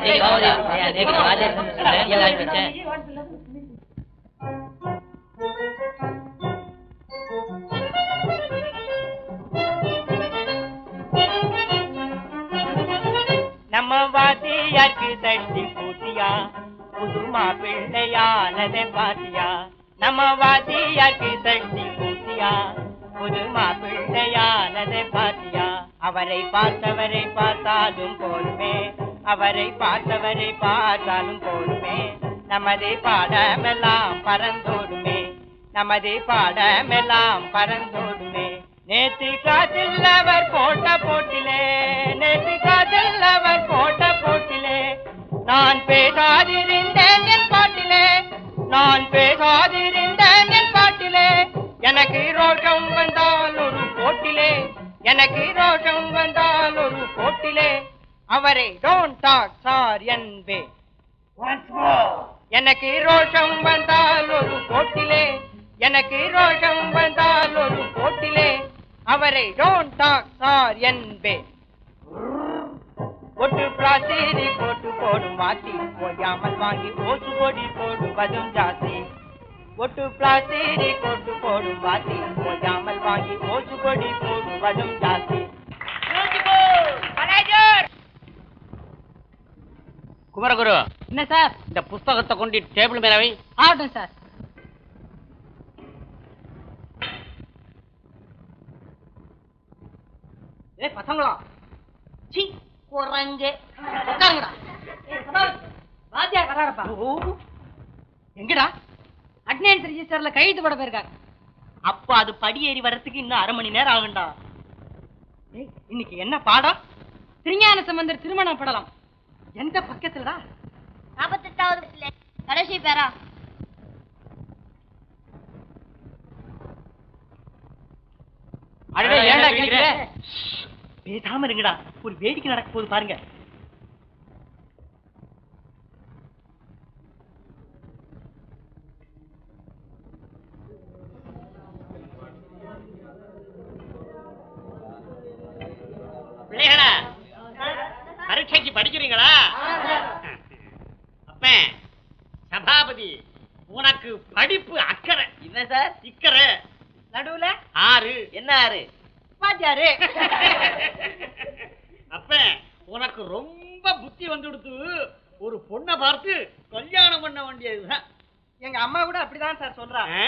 நம்ம வாத்தியாருக்கு தட்டி பூத்தியா புது மாப்பிள்ளையானதை பாத்தியா நம்ம வாத்தியாருக்கு தட்டி பூத்தியா புது மாப்பிள்ளையானதை பாத்தியா அவரை பார்த்தவரை பார்த்தாலும் போதுமே அவரை பார்த்தவரை பார்த்தாலும் போதுமே நமது பாடமெல்லாம் பறந்தோடுமே நமது பாடமெல்லாம் பறந்தோடுமே நேத்து காதில் அவர் போட்ட போட்டிலே நேத்து காதில் அவர் போட்ட போட்டிலே நான் பேசாதிருந்தேன் என் பாட்டிலே நான் பேசாதிருந்தேன் என் பாட்டிலே எனக்கு ரோஷம் வந்தால் ஒரு போட்டிலே எனக்கு ரோஷம் வந்தால் ஒரு போட்டிலே அவரை டோன்ட் டாக் சார் என்பே எனக்கு ரோஷம் வந்தால் ஒரு போட்டிலே எனக்கு ரோஷம் வந்தால் ஒரு போட்டிலே அவரை டோன்ட் டாக் சார் என்பே ஒட்டு பிராசீரி போட்டு போடும் மாத்தி ஓயாமல் வாங்கி ஓசு பொடி போடுவதும் ஜாஸ்தி ஒட்டு பிளாஸ்டீரி போட்டு போடும் வாத்தி ஓயாமல் வாங்கி ஓசு பொடி போடுவதும் ஜாஸ்தி குமரகுரு என்ன சார் இந்த புஸ்தகத்தை கொண்டு டேபிள் மேல வை ஆகட்டும் சார் ஏ பசங்களா சி குரங்கு உட்காருங்கடா ஏய், சபாஷ். வாத்தியார் வராரப்பா எங்கடா அட்னன்ஸ் ரிஜிஸ்டர்ல கையெழுத்து போட போயிருக்காங்க அப்ப அது படியேறி வர்றதுக்கு இன்னும் அரை மணி நேரம் ஆகும்டா ஏய், இன்னைக்கு என்ன பாடம் திருஞான சம்பந்தர் திருமணம் படலாம் எந்த பக்கத்துலடா நாற்பத்தெட்டாவது கடைசி பேரா அடடே, ஏன்டா கிழிக்கிற? பேசாம இருங்கடா ஒரு வேடிக்கை நடக்க போகுது பாருங்க பிள்ளைகளா பரீட்சைக்கு படிக்கிறீங்களா அப்ப சபாபதி உனக்கு படிப்பு அக்கறை என்ன சார் இக்கறை நடுவுல ஆறு என்ன ஆறு வாத்தியாரு அப்ப உனக்கு ரொம்ப புத்தி வந்துடுத்து ஒரு பொண்ணை பார்த்து கல்யாணம் பண்ண வேண்டியதுதான் எங்க அம்மா கூட அப்படிதான் சார் சொல்றா ஆ.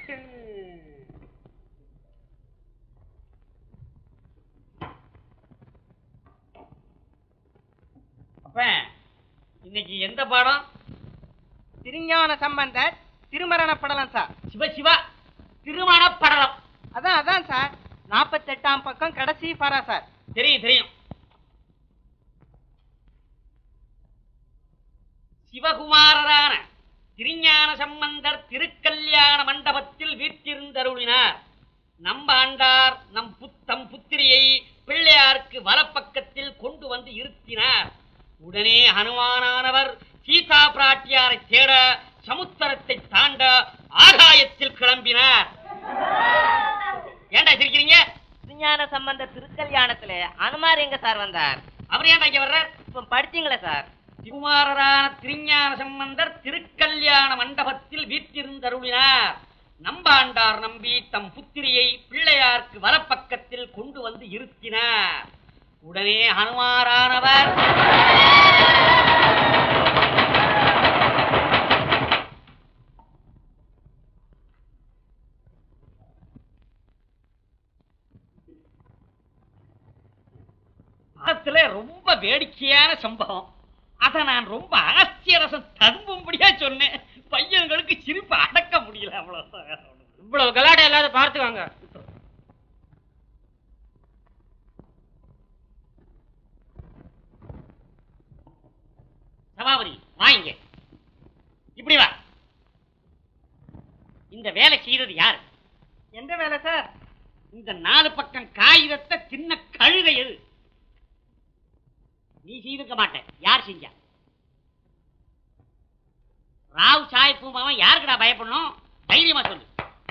அப்ப இன்னைக்கு எந்த பாடம் திருஞான சம்பந்தர் திருமரண படலம் சார் சிவ சிவா திருமண படலம் அதான் அதான் சார் நாற்பத்தெட்டாம் பக்கம் கடைசி பாரா சார் தெரியும் தெரியும் சிவகுமாரரான திருஞான சம்பந்தர் திருக்கல்யாண மண்டபத்தில் வீற்றிருந்தருளினார் நம் ஆண்டார் நம் புத்தம் புத்திரியை பிள்ளையாருக்கு வலப்பக்கத்தில் கொண்டு வந்து இருத்தினார் உடனே ஹனுமானானவர் சீதா பிராட்டியாரை தேட சமுத்திரத்தை தாண்ட ஆகாயத்தில் கிளம்பினார் ஏன்டா சிரிக்கிறீங்க திருஞான சம்பந்த திருக்கல்யாணத்துல அனுமார் எங்க சார் வந்தார் அவர் ஏன்டா இங்க வர்றார் இப்ப படிச்சீங்களா சார் திருமாரரான திருஞான சம்பந்தர் திருக்கல்யாண மண்டபத்தில் வீற்றிருந்தருளினார் நம்பாண்டார் நம்பி தம் புத்திரியை பிள்ளையாருக்கு வலப்பக்கத்தில் கொண்டு வந்து இருத்தினார் உடனே ஹனுமாரானவர் பாடத்துல ரொம்ப வேடிக்கையான சம்பவம் அத நான் ரொம்ப ஆச்சரியரசம் ததும்பும்படியா சொன்னேன் பையன்களுக்கு சிரிப்பு அடக்க முடியல அவ்வளவு இவ்வளவு கலாட்டம் இல்லாத பார்த்துவாங்க சபாபதி வாங்க இப்படி வா இந்த வேலை செய்தது யார் எந்த வேலை சார் இந்த நாலு பக்கம் காகிதத்தை சின்ன கழுதை எது நீ செய்திருக்க மாட்ட யார் செஞ்சா ராவ் சாய் பூமாவன் யாருக்குடா பயப்படணும் தைரியமா சொல்லு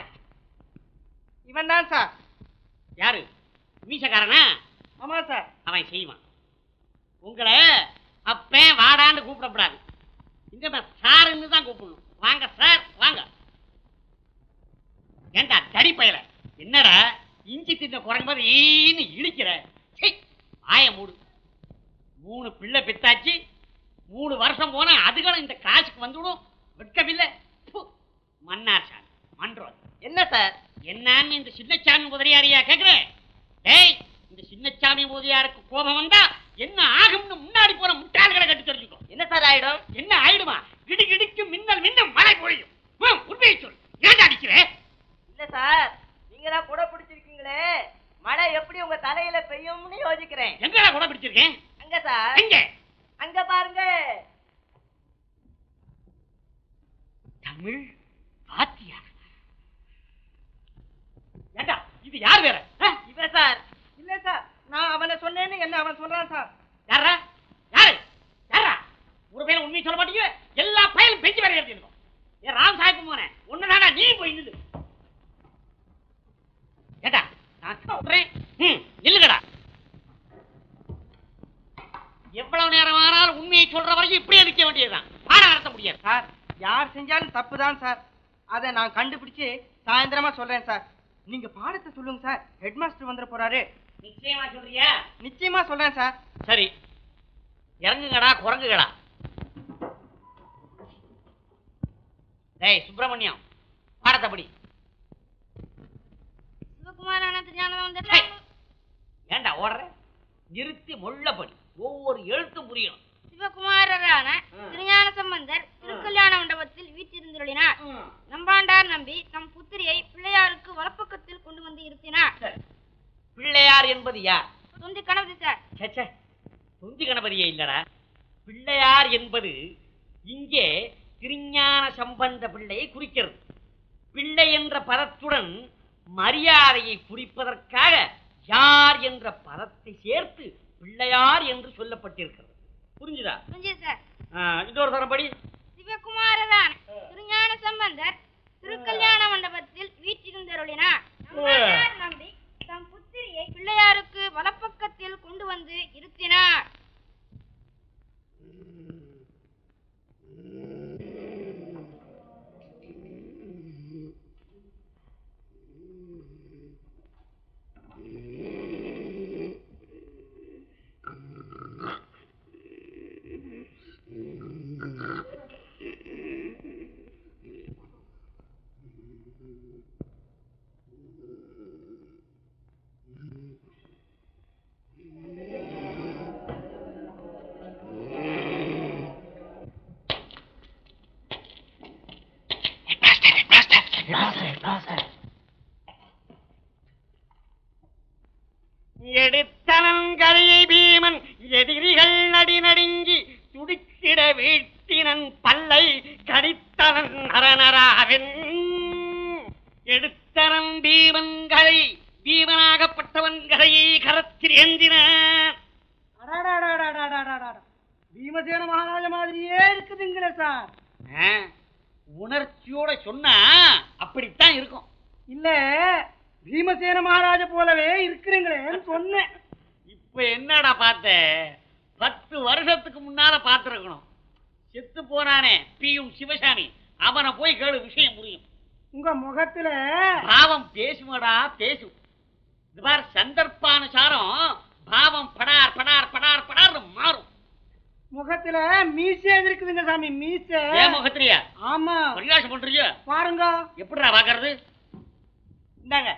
இவன் தான் சார் யாரு மீசக்காரனா ஆமா சார் அவன் செய்வான் உங்களை அப்பேன் வாடான்னு கூப்பிடக்கூடாது இந்த சாருன்னு தான் கூப்பிடணும் வாங்க சார் வாங்க ஏண்டா தடி பயல என்னடா இஞ்சி தின்ன குரங்கு மாதிரி ஈன்னு இழிக்கிற சீ, வாய மூடு மூணு பிள்ளை பெத்தாச்சு மூணு வருஷம் போனா அதுகளும் இந்த காசுக்கு வந்துடும் வெட்கமில்லை ப்பு, மன்னார் சாமி மன்றம் என்ன சார் என்னன்னு இந்த சின்னச்சாமி முதலியாரியா கேக்குறேன் டேய் இந்த சின்னச்சாமி முதலியாருக்கு கோபம் வந்தா என்ன ஆகும்னு முன்னாடி போற முட்டாள்களை கட்டி தெரிஞ்சுக்கோ என்ன சார் ஆயிடும் என்ன ஆயிடுமா இடி இடிக்கு மின்னல் மின்னும் மழை பொழியும் ஹம், உண்மையை சொல் ஏன்டா அடிக்கிற இல்ல சார் நீங்க தான் கூட பிடிச்சிருக்கீங்களே மழை எப்படி உங்க தலையில பெய்யும்னு யோசிக்கிறேன் எங்கடா கூட பிடிச்சிருக்கேன் அங்க சார் எங்க அங்க பாருங்க தமிழ் பாத்தியா ஏண்டா இது யார் வேற ஆ? இவன் சார் இல்ல சார் நான் அவனை சொன்னேன்னு என்ன அவன் சொல்றான் சார் யாரா யாரு யாரா ஒரு பையன் உண்மையை சொல்ல மாட்டீங்க எல்லா பையலும் பெஞ்சு வேற எழுதிருக்கோம் ஏ ராம் சாஹிப் போனேன் ஒண்ணுதானா நீ போய் நில்லு ஏண்டா நான் சொல்றேன் ம் நில்லுங்கடா எவ்வளவு நேரம் ஆனாலும் உண்மையை சொல்ற வரைக்கும் இப்படியே நிக்க வேண்டியதுதான் பாடம் நடத்த முடியாது சார் யார் செஞ்சாலும் தப்பு தான் சார் அதை நான் கண்டுபிடிச்சு சாயந்தரமா சொல்றேன் சார் நீங்க பாடத்தை சொல்லுங்க சார் ஹெட் மாஸ்டர் வந்துட போறாரு நிச்சயமா சொல்றியா நிச்சயமா சொல்றேன் சார் சரி இறங்குங்கடா குரங்குகடா டேய் சுப்பிரமணியம் பாடத்தை படி சிவகுமாரான திருஞானம் ஹை! ஏன்டா ஓடுற நிறுத்தி முள்ளபடி ஒவ்வொரு எழுத்தும் புரியணும் சிவகுமாரரான ம். திருஞான சம்பந்தர் திருக்கல்யாண மண்டபத்தில் வீற்றிருந்துள்ளினார் நம்பாண்டார் நம்பி தம் புத்திரியை பிள்ளையாருக்கு வலப்பக்கத்தில் கொண்டு வந்து இருத்தினார் சரி. பிள்ளையார் என்பது யார் தொந்தி கணவதி சார் ச்சே, ச்சே. தொந்தி கணபதியே இல்லடா பிள்ளையார் என்பது இங்கே திருஞான சம்பந்த பிள்ளையை குறிக்கிறது பிள்ளை என்ற பதத்துடன் மரியாதையை குறிப்பதற்காக யார் என்ற பதத்தை சேர்த்து பிள்ளையார் என்று சொல்லப்பட்டிருக்கிறது புரிஞ்சுதா புரிஞ்சுது சார் ஆ, இன்னொரு தரப்படி சிவகுமாரரான திருஞான சம்பந்தர் திருக்கல்யாண மண்டபத்தில் வீற்றிருந்தருளினார் நம்பாண்டார் நம்பி தம் புத்திரியை பிள்ளையாருக்கு வலப்பக்கத்தில் கொண்டு வந்து இருத்தினார் எடுத்தனன் கரையை பீமன் எதிரிகள் நடி நடுங்கி துடித்திட வீழ்த்தினன் பல்லை கடித்தனன் நரநராவன் எடுத்தனன் பீமன் கரை பீமனாகப்பட்டவன் கரையை கரத்தில் ஏந்தினான் பீமசேன மகாராஜ மாதிரியே இருக்குதுங்களே சார் ஆ, உணர்ச்சியோட சொன்னா அப்படித்தான் இருக்கும் இல்ல பீமசேன மகாராஜ போலவே இருக்கிறீங்களேன்னு சொன்னேன் இப்ப என்னடா பார்த்த பத்து வருஷத்துக்கு முன்னால பார்த்திருக்கணும் செத்து போனானே பியும் சிவசாமி அவனை போய் கேளு விஷயம் புரியும் உங்க முகத்துல பாவம் பேசுமடா பேசும் இது பார் சந்தர்ப்பானுசாரம் பாவம் படார் படார் படார் படார் மாறும் முகத்துல மீசை இருக்குதுங்க சாமி மீசை ஏன் முகத்திரியா ஆமா பரிகாசம் பண்றீங்க பாருங்க எப்படிடா பாக்குறது இந்தாங்க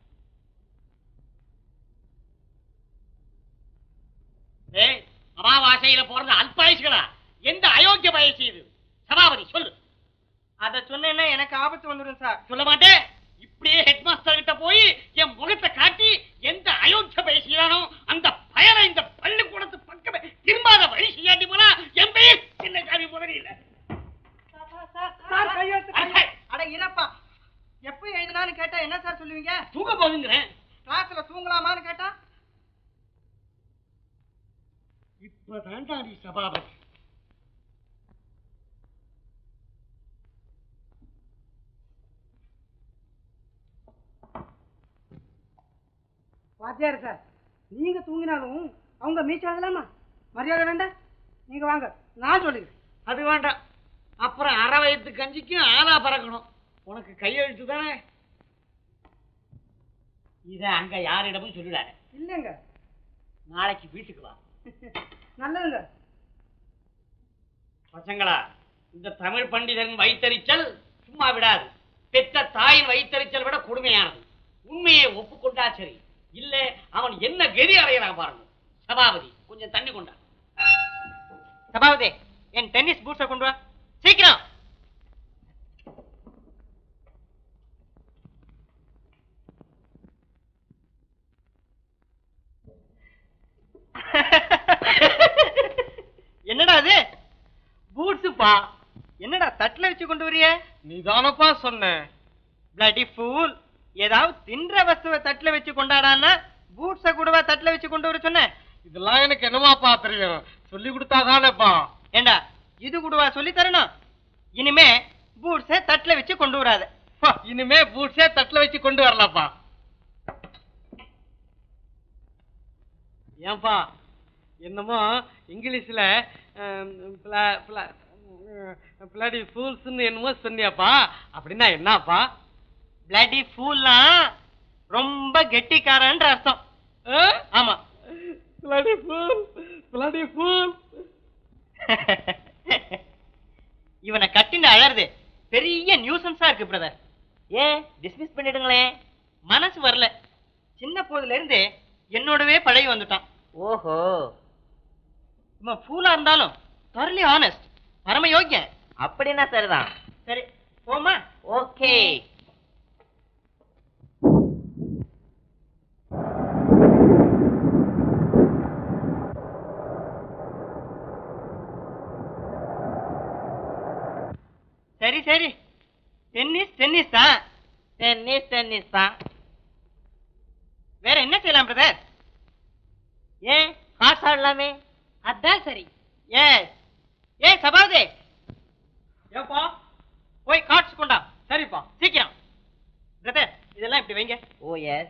ஏய் அமாவாசையில போறது அல்பாயுசுகளா எந்த அயோக்கிய பயசி இது சபாபதி சொல்லு அத சொன்னேன்னா எனக்கு ஆபத்து வந்துடும் சார் சொல்ல மாட்டேன் இப்படியே ஹெட் மாஸ்டர் கிட்ட போய் என் முகத்தை காட்டி எந்த அயோக்கிய பேசுகிறானோ அந்த பயனை இந்த பள்ளிக்கூடத்து பக்கமே திரும்பாத வழி செய்யாட்டி போனா என் பெயர் சின்ன சாமி முதலி இல்ல சார் கையெழுத்து கையெழுத்து. அட இறப்பா எப்ப எழுதினான்னு கேட்டா என்ன சார் சொல்லுவீங்க தூங்க போகுங்கிறேன் கிளாஸ்ல தூங்கலாமான்னு கேட்டா இப்பதான்டா நீ சபாபதி வாத்தியார் சார் நீங்க தூங்கினாலும் அவங்க மீச்சு ஆகலாமா மரியாதை வேண்டாம் நீங்க வாங்க நான் சொல்லிக்கிறேன் அது வேண்டாம் அப்புறம் அரை வயத்து கஞ்சிக்கும் ஆளா பறக்கணும் உனக்கு கையெழுத்து தானே இத அங்க யாரிடமும் சொல்லிடாத இல்லைங்க நாளைக்கு வீட்டுக்கு வா நல்லதுங்க பசங்களா இந்த தமிழ் பண்டிதன் வைத்தறிச்சல் சும்மா விடாது பெற்ற தாயின் வைத்தறிச்சல் விட கொடுமையானது உண்மையை ஒப்புக்கொண்டா சரி இல்ல அவன் என்ன கதி அடையறான் பாருங்க சபாபதி கொஞ்சம் தண்ணி கொண்டா சபாவதே என் டென்னிஸ் பூட்ஸை கொண்டு வா சீக்கிரம் என்னடா அது பூட்ஸுப்பா என்னடா தட்டுல வச்சு கொண்டு வரிய நீ தானப்பா சொன்ன பிளடி ஃபூல் ஏதாவது தின்ற வஸ்துவை தட்டுல வச்சு கொண்டாடான்னா பூட்ஸை கூடவா தட்டுல வச்சு கொண்டு வர சொன்னேன் இதெல்லாம் எனக்கு என்னமாப்பா தெரியும் சொல்லி கொடுத்தாதானேப்பா ஏண்டா இது கூடவா சொல்லி தரணும் இனிமே பூட்ஸை தட்டுல வச்சு கொண்டு வராத பா, இனிமே பூட்ஸே தட்டுல வச்சு கொண்டு வரலாப்பா ஏன்பா என்னமோ இங்கிலீஷ்ல பிளாடி ஃபூல்ஸ்னு என்னமோ சொன்னியாப்பா அப்படின்னா என்னப்பா பிளடி ஃபூல்னா ரொம்ப கெட்டிக்காரன்ற அர்த்தம் ஆமா பிளாடி ஃபூல் பிளாடி ஃபூல் இவனை கட்டின்னு அழறது பெரிய நியூசன்ஸா இருக்கு பிரதர் ஏன் டிஸ்மிஸ் பண்ணிடுங்களேன் மனசு வரல சின்ன போதுல இருந்து என்னோடவே பழகி வந்துட்டான் ஓஹோ இவன் ஃபூலா இருந்தாலும் தரலி ஆனஸ்ட் பரம யோக்கியன் அப்படின்னா சரிதான் சரி போமா ஓகே சரி சரி டென்னிஸ் டென்னிஸ் தான் டென்னிஸ் டென்னிஸ் தான் வேற என்ன செய்யலாம் பிரதர் ஏன் காசு ஆடலாமே அதான் சரி எஸ் ஏ சபாதே ஏப்பா போய் கார்ட்ஸ் கொண்டா சரிப்பா சீக்கிரம் பிரதர் இதெல்லாம் இப்படி வைங்க ஓ எஸ்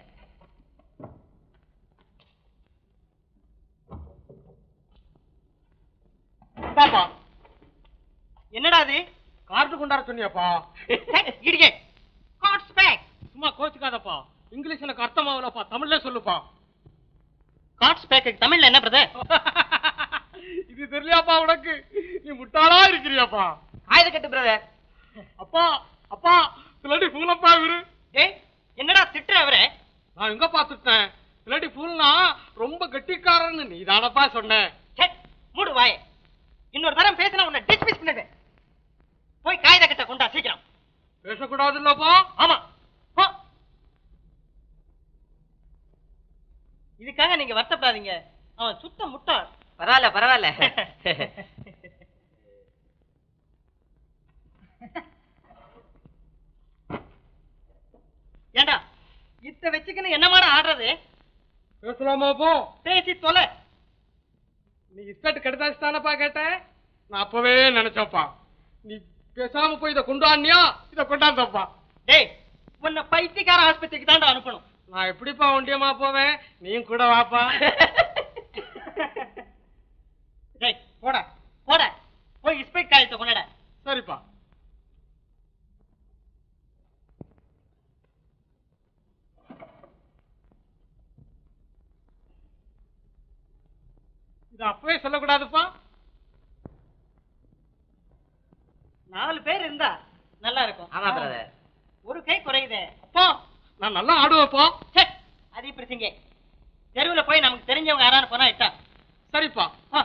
பாப்பா என்னடா அது கார்டு கொண்டாட சொன்னியாப்பா இடியே கார்ட்ஸ் பேக் சும்மா கோச்சுக்காதப்பா இங்கிலீஷ்ல அர்த்தமாவலப்பா தமிழ்ல சொல்லுப்பா கார்ட்ஸ் பேக்கு தமிழ்ல என்ன பிரதர் இது தெரியலையாப்பா உனக்கு நீ முட்டாளா இருக்கிறியாப்பா ஆயுத கட்டு பிரதர் அப்பா அப்பா பிள்ளாடி ஃபூலப்பா இவரு டேய் என்னடா திட்டுற அவரே நான் எங்க பாத்துட்டேன் பிள்ளாடி ஃபூல்னா ரொம்ப கெட்டிக்காரன்னு நீ தானப்பா சொன்ன ச்சே, மூடு வாயே இன்னொரு தரம் பேசினா உன்னை டிஸ்மிஸ் பண்ணிடுவேன் போய் காகித கட்ட கொண்டா சீக்கிரம் பேசக்கூடாது இல்லப்பா ஆமா போ. இதுக்காக நீங்க வருத்தப்படாதீங்க அவன் சுத்த முட்டாள் பரவாயில்ல பரவாயில்ல ஏண்டா இத்த வச்சுக்கின்னு என்னமாடா ஆடுறது பேசலாமா போ பேசி தொலை நீ இஸ்கட் கெடுதாச்சு தானப்பா கேட்டேன் நான் அப்பவே நினைச்சப்பா நீ பேசாம போய் இதை கொண்டாடினியா இதை கொண்டாந்தப்பா டேய் உன்னை பைத்தியக்கார ஆஸ்பத்திரிக்கு தான்டா அனுப்பணும் நான் எப்படிப்பா ஒண்டியமா போவேன் நீயும் கூட வாப்பா டேய் போடா போடா போய் இஸ்பெக்ட் காயத்தை கொண்டாட சரிப்பா இது அப்பவே சொல்லக்கூடாதுப்பா நாலு பேர் இருந்தா நல்லா இருக்கும் ஆமா பிரதர் ஒரு கை குறையுதே அப்பா நான் நல்லா ஆடுவேப்பா ச்சே, அது இப்படி சிங்க தெருவுல போய் நமக்கு தெரிஞ்சவங்க யாராவது போனா இட்டா சரிப்பா ஆ.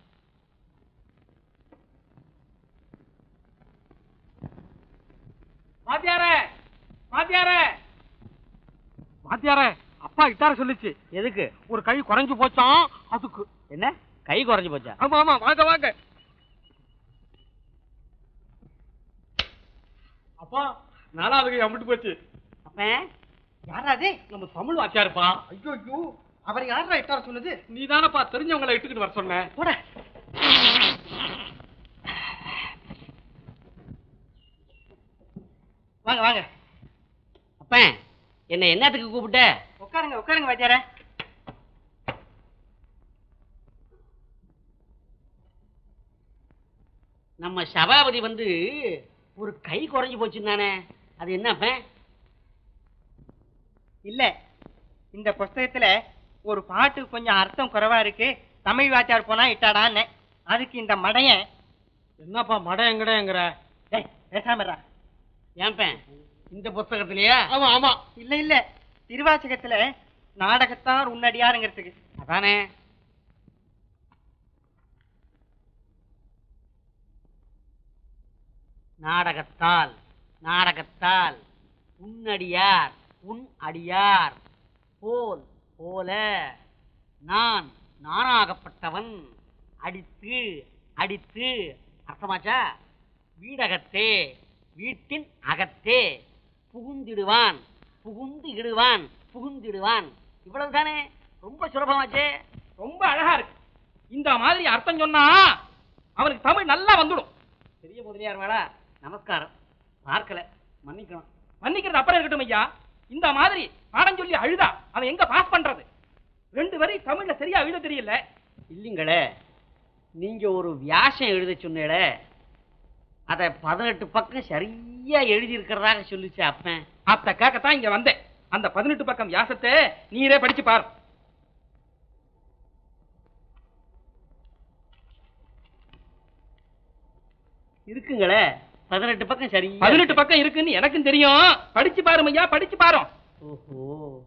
வாத்தியாரே வாத்தியாரே வாத்தியாரே அப்பா கிட்டார சொல்லுச்சு எதுக்கு ஒரு கை குறைஞ்சு போச்சான் அதுக்கு என்ன கை குறைஞ்சு போச்சா ஆமா ஆமா வாங்க வாங்க அப்பா நாலாவது கை அம்பிட்டு போச்சு அப்ப யாராது நம்ம தமிழ் வாத்தியாருப்பா ஐயோ ஐயோ அவர் யாரா இட்டார சொன்னது நீ தானப்பா தெரிஞ்சவங்களை இட்டுக்கிட்டு வர சொன்ன போட வாங்க வாங்க அப்ப என்ன என்னத்துக்கு கூப்பிட்ட உட்காருங்க உட்காருங்க வாத்தியார 哎 ஆ, நம்ம சபாபதி வந்து ஒரு கை குறைஞ்சு போச்சுன்னானே அது என்ன அப்பன் இல்ல இந்த புஸ்தகத்துல ஒரு பாட்டு கொஞ்சம் அர்த்தம் குறைவா இருக்கு தமிழ் வாத்தியார் போனா இட்டாடான்னு அதுக்கு இந்த மடையன் என்னப்பா மடம் எங்கடங்கிற டேய், பேசாம இருடா. ஏன்பன் இந்த புத்தகத்திலயா ஆமா ஆமா இல்ல இல்ல திருவாசகத்துல நாடகத்தார் உன்னடியாருங்கிறதுக்கு அதானே நாடகத்தால் நாடகத்தால் உன்னடியார் உன் அடியார் போல் போல நான் நானாகப்பட்டவன் அடித்து அடித்து அர்த்தமாச்சா வீடகத்தே வீட்டின் அகத்தே புகுந்திடுவான் புகுந்து இடுவான் புகுந்திடுவான் இவ்வளவு தானே ரொம்ப சுலபமாச்சே ரொம்ப அழகா இருக்கு இந்த மாதிரி அர்த்தம் சொன்னா அவனுக்கு தமிழ் நல்லா வந்துடும் பெரிய முதலியார் வேடா நமஸ்காரம் பார்க்கல மன்னிக்கணும் மன்னிக்கிறது அப்புறம் இருக்கட்டும் ஐயா இந்த மாதிரி பாடம் சொல்லி அழுதா அவன் எங்க பாஸ் பண்றது ரெண்டு வரி தமிழ்ல சரியா எழுத தெரியல இல்லைங்களே நீங்க ஒரு வியாசம் எழுத சொன்னீங்களே அதை பதினெட்டு பக்கம் சரியா எழுதி இருக்கிறதாக சொல்லிச்சு அப்பன் அத்த கேட்கத்தான் இங்க வந்தேன் அந்த பதினெட்டு பக்கம் வியாசத்தை நீரே படிச்சு பாரு இருக்குங்களே பதினெட்டு பக்கம் சரி பதினெட்டு பக்கம் இருக்குன்னு எனக்கும் தெரியும் படிச்சு பாரும் ஐயா படிச்சு பாரும் ஓஹோ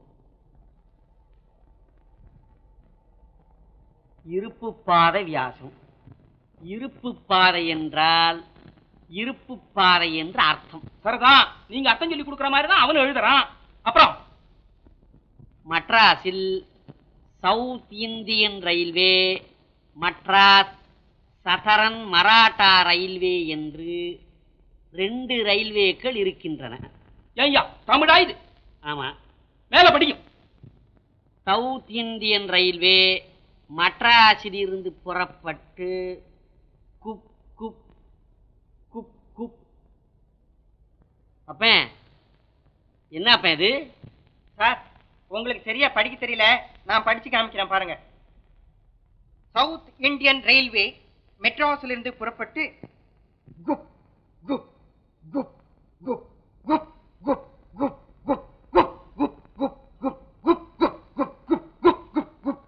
இருப்பு பாதை வியாசம் இருப்பு பாதை என்றால் இருப்பு பாதை என்று அர்த்தம் சரிதான் நீங்க அர்த்தம் சொல்லி கொடுக்குற மாதிரி தான் அவனும் எழுதுறான் அப்புறம் மட்ராஸில் south Indian railway Madras southern Maratha railway என்று ரெண்டு ரயில்வேக்கள் இருக்கின்றன ஐயா தமிழா இது ஆமா மேல படிக்கும் சவுத் இந்தியன் ரயில்வே மட்ராஸிலிருந்து புறப்பட்டு குப் குப் குப் குப் அப்பன் என்ன அப்பன் இது சார் உங்களுக்கு சரியா படிக்க தெரியல நான் படிச்சு காமிக்கிறேன் பாருங்க சவுத் இந்தியன் ரயில்வே மெட்ராஸில் இருந்து புறப்பட்டு குப் குப் குப் குப் குப் குப் குப் குப் குப் குப் குப் குப் குப் குப் குப் குப் குப்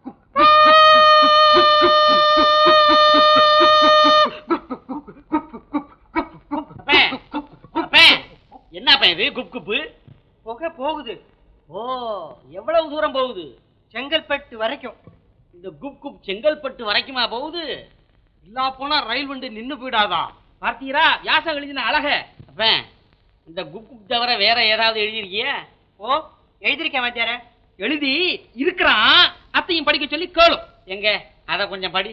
அப்பன் அப்பன் என்ன அப்பன் இது குப் குப்பு புகை போகுது ஓ எவ்வளவு தூரம் போகுது செங்கல்பட்டு வரைக்கும் இந்த குப் குப் செங்கல்பட்டு வரைக்குமா போகுது இல்லா போனா ரயில் வண்டி நின்னு போயிடாதா பார்த்தீரா வியாசம் எழுதின அழக அப்பன் இந்த குப் குப் தவிர வேற ஏதாவது எழுதியிருக்கியா ஓ எழுதிருக்கேன் வாத்தியார எழுதி இருக்கிறான் அத்தையும் படிக்க சொல்லி கேளும் எங்க அத கொஞ்சம் படி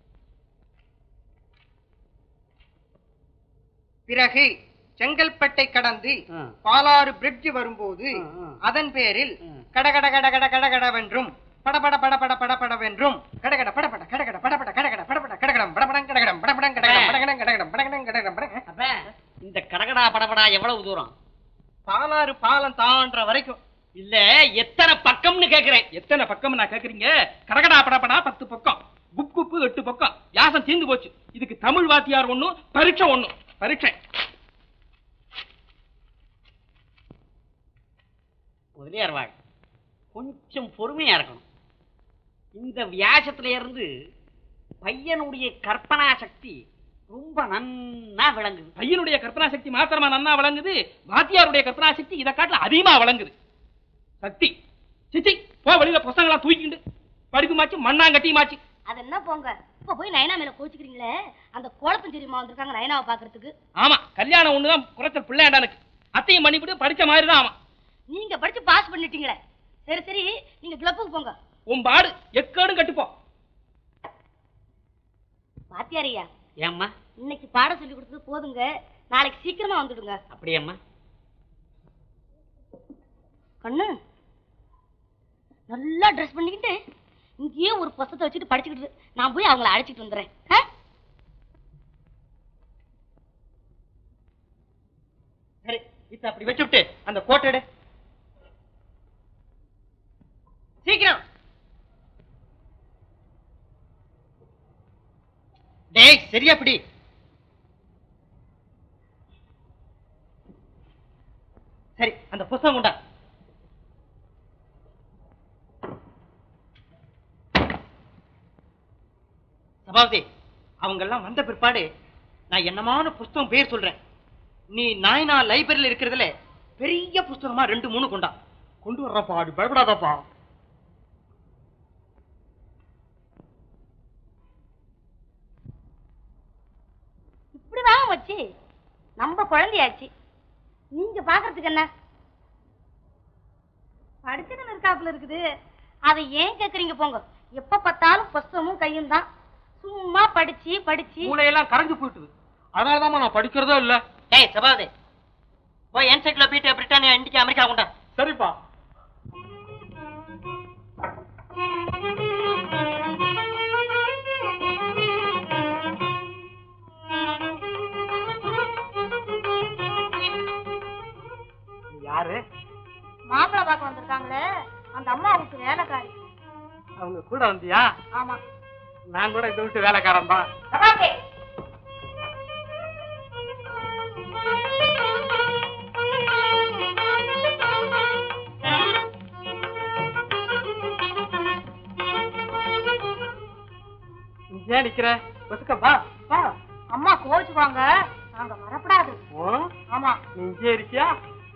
பிறகு செங்கல்பட்டை கடந்து ஆ. பாலாறு பிரிட்ஜ் வரும்போது ஆ, ஆ. அதன் பேரில் ஆ. கடகட கடகட கடகடவென்றும் படபட படபட படபடவென்றும் கடகட படபட கடகட படபட கடகட படபட கடகடம் படபடம் கடகடம் படபடம் கடகடம் படகடம் கடகடம் படகடம் கடகடம் படகடம் அப்ப இந்த கடகடா படபடா எவ்வளவு தூரம் பாலாறு பாலம் தான்ற வரைக்கும் இல்ல எத்தனை பக்கம்னு கேக்குறேன் எத்தனை பக்கம் நான் கேக்குறீங்க கடகடா படபடா பத்து பக்கம் புக் புக்கு எட்டு பக்கம் வியாசம் தீர்ந்து போச்சு இதுக்கு தமிழ் வாத்தியார் ஒண்ணும் பரீட்சை ஒண்ணும் பரீட்சை முதலியார் வாழ் கொஞ்சம் பொறுமையா இருக்கணும் இந்த வியாசத்துல இருந்து பையனுடைய கற்பனா சக்தி ரொம்ப நன்னா விளங்குது பையனுடைய கற்பனா சக்தி மாத்திரமா நன்னா வழங்குது வாத்தியாருடைய கற்பனா சக்தி இதை காட்டுல அதிகமா வழங்குது சக்தி சிச்சி போ வெளியில புஸ்தகங்களா தூக்கிண்டு படிப்புமாச்சு மண்ணாங்கட்டியுமாச்சு அது என்ன போங்க இப்ப போய் நயனா மேல கோச்சிக்கிறீங்களே அந்த கோலப்பன் தெரியுமா வந்திருக்காங்க நயனாவை பாக்குறதுக்கு ஆமா கல்யாணம் ஒண்ணுதான் குறைச்சல் பிள்ளையாண்டானுக்கு அத்தையும் பண்ணிவிட்டு படிச்ச மாதிரி தான் ஆமா நீங்க படிச்சு பாஸ் பண்ணிட்டீங்களே சரி சரி நீங்க கிளப்புக்கு போங்க உன் பாடு எக்கேடும் கட்டுப்போ பாத்தியாரையா ஏம்மா இன்னைக்கு பாடம் சொல்லி கொடுத்தது போதுங்க நாளைக்கு சீக்கிரமா வந்துடுங்க அப்படியேம்மா கண்ணு நல்லா ட்ரெஸ் பண்ணிக்கிட்டு இங்கேயே ஒரு புஸ்தத்தை வச்சுட்டு படிச்சுக்கிட்டு இரு. நான் போய் அவங்கள அழைச்சிட்டு வந்துடுறேன் ஆ? சரி இத்த அப்படி வச்சுட்டு அந்த கோட்டை எடு சீக்கிரம் டேய் சரியா பிடி சபாபதி அவங்க எல்லாம் வந்த பிற்பாடு நான் என்னமான புஸ்தகம் பேர் சொல்றேன் நீ நாய்னா லைப்ரரியில இருக்கிறதுல பெரிய புஸ்தகமா ரெண்டு மூணு கொண்டா கொண்டு வர்றப்பா அது பயப்படாதப்பா இப்படி வாங்க வச்சு நம்ம குழந்தையாச்சு நீங்க பாக்குறதுக்கு என்ன படிச்சுன்னு இருக்காப்புல இருக்குது அதை ஏன் கேக்குறீங்க போங்க எப்ப பார்த்தாலும் புஸ்தகமும் கையும் தான் சும்மா படிச்சு படிச்சு மூளையெல்லாம் கரைஞ்சு போயிட்டுது அதனாலதான் நான் படிக்கிறதோ இல்ல டேய் சபாபதி போய் என்சைக்ளோபீடியா பிரிட்டானியா இண்டிகா அமெரிக்கா கொண்டா சரிப்பா யாரு மாப்பிள்ளை பார்க்க வந்திருக்காங்களே அந்த அம்மாவுக்கு வேலைக்காரி அவங்க கூட வந்தியா ஆமா நான் கூட இந்த வீட்டு வேலைக்காரன் தான் சபாபதி ஏன் நிக்கிற பசுக்கப்பா வா, அம்மா கோச்சுக்குவாங்க நாங்க வரப்படாது ஓ ஆமா நீ இங்கே இருக்கியா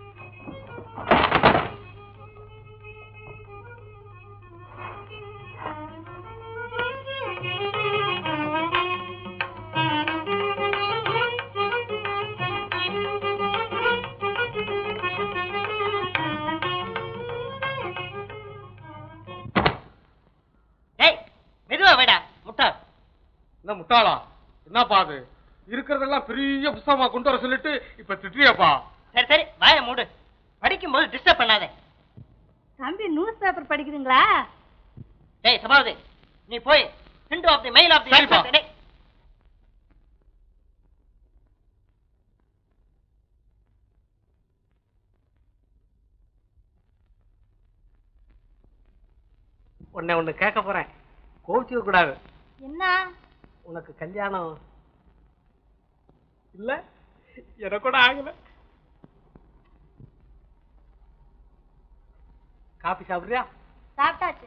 டேய் மெதுவா வேடா முட்டாள் என்ன முட்டாளா என்னப்பா அது இருக்கிறதெல்லாம் பெரிய புஸ்தகமா கொண்டு வர சொல்லிட்டு இப்ப திட்டுறியப்பா சரி சரி வாய மூடு படிக்கும்போது டிஸ்டர்ப் பண்ணாத தம்பி நியூஸ் பேப்பர் படிக்குதுங்களா டேய் சபாபதி நீ போய் hint of the mail of the சரிப்பா. டேய் உன்னை ஒண்ணு கேட்க போறேன் கோவிச்சுக்க கூடாது என்ன உனக்கு கல்யாணம் இல்ல எனக்கு கூட ஆகல காபி சாப்பிடுறியா சாப்பிட்டாச்சு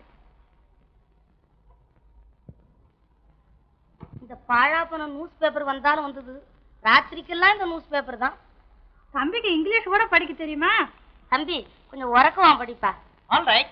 இந்த பாழாப்பன நியூஸ் பேப்பர் வந்தாலும் வந்தது ராத்திரிக்கெல்லாம் இந்த நியூஸ் பேப்பர் தான் தம்பிக்கு இங்கிலீஷ் கூட படிக்க தெரியுமா தம்பி கொஞ்சம் உறக்கமா படிப்பா All right.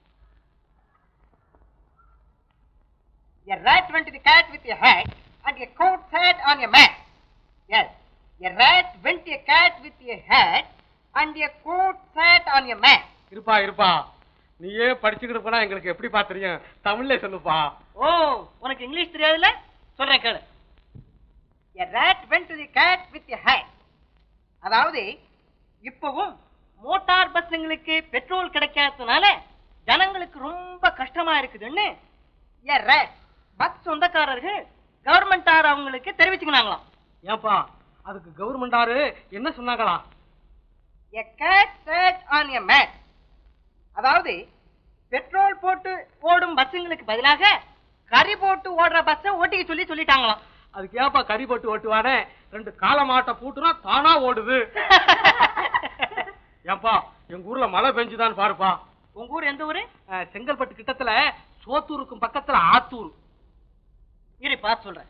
A rat went to the cat with a hat and a coat hat on a mat. Yes, a rat went to a cat with a hat and a coat hat on a mat. இருப்பா இருப்பா நீயே படிச்சுக்கிட்டு போனா எங்களுக்கு எப்படிப்பா தெரியும் தமிழ்ல சொல்லுப்பா ஓ உனக்கு இங்கிலீஷ் தெரியாதுல்ல சொல்றேன் கேளு A rat went to the cat with a hat. அதாவது இப்பவும் மோட்டார் பஸ்ஸுங்களுக்கு பெட்ரோல் கிடைக்காததுனால ஜனங்களுக்கு ரொம்ப கஷ்டமா இருக்குதுன்னு ஏ rat பஸ் சொந்தக்காரர்கள் கவர்மெண்டார் அவங்களுக்கு தெரிவிச்சுக்கினாங்களாம் ஏன்பா அதுக்கு கவர்மெண்டாரு என்ன சொன்னாங்களா A cat sat on a mat. அதாவது பெட்ரோல் போட்டு ஓடும் பஸ்ஸுங்களுக்கு பதிலாக கறி போட்டு ஓடுற பஸ்ஸை ஓட்டிக்க சொல்லி சொல்லிட்டாங்களாம் அதுக்கு ஏன்பா கறி போட்டு ஓட்டுவானே ரெண்டு காலமாட்டை பூட்டுனா தானா ஓடுது ஏன்பா எங்க ஊர்ல மழை பெஞ்சுதான்னு பாருப்பா உங்க ஊர் எந்த ஊரு அஹ், செங்கல்பட்டு கிட்டத்துல சோத்தூருக்கும் பக்கத்துல ஆத்தூர் இரு பார்த்து சொல்றேன்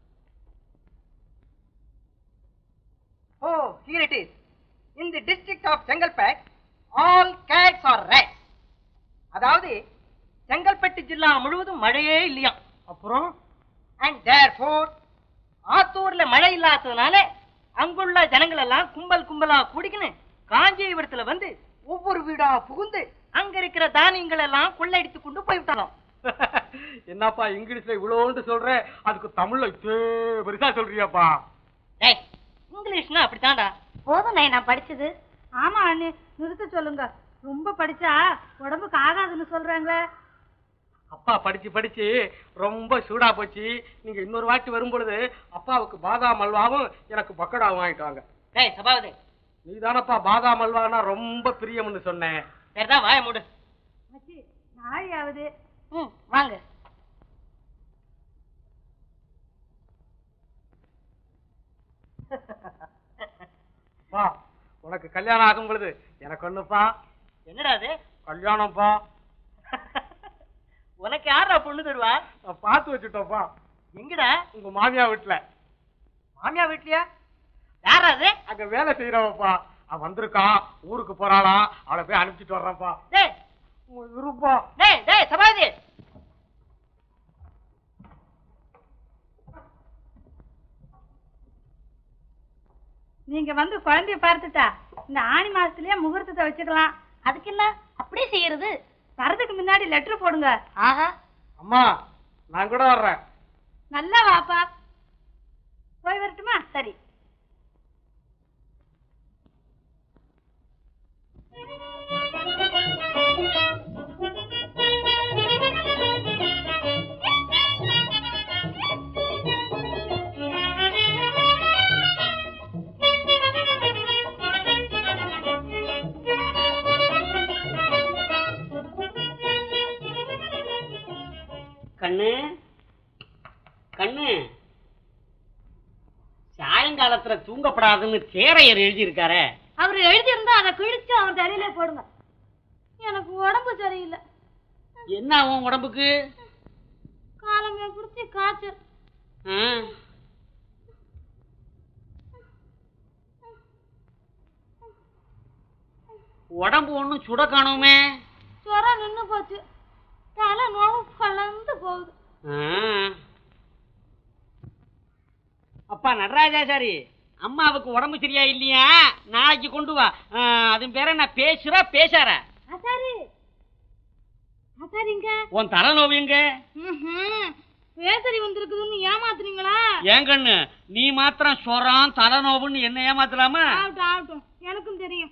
ஓ here it is in the district of Chengalpattu all cats are rats அதாவது செங்கல்பட்டு ஜில்லா முழுவதும் மழையே இல்லையா அப்புறம் அண்ட் therefore ஆத்தூர்ல மழை இல்லாததுனால அங்குள்ள ஜனங்கள் எல்லாம் கும்பல் கும்பலா கூடிக்கின்னு காஞ்சிபுரத்துல வந்து ஒவ்வொரு வீடா புகுந்து அங்க இருக்கிற தானியங்கள் எல்லாம் கொள்ளையடித்து கொண்டு போய்விட்டாராம் என்னப்பா இங்கிலீஷ்ல இவ்வளோண்டு சொல்ற அதுக்கு தமிழ்ல இத்தே பெருசா சொல்றியாப்பா டேய் இங்கிலீஷ்னா அப்படித்தான்டா போதும் நான் படிச்சது ஆமா அண்ணி நிறுத்த சொல்லுங்க ரொம்ப படிச்சா உடம்புக்கு ஆகாதுன்னு சொல்றாங்களே அப்பா படிச்சு படிச்சு ரொம்ப சூடா போச்சு நீங்க இன்னொரு வாட்டி வரும்பொழுது அப்பாவுக்கு பாதாம் அல்வாவும் எனக்கு பக்கடாவும் வாங்கிட்டாங்க டேய் சபாவதி நீ தானப்பா பாதாம் அல்வானா ரொம்ப பிரியம்னு சொன்னேன் சரிதான் வாய மூடு மச்சி நாளையாவது ம் வாங்க பா உனக்கு கல்யாணம் ஆகும் பொழுது எனக்கு ஒண்ணுப்பா என்னடா அது கல்யாணம்ப்பா உனக்கு யாரா பொண்ணு தருவா நான் பார்த்து வச்சுட்டோப்பா எங்கடா உங்க மாமியா வீட்டுல மாமியா வீட்லயா யாரா அது அங்க வேலை செய்யறவப்பா அவன் வந்திருக்கான் ஊருக்கு போறாளாம் அவளை போய் அனுப்பிச்சிட்டு வர்றேன்ப்பா டேய் உங்க விருப்பம் டேய் டேய் சபாதி நீங்க வந்து குழந்தைய பார்த்துட்டா இந்த ஆணி மாசத்துலயே முகூர்த்தத்தை வச்சுக்கலாம் அதுக்கு என்ன அப்படியே செய்யறது வரதுக்கு முன்னாடி லெட்டர் போடுங்க ஆஹா அம்மா நான் கூட வர்றேன் நல்லா வாப்பா போய் வரட்டுமா சரி கண்ணு கண்ணு சாயங்காலத்துல தூங்கப்படாதுன்னு தேரையர் எழுதியிருக்காரே அவர் எழுதியிருந்தா அதை கிழிச்சு அவர் தலையில போடுங்க எனக்கு உடம்பு சரியில்லை என்ன ஆகும் உடம்புக்கு காலமே குடிச்சு காய்ச்சல் ஆ? உடம்பு ஒண்ணும் சுட காணுமே ஜுரம் நின்னு போச்சு தலை நோவு கலந்து போகுது ஆ. அப்பா நடராஜாச்சாரி அம்மாவுக்கு உடம்பு சரியா இல்லையா நாளைக்கு கொண்டு வா ஆ, அது பேர நான் பேசுறா பேசாரா ஆசாரி ஆசாரிங்க உன் தலைநோவு எங்க பேசரி வந்திருக்குதுன்னு ஏமாத்துறீங்களா ஏன் கண்ணு நீ மாத்திரம் சொரம் தலைநோவுன்னு என்ன ஏமாத்தலாமா ஆகட்டும் ஆகட்டும் எனக்கும் தெரியும்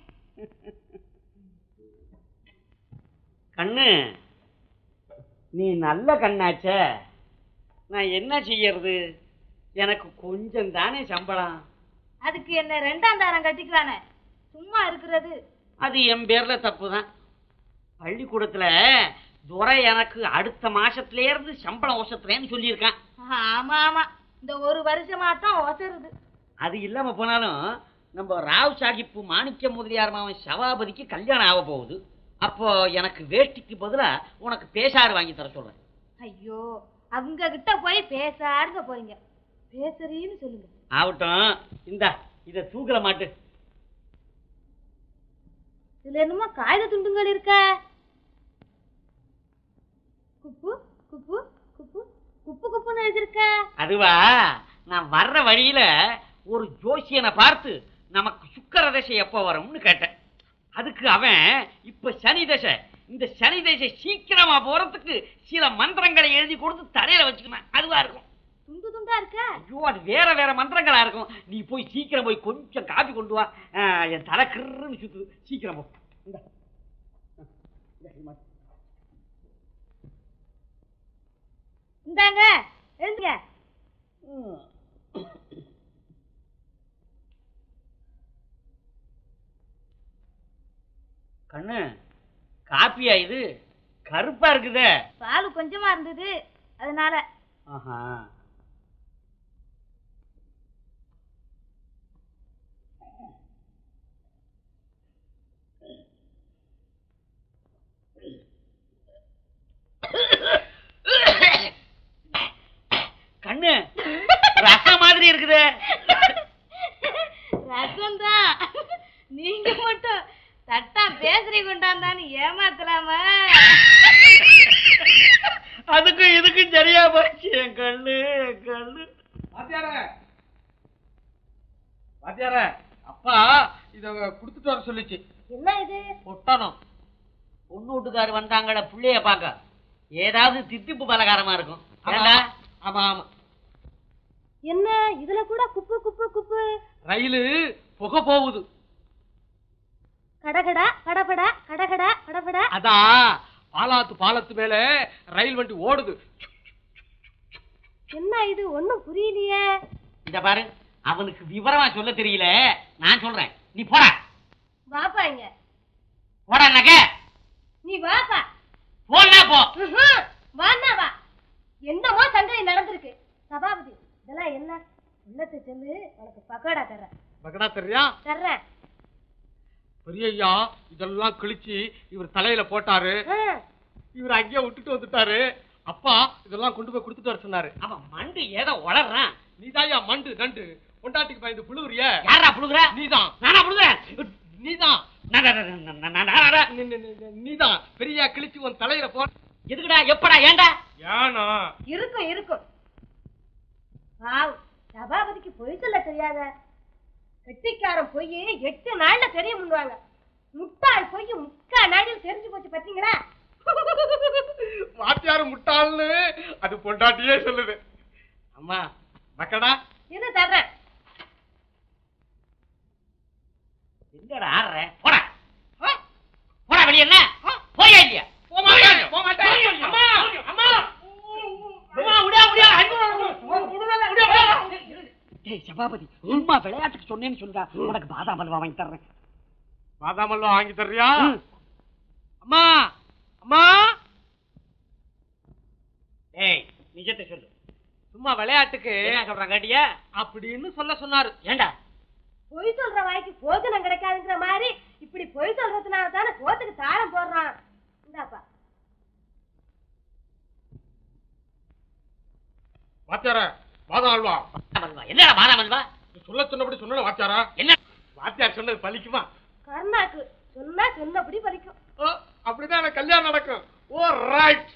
கண்ணு நீ நல்ல கண்ணாச்சே நான் என்ன செய்யறது எனக்கு கொஞ்சம் தானே சம்பளம் அதுக்கு என்ன ரெண்டாம் தாரம் கட்டிக்குவானே சும்மா இருக்கிறது அது என் பேர்ல தப்பு தான் பள்ளிக்கூடத்துல துரை எனக்கு அடுத்த மாசத்துல இருந்து சம்பளம் ஒசத்துறேன்னு சொல்லியிருக்கான் ஆமா ஆமா இந்த ஒரு வருஷமா தான் ஒசருது அது இல்லாம போனாலும் நம்ம ராவ் சாஹிப்பு மாணிக்க முதலியார் மாவன் சபாபதிக்கு கல்யாணம் ஆக போகுது அப்போ எனக்கு வேஷ்டிக்கு பதிலா உனக்கு பேசாறு வாங்கி தர சொல்றேன் ஐயோ அவங்க கிட்ட போய் பேசாருங்க போறீங்க பேசுறீன்னு சொல்லுங்க ஆகட்டும் இந்தா இத தூக்கல மாட்டு இதுல என்னமோ காகித துண்டுங்கள் இருக்க குப்பு குப்பு குப்பு குப்பு குப்புன்னு எழுதிருக்க அதுவா நான் வர்ற வழியில ஒரு ஜோசியனை பார்த்து நமக்கு சுக்கர தசை எப்போ வரும்னு கேட்டேன் அதுக்கு அவன் இப்ப சனி தசை இந்த சனி தசை சீக்கிரமா போறதுக்கு சில மந்திரங்களை எழுதி கொடுத்து தலையில வச்சுக்கணும் அதுவா இருக்கும் துண்டு துண்டா இருக்க ஐயோ அது வேற வேற மந்திரங்களா இருக்கும் நீ போய் சீக்கிரம் போய் கொஞ்சம் காபி கொண்டு வா ஆ, என் தலை கிருன்னு சுத்துது சீக்கிரம் போ இந்தா. இந்தா, இது மாத்து. இந்தாங்க எழுதுங்க கண்ணு காப்பியா இது கருப்பா இருக்குதே பால் கொஞ்சமா இருந்தது அதனால ஆஹா கண்ணு ரசம் மாதிரி இருக்குதே ரசம் தான் நீங்க மட்டும் தட்டா பேசுறி கொண்டாந்தான்னு ஏமாத்தலாமா அதுக்கும் இதுக்கும் சரியா போச்சு என் கண்ணு என் கண்ணு வாத்தியார வாத்தியார அப்பா இத குடுத்துட்டு வர சொல்லிச்சு என்ன இது பொட்டணும் பொண்ணு வீட்டுக்காரு வந்தாங்கள புள்ளைய பார்க்க ஏதாவது தித்திப்பு பலகாரமா இருக்கும் ஆமா, ஏண்டா? ஆமா ஆமா என்ன இதுல கூட குப்பு குப்பு குப்பு ரயிலு புகை போகுது கடகடா கடபடா கடகடா கடபடா அதான் பாலாத்து பாலத்து மேல ரயில் வண்டி ஓடுது என்ன இது ஒண்ணும் புரியலையே இத பாரு அவனுக்கு விவரமா சொல்ல தெரியல நான் சொல்றேன் நீ போடா வாப்பா இங்க போடா நக நீ வாப்பா போனா போ ம்ஹும். வான்னா வா என்னமோ சங்கதி நடந்திருக்கு சபாபதி இதெல்லாம் என்ன உள்ளத்தை சொல்லு உனக்கு பக்கோடா தர்றேன் பகடா தெரியா தர்றேன் பெரியய்யா இதெல்லாம் கிழிச்சு இவர் தலையில போட்டாரு ம். இவர் அங்கேயே விட்டுட்டு வந்துட்டாரு அப்பா இதெல்லாம் கொண்டு போய் கொடுத்துட்டு வர சொன்னாரு அவன் மண்டு ஏதோ உளறான் நீதாயா மண்டு நண்டு பொண்டாட்டிக்கு பயந்து புழுவுறிய யாரா புழுகுற நீதான் நானா புழுகுறேன் நீதான் நான், நான், நான், நான், நான், நான், நான். நீ- நீ- நீ- நீதான் பெரிய கிழிச்சு உன் தலையில போ எதுக்குடா எப்படா ஏன்டா ஏனா இருக்கும் இருக்கும் பாவம் சபாபதிக்கு பொய் சொல்ல தெரியாத கெட்டிக்காரன் பொய் எட்டு நாள்ல தெரிய முன்னுவாங்க முட்டாள் பொய் முக்கா நாளில் தெரிஞ்சு போச்சு பாத்தீங்களா வாத்தியாரு முட்டாள்னு அது பொண்டாட்டியே சொல்லுது அம்மா மக்கடா இது தர்றேன் எங்கடா ஆடுற போடா ஆ? போடா வெளிய என்ன போயா இல்லையா டேய் சபாபதி சும்மா விளையாட்டுக்கு சொன்னேன்னு சொல்லுடா உனக்கு பாதாம் அல்வா வாங்கி தர்றேன் பாதாமெல்லாம் வாங்கி தர்றியா ம். அம்மா அம்மா டேய் நிஜத்தை சொல்லு சும்மா விளையாட்டுக்கு என்ன சொல்றான் கேட்டியா அப்படின்னு சொல்ல சொன்னாரு ஏண்டா பொய் சொல்ற வாய்க்கு போஜனம் கிடைக்காதுங்கிற மாதிரி இப்படி பொய் சொல்றதுனால தானே கோத்துக்கு தாளம் போடுறான் இந்தாப்பா வாத்தியார பாதாம் அல்வா பாதாம் அல்வா என்னடா பாதாம் அல்வா சொல்ல சொன்னபடி சொன்ன வாத்தியாரா என்ன வாத்தியார் சொன்னது பலிக்குமா கர்ணாக்கு சொன்னா சொன்னபடி பலிக்கும் ஓ, அப்படிதான் எனக்கு கல்யாணம் நடக்கும் ஓ ரைட்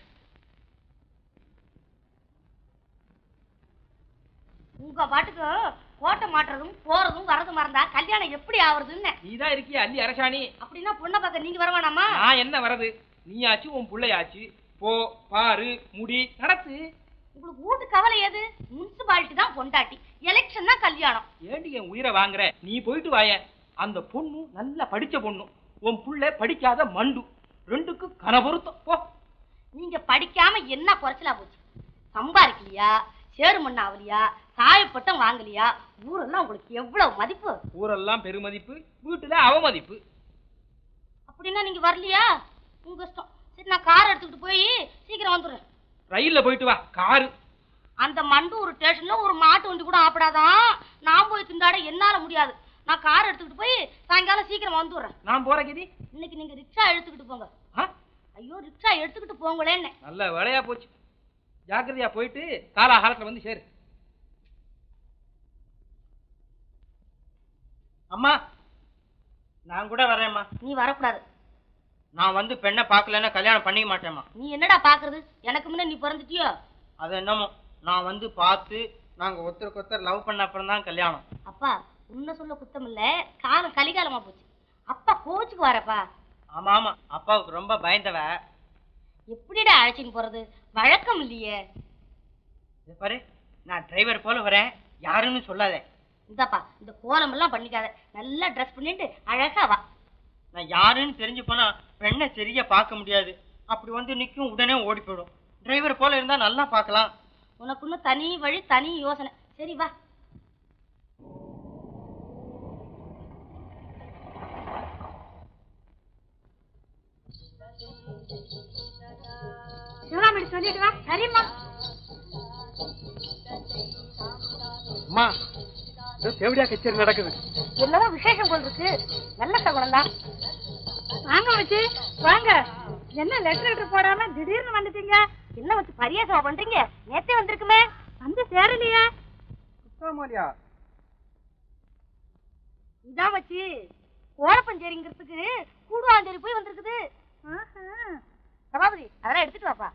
உங்க பாட்டுக்கு கோட்டை மாட்டுறதும் போறதும் வரதும் மறந்தா கல்யாணம் எப்படி ஆவறதுன்னு நீதான் இருக்கிய அள்ளி அரசாணி அப்படின்னா பொண்ணை பார்க்க நீங்க வர வேணாமா நான் என்ன வரது நீயாச்சு உன் பிள்ளையாச்சு போ பாரு முடி நடத்து உங்களுக்கு வீட்டு கவலை எது முனிசிபாலிட்டி தான் பொண்டாட்டி எலெக்ஷன் தான் கல்யாணம் ஏண்டி என் உயிரை வாங்குற நீ போயிட்டு வாயேன் அந்த பொண்ணு நல்லா படிச்ச பொண்ணு உன் புள்ள படிக்காத மண்டு ரெண்டுக்கு கனபொருத்தம் போ நீங்க படிக்காம என்ன குறைச்சலா போச்சு சம்பாதிக்கலையா சேரு மண்ண ஆகலையா சாயப்பட்டம் வாங்கலையா ஊரெல்லாம் உங்களுக்கு எவ்வளவு மதிப்பு ஊரெல்லாம் பெருமதிப்பு வீட்டுல அவமதிப்பு அப்படின்னா நீங்க வரலையா உங்க இஷ்டம் சரி நான் கார் எடுத்துக்கிட்டு போய் சீக்கிரம் வந்துடுறேன் ரயில்ல போயிட்டு வா காரு அந்த மண்டூர் ஸ்டேஷன்ல ஒரு மாட்டு வண்டி கூட ஆப்படாதான் நான் போய் திண்டாட என்னால முடியாது நான் கார் எடுத்துக்கிட்டு போய் சாயங்காலம் சீக்கிரம் வந்துடுறேன் நான் போற கதி இன்னைக்கு நீங்க ரிக்ஷா எடுத்துக்கிட்டு போங்க ஆ? ஐயோ ரிக்ஷா எடுத்துக்கிட்டு போங்களேன்னு நல்ல வேலையா போச்சு ஜாக்கிரதையா போயிட்டு காலாகாலத்துல வந்து சேரு அம்மா நான் கூட வரேம்மா நீ வரக்கூடாது நான் வந்து பெண்ணை பார்க்கலன்னா கல்யாணம் பண்ணிக்க மாட்டேம்மா நீ என்னடா பாக்குறது எனக்கு முன்ன நீ பிறந்துட்டியோ அது என்னமோ நான் வந்து பார்த்து நாங்க ஒருத்தருக்கு ஒருத்தர் லவ் பண்ண அப்புறம் தான் கல்யாணம் அப்பா உன்ன சொல்ல குத்தம் இல்ல காலம் கலிகாலமா போச்சு அப்பா கோச்சுக்கு வரப்பா ஆமா ஆமா அப்பாவுக்கு ரொம்ப பயந்தவ எப்படிடா அழைச்சின்னு போறது வழக்கம் இல்லையே இது பாரு நான் டிரைவர் போல வரேன் யாருன்னு சொல்லாத இந்தாப்பா இந்த கோலம் எல்லாம் பண்ணிக்காத நல்லா ட்ரெஸ் பண்ணிட்டு அழகா வா நான் யாருன்னு தெரிஞ்சு போனா பெண்ணை சரியா பார்க்க முடியாது அப்படி வந்து நிக்கும் உடனே ஓடி போயிடும் டிரைவர் போல இருந்தா நல்லா பார்க்கலாம் உனக்கு இன்னும் தனி வழி தனி யோசனை சரி வா சிவகாமி சொல்லிட்டு வா சரிம்மா அம்மா ஏதோ தேவடியா கச்சேரி நடக்குது என்னவோ விசேஷம் போல் இருக்கு நல்ல சகுனம் தான் வாங்க வச்சு வாங்க என்ன லெட்டர் லெட்டர் போடாம திடீர்னு வந்துட்டீங்க என்ன வச்சு பரியாசமா பண்றீங்க நேத்தே வந்திருக்குமே வந்து சேரலையா இதான் வச்சு கோலப்பஞ்சேரிங்கிறதுக்கு கூடுவாஞ்சேரி போய் வந்திருக்குது சபாபதி அதெல்லாம் எடுத்துட்டு வாப்பா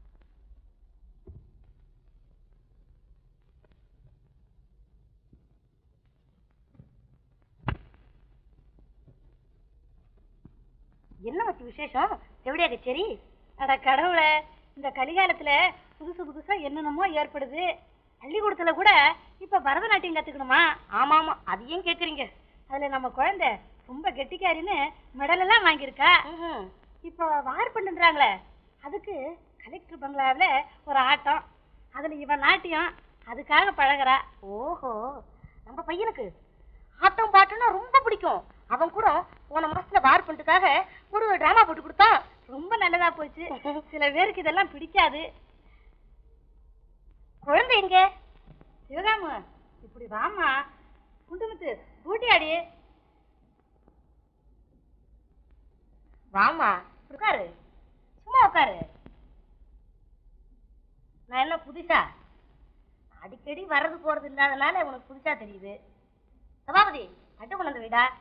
என்ன வச்சு விசேஷம் எப்படியா கச்சேரி அட கடவுளே இந்த கலிகாலத்துல புதுசு புதுசா என்னென்னமோ ஏற்படுது பள்ளிக்கூடத்துல கூட இப்ப பரதநாட்டியம் கத்துக்கணுமா ஆமா ஆமா அதையும் கேக்குறீங்க அதுல நம்ம குழந்தை ரொம்ப கெட்டிக்காரின்னு மெடல் எல்லாம் வாங்கியிருக்கா இப்போ வார் பண்ணுன்றாங்களே அதுக்கு கலெக்டர் பங்களாவுல ஒரு ஆட்டம் அதுல இவன் நாட்டியம் அதுக்காக பழகுறா ஓஹோ நம்ம பையனுக்கு ஆட்டம் பாட்டுன்னா ரொம்ப பிடிக்கும் அவன் கூட போன மாசத்துல வார் பண்ணுறதுக்காக ஒரு டிராமா போட்டு கொடுத்தான் ரொம்ப நல்லதா போச்சு சில பேருக்கு இதெல்லாம் பிடிக்காது குழந்தை எங்க சிவகாம இப்படி வாமா குண்டுமுத்து பூட்டியாடி வாமா உட்காரு சும்மா உட்காரு புதுசா அடிக்கடி வர்றது போறது இல்லாதனால உனக்கு புதுசா தெரியுது சபாபதி அட்டை கொண்டு வந்து வீடா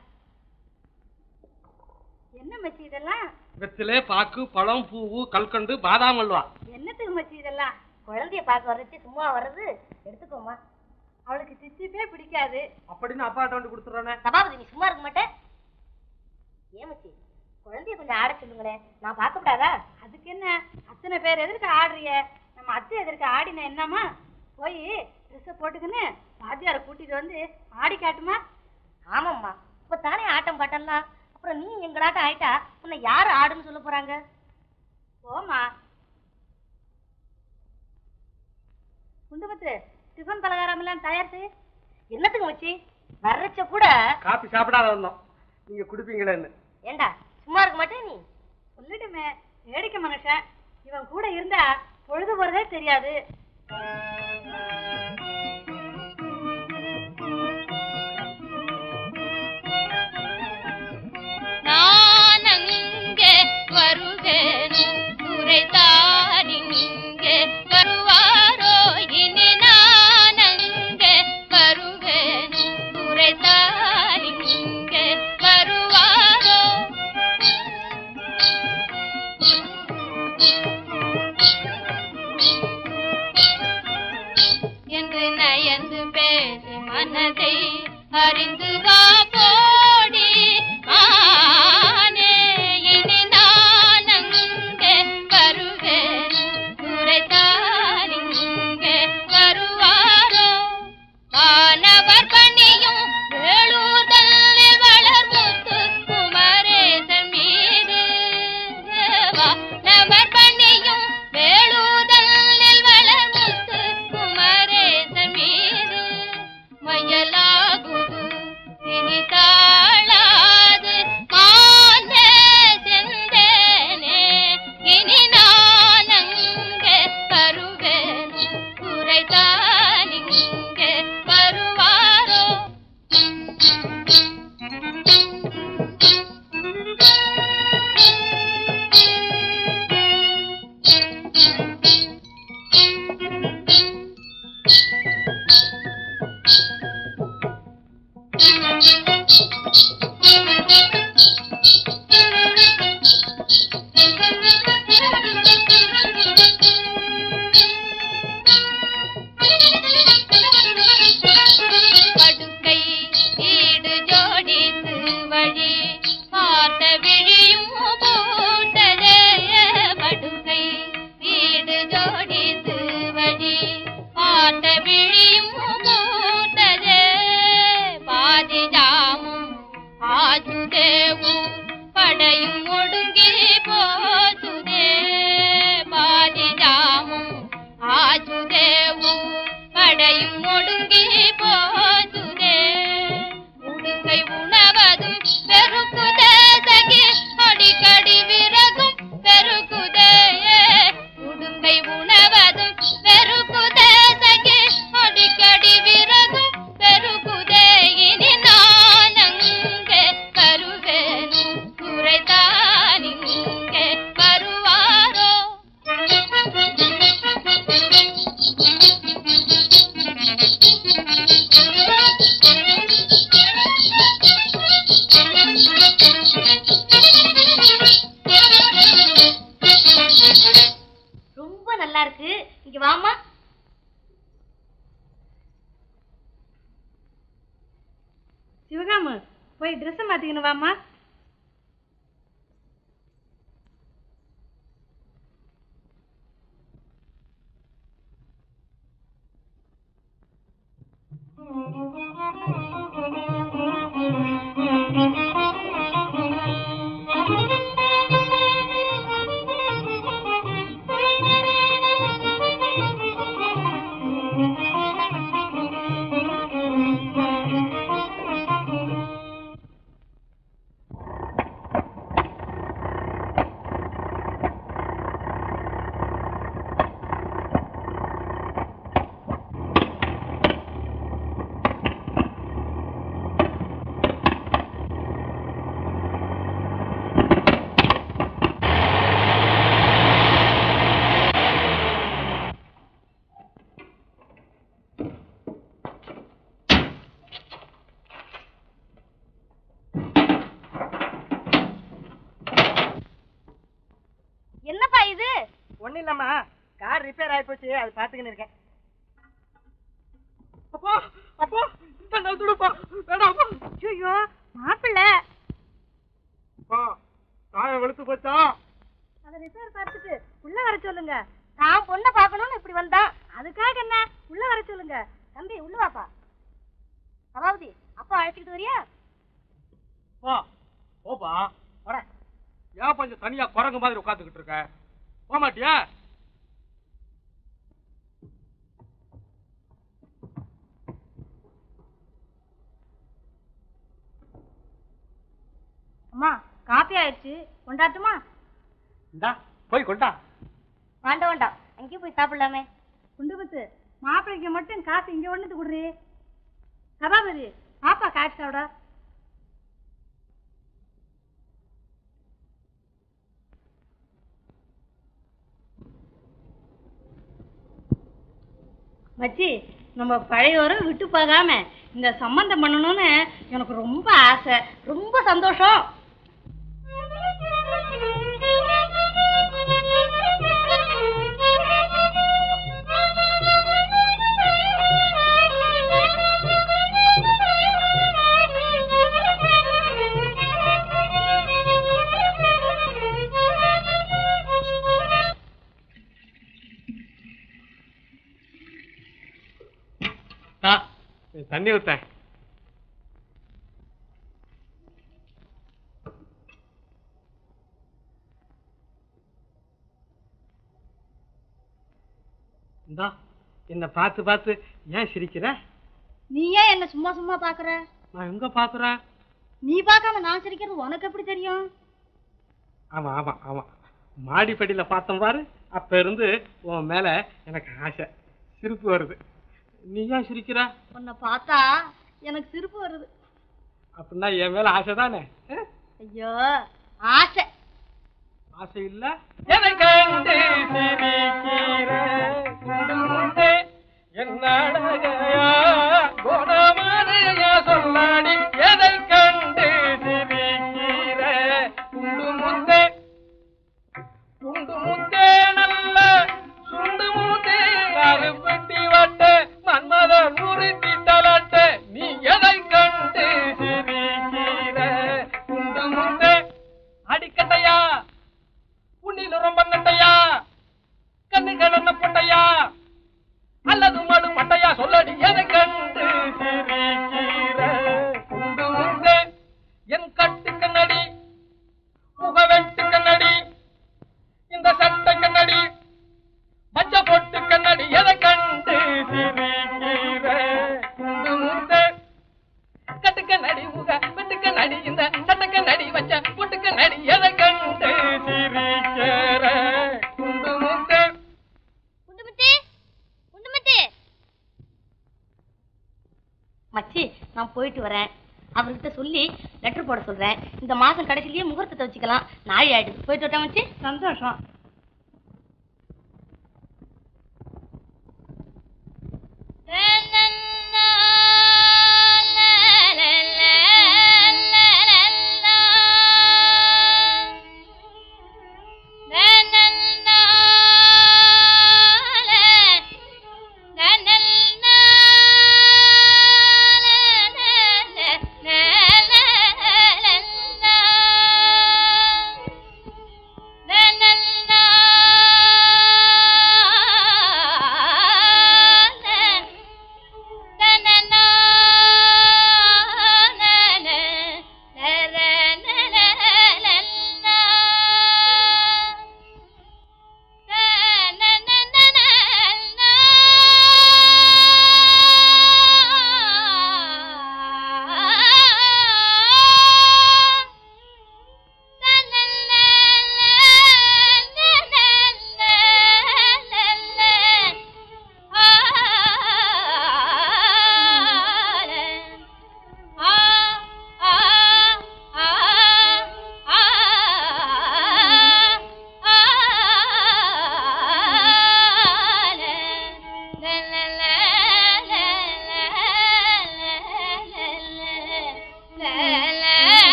என்ன மச்சி இதெல்லாம் வெத்திலே பாக்கு பழம் பூவு கல்கண்டு பாதாம் அல்வா என்னத்துக்கு மச்சி இதெல்லாம் குழந்தைய பார்க்க வர்றச்சு சும்மா வர்றது எடுத்துக்கோமா அவளுக்கு சிச்சிப்பே பிடிக்காது அப்படின்னு அப்பாட்ட வந்து கொடுத்துறானே சபாபதி நீ சும்மா இருக்க மாட்டேன் ஏன் மச்சி குழந்தைய கொஞ்சம் ஆட சொல்லுங்களேன் நான் பார்க்க கூடாதா அதுக்கு என்ன அத்தனை பேர் எதிர்க்க ஆடுறிய நம்ம அத்தை எதிர்க்க ஆடின என்னம்மா போய் ட்ரெஸ்ஸை போட்டுக்கின்னு வாத்தியாரை கூட்டிட்டு வந்து ஆடி காட்டுமா ஆமாம்மா இப்ப தானே ஆட்டம் பாட்டம்லாம் அப்புறம் நீ எங்களாட்டம் ஆயிட்டா உன்னை யாரு ஆடுன்னு சொல்ல போறாங்க போமா குண்டுபத்து டிஃபன் பலகாரம் எல்லாம் தயார் செய் என்னத்துக்கு மச்சி வர்றச்ச கூட காப்பி சாப்பிடாத வந்தோம் நீங்க குடிப்பீங்களேன்னு ஏண்டா சும்மா இருக்க மாட்டே நீ சொல்லிடுமே வேடிக்கை மனுஷன் இவன் கூட இருந்தா பொழுது போறதே தெரியாது நான் அங்கே வருவேனும் துரைத்தான் இங்கே வருவாரோ இனி நான் அங்கே வருவேனும் துரைத்தான் இங்கே வருவாரோ என்று நயந்து பேசி மனதை அறிந்து வா போடி ஆனே இனி நான் அங்கே வருவேன் துரைத்தான் இங்கே வருவாரோ வானவர் பணியும் வேளூதலில் வளர்முத்து குமரேசன் மீது வானவர் பணியும் வேளூதலில் வளர்முத்து குமரேசன் மீது மயலாகுது இனி தாழாது மானே செந்தேனே இனி நான் அங்கே வருவேன் குறைதான் இங்கே வருவாரோ படுக்கை வீடு ஜோடித்து வழி பார்த்த விழியும் பூட்டதே படுக்கை வீடு ஜோடித்து வழி பார்த்த விழியும் பூட்டதே பாதி ஜாமும் ஆஜுதேவும் படையும் ஒடுங்கி போச்சுதே பாதி ஜாமும் ஆஜுதேவும் படையும் ஒடுங்கி போச்சுதே உடுங்கை உணவதும் பெருக்குதே சகி அடிக்கடி விறகும் பெருக்குதே உடுங்கை உணவதும் பெருக்குதே சகி அடிக்கடி விறகும் பெருக்குதே இனி நான் அங்கே வருவேனும் குறைதான் இங்கே வருவாரோ ரொம்ப நல்லா இருக்கு இங்க வாமா சிவகாமு போய் ட்ரெஸ்ஸை மாத்திக்கணும் வாம்மா இது ஒண்ணும் இல்லம்மா கார் ரிப்பேர் ஆகி போச்சு அது பாத்துக்கின்னு இருக்கேன் அப்பா அப்பா இந்த நடுப்பா வேணாம் ஐயோ மாப்பிள்ள அப்பா சாயம் வெளுத்து போச்சா அதை ரிப்பேர் பார்த்துட்டு உள்ள வர சொல்லுங்க நான் பொண்ணை பார்க்கணும்னு இப்படி வந்தான் அதுக்காக என்ன உள்ள வர சொல்லுங்க தம்பி உள்ள வாப்பா சபாபதி அப்பா அழைச்சிக்கிட்டு வரியா வா ஓப்பா வர ஏன் கொஞ்சம் தனியா குரங்கு மாதிரி உட்காந்துக்கிட்டு இருக்க போக மாட்டியா அம்மா காப்பி ஆயிடுச்சு கொண்டாட்டுமா இந்தா போய் கொண்டா வேண்டாம் வேண்டாம் அங்கேயே போய் சாப்பிடலாமே குண்டுபத்து மாப்பிள்ளைக்கு மட்டும் காசு இங்க ஒண்ணுத்து குடுறி சபாபதி பாப்பா காசு சாப்பிட மச்சி நம்ம பழையோரும் விட்டு போகாம இந்த சம்பந்தம் பண்ணணும்னு எனக்கு ரொம்ப ஆசை ரொம்ப சந்தோஷம் தா, தண்ணி ஊத்தேன் இந்தா என்ன பார்த்து பார்த்து ஏன் சிரிக்கிற நீ ஏன் என்ன சும்மா சும்மா பாக்குற நான் எங்க பாக்குறேன் நீ பார்க்காம நான் சிரிக்கிறது உனக்கு எப்படி தெரியும் ஆமா ஆமா ஆமா மாடிப்படியில பார்த்தோம் பாரு அப்ப இருந்து உன் மேல எனக்கு ஆசை சிரிப்பு வருது நீ ஏன் சிரிக்கிற உன்னை பார்த்தா எனக்கு சிரிப்பு வருது அப்படின்னா என் மேல ஆசை தானே ஐயோ ஆசை ஆசை இல்ல எதை கண்டு சிரிக்கிற குண்டுமுண்டே என்ன அழகையா குணமறையா சொல்லாடி எதை கண்டு சிரிக்கிற குண்டுமுண்டே குண்டு முத்தே நல்ல சுண்டு முத்தே கருப்பட்டி வட்ட மன்மத முறித்தி தலட்ட நீ எதை கண்டு சிரிக்கிற குண்டு முத்தே அடிக்கட்டையா உன்னில ரொம்ப நட்டையா கண்ணுகள் என்ன பொட்டையா அல்லது மடு மட்டையா சொல்லடி எதை கண்டு சிரிக்கிற குண்டு முத்தே என் கட்டு கண்ணடி முகவெட்டு கண்ணடி இந்த சட்டை கண்ணடி பச்சை பொட்டு கண்ணடி எதை கண்டு சிரிக்கிற குண்டு முத்தே கட்டு கண்ணடி முக வெட்டு கண்ணடி இந்த சட்டை கண்ணடி வச்ச பொட்டு கண்ணடி எதை கண்டு சிரிக்கிற குண்டு முத்தே குண்டுமத்தி குண்டுமத்தி மச்சி நான் போயிட்டு வரேன் அவர்கிட்ட சொல்லி லெட்டர் போட சொல்றேன் இந்த மாசம் கடைசிலேயே முகூர்த்தத்தை வச்சுக்கலாம் நாளை ஆயிடுது போயிட்டு வரட்டா மச்சி சந்தோஷம் la la la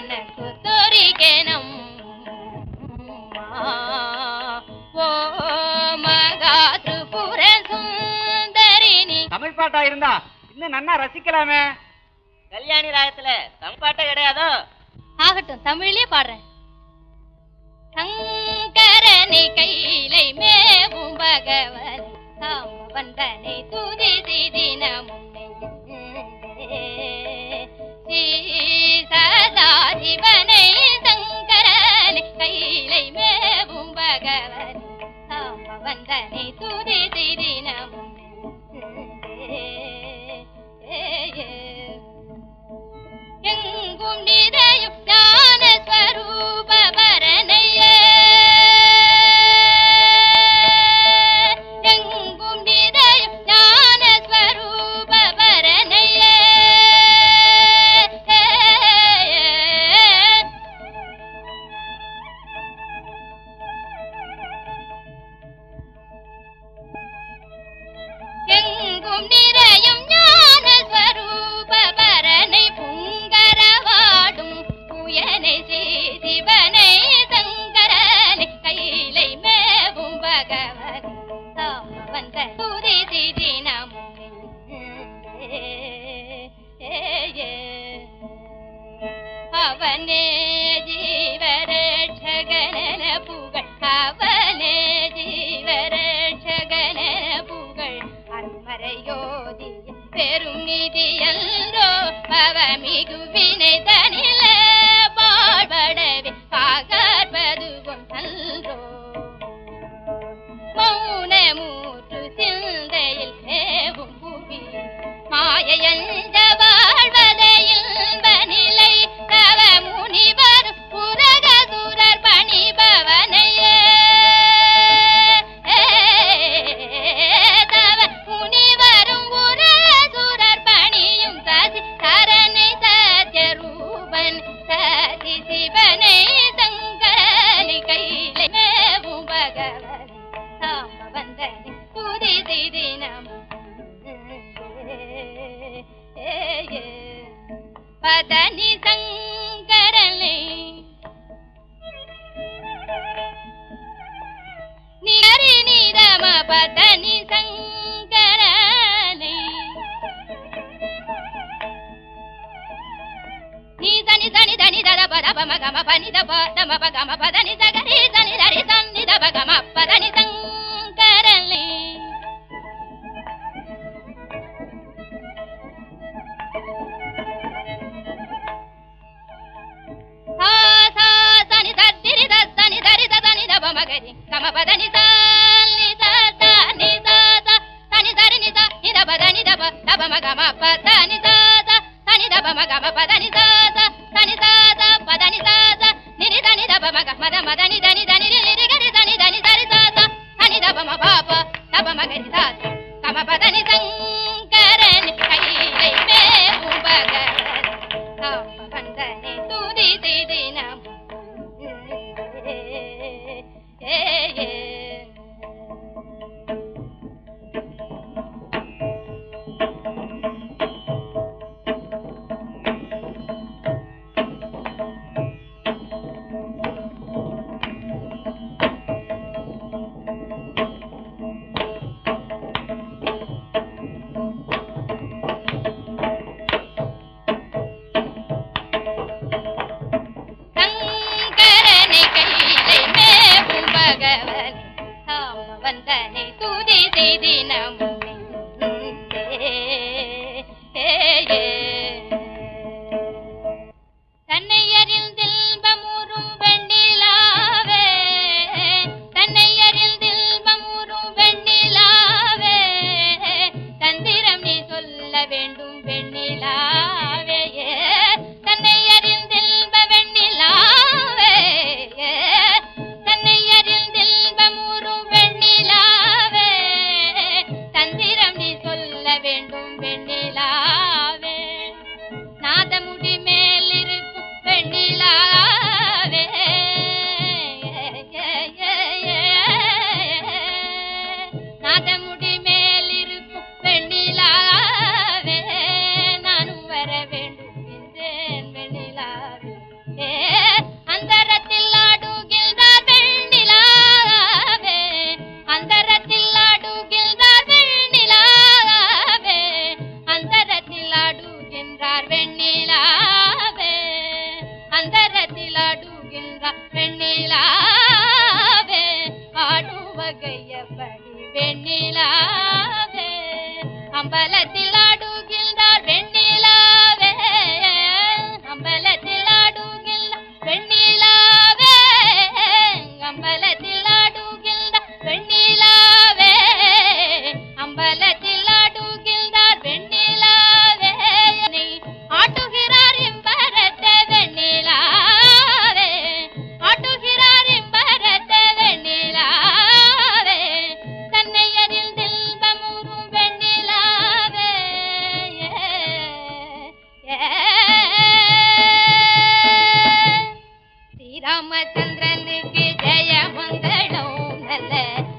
మనకు దొరికెనమ్మ ఓ మగా త్రిపుర సుందరిని தமிழ் பாட்டா இருந்தா இன்னும் நன்னா ரசிக்கலாமே கல்யாணி ராயத்துல தம்பாட்ட கிடையாதோ ஆகட்டும் தமிழ்லயே பாடுறேன் சங்கரனை கையிலை மேவும் பகவன் சாம்பவந்தனை துதி தினமும் சதா சிவனை சங்கரனை கையிலை மேவும் பகவன் சாம்பவந்தனை துதி தினமும் எங்கும் நிறையும் ஞான ஸ்வரூப பரணையே எங்கும் நிறையும் ஞான ஸ்வரூப பரணையே எங்கும் நிறையும் ஞான ஸ்வரூப பரனை புங்கரவாடும் புயனை சிவனை சங்கரனை கையிலை மேவும் பகவன் வந்த துதி திதினமும் அவனே ஜீவரட்சகன புகழ் அவனே ஜீவரட்சகன புகழ் அருமறையோதி பெரும் நிதியன்றோ பவமிகு வினை தனில பாழ்படவே பாகற்பதுவும் அன்றோ மௌனமூற்று சிந்தையில் மேவும் புவி மாயஞ்ச வாழ்வதை இன்ப நிலை தவ முனிவர் புரகசுரர் பணிபவனையே தவ முனிவரும் புரகசுரர் பணியும் சதி சரணை சத்ய ரூபன் சதி சிவனை சங்கலி கையிலை மேவும் பகவன் சாம வந்தனி துதி திதினம் பதனி சங்கரனை நிகரி நிதம பதனி சங்கரனை நீ தனி தனி தனி தத பத பம கம பனி த பத ம ப கம பதனி சகரி தனி தரி தனி த ப கம பதனி சங்கரனை சா சா தனி தத்திரி தத்தனி தரி தனி த ப மகரி கம பதனி தனி தத நி தத தனி தரி நி த நி த பதனி த ப த ப ம கம பதனி தத தனி த ப ம கம பதனி தத தனி தத பதனி தத நி நி தனி த ப ம க மத மதனி தனி தனி ரி ரி கரி தனி தனி தரி தத தனி த ப ம ப ப த ப ம கரி தத கம பதனி சங்கரன் கைலை மேவும் பகவன் சாம்ப வந்தனே துதி திதினம் ஏ ஏ சங்கரனை கையிலை மேவும் பகவன் சாம வந்தனை துதி செய்தினமும் தன்னை அறிந்தில்பமுறும் வெண்ணிலாவே தன்னை அறிந்தில்பமுறும் வெண்ணிலாவே தந்திரம் நீ சொல்ல வேண்டும் வெண்ணிலாவே தன்னை அறிந்தில்ப வெண்ணிலாவே தன்னை அறிந்தில்பமுறும் வெண்ணிலாவே அடி வெண்ணிலாவே அம்பலத்தில் ஆடுகின்றார் வெண்ணிலாவே அம்பலத்தில் ஆடுகின்றார் வெண்ணிலாவே அம்பலத்தில் ஆடுகின்றார் வெண்ணிலாவே அம்பலத்தில் ஆடுகின்றார் வெண்ணிலாவே என்னை ஆட்டுகிறார் இம்பரத்த வெண்ணிலாவே ஆட்டுகிறார் இம்பரத்த வெண்ணிலாவே தன்னை அறிந்தில் பமுறும் வெண்ணிலாவே ஸ்ரீராமச்சந்திரனுக்கு ஜெயமங்களம் நல்ல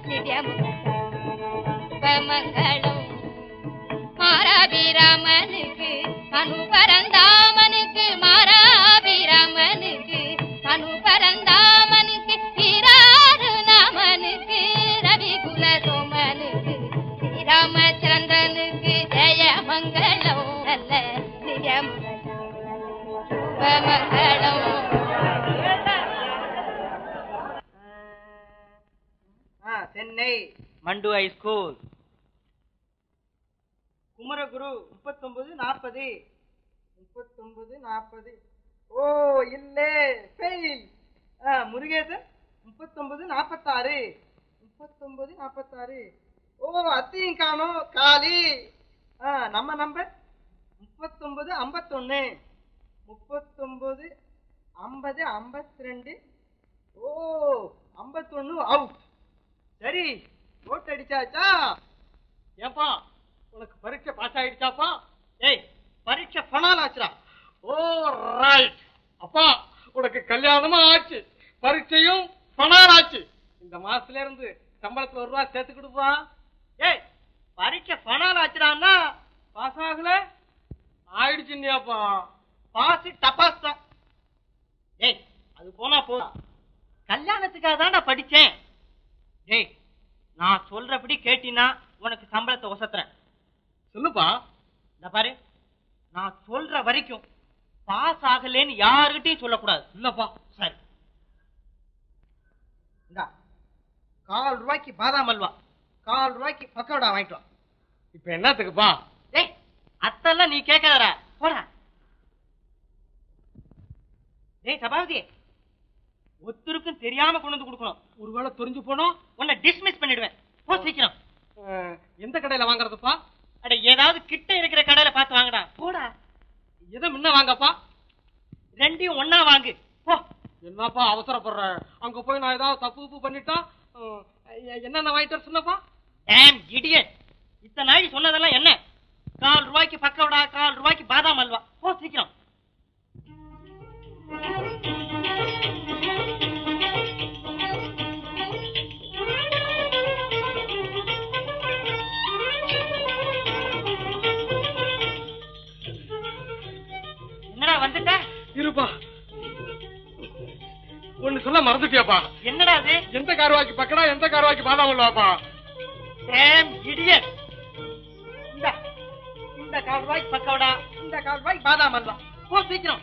நித்யமங்களம் மாராபிராமனுக்கு அனுபரந்தாமனுக்கு மாராபிராமனுக்கு அனுபரந்தாமனுக்கு ஈராறு நாமனுக்கு ரவிகுல சோமனுக்கு ஸ்ரீராமச்சந்திரனுக்கு ஜெயமங்களம் நல்ல நிஜமங்களம் ஆ, சென்னை மண்டு ஹை ஸ்கூல் குமரகுரு முப்பத்தொன்பது நாற்பது முப்பத்தொன்பது நாற்பது ஓ இல்லே ஃபெயில் முருகேசன் முப்பத்தொன்பது நாற்பத்தாறு முப்பத்தொன்பது நாற்பத்தாறு ஓ அத்தையும் காணோம் காலி ஆ, நம்ம நம்பர் முப்பத்தொன்பது ஐம்பத்தொன்னு முப்பத்தொன்பது ஐம்பது ஐம்பத்தி ரெண்டு ஓ ஐம்பத்தொன்னு அவுட் சரி ஓட்டு அடிச்சாச்சா ஏப்பா உனக்கு பரீட்சை பாஸ் ஆயிடுச்சாப்பா ஏய் பரீட்சை பணால் ஆச்சுடா ஓ ரைட் அப்பா உனக்கு கல்யாணமும் ஆச்சு பரீட்சையும் பணம் ஆச்சு இந்த மாசத்துல இருந்து சம்பளத்துல ஒரு ரூபா சேர்த்துக்கிடுப்பா ஏய் பரீட்சை பணால் ஆச்சுடான்னா பாஸ் ஆகல ஆயிடுச்சுன்னியாப்பா பாஸ் டபாஸ் தான் ஏய் அது போனா போ கல்யாணத்துக்காக தான்டா படிச்சேன் ஏய் நான் சொல்றபடி கேட்டினா உனக்கு சம்பளத்தை ஒசத்துறேன் சொல்லுப்பா இந்த பாரு நான் சொல்ற வரைக்கும் பாஸ் ஆகலைன்னு யாருகிட்டயும் சொல்லக்கூடாது இல்லப்பா சரி இந்தா கால் ரூபாய்க்கு பாதாம் அல்வா கால் ரூபாய்க்கு பக்கோடா வாங்கிட்டு வா இப்ப என்னத்துக்குப்பா ஏய் அத்தெல்லாம் நீ கேட்காதடா போடா டேய் சபாபதி ஒருத்தருக்கும் தெரியாம கொண்டு வந்து கொடுக்கணும் ஒருவேளை தெரிஞ்சு போனோம் உன்னை டிஸ்மிஸ் பண்ணிடுவேன் போ சீக்கிரம் அஹ், எந்த கடையில வாங்குறதுப்பா அட ஏதாவது கிட்ட இருக்கிற கடையில பார்த்து வாங்கடா போடா எதை முன்ன வாங்கப்பா ரெண்டையும் ஒண்ணா வாங்கு போ என்னப்பா அவசரப்படுற அங்க போய் நான் ஏதாவது தப்பு உப்பு பண்ணிட்டா அஹ், எ- என்னென்ன வாங்கிட்டு வர சொன்னப்பா டேம் இடியட் இத்தனை நாளைக்கு சொன்னதெல்லாம் என்ன கால் ரூபாய்க்கு பக்கோடா கால் ரூபாய்க்கு பாதாம் அல்வா போ சீக்கிரம் என்னடா வந்துட்ட இருப்பா ஒண்ணு சொல்ல மறந்துட்டியாப்பா என்னடா அது எந்த கார்வாக்கி பக்கடா எந்த கார்வாக்கி பாதாம் இல்லவாப்பா டேம் இடியட் இந்த இந்த கால் ரூபாய்க்கு பக்கோடா இந்த கால் ரூபாய்க்கு பாதாம் அல்வா போ சீக்கிரம்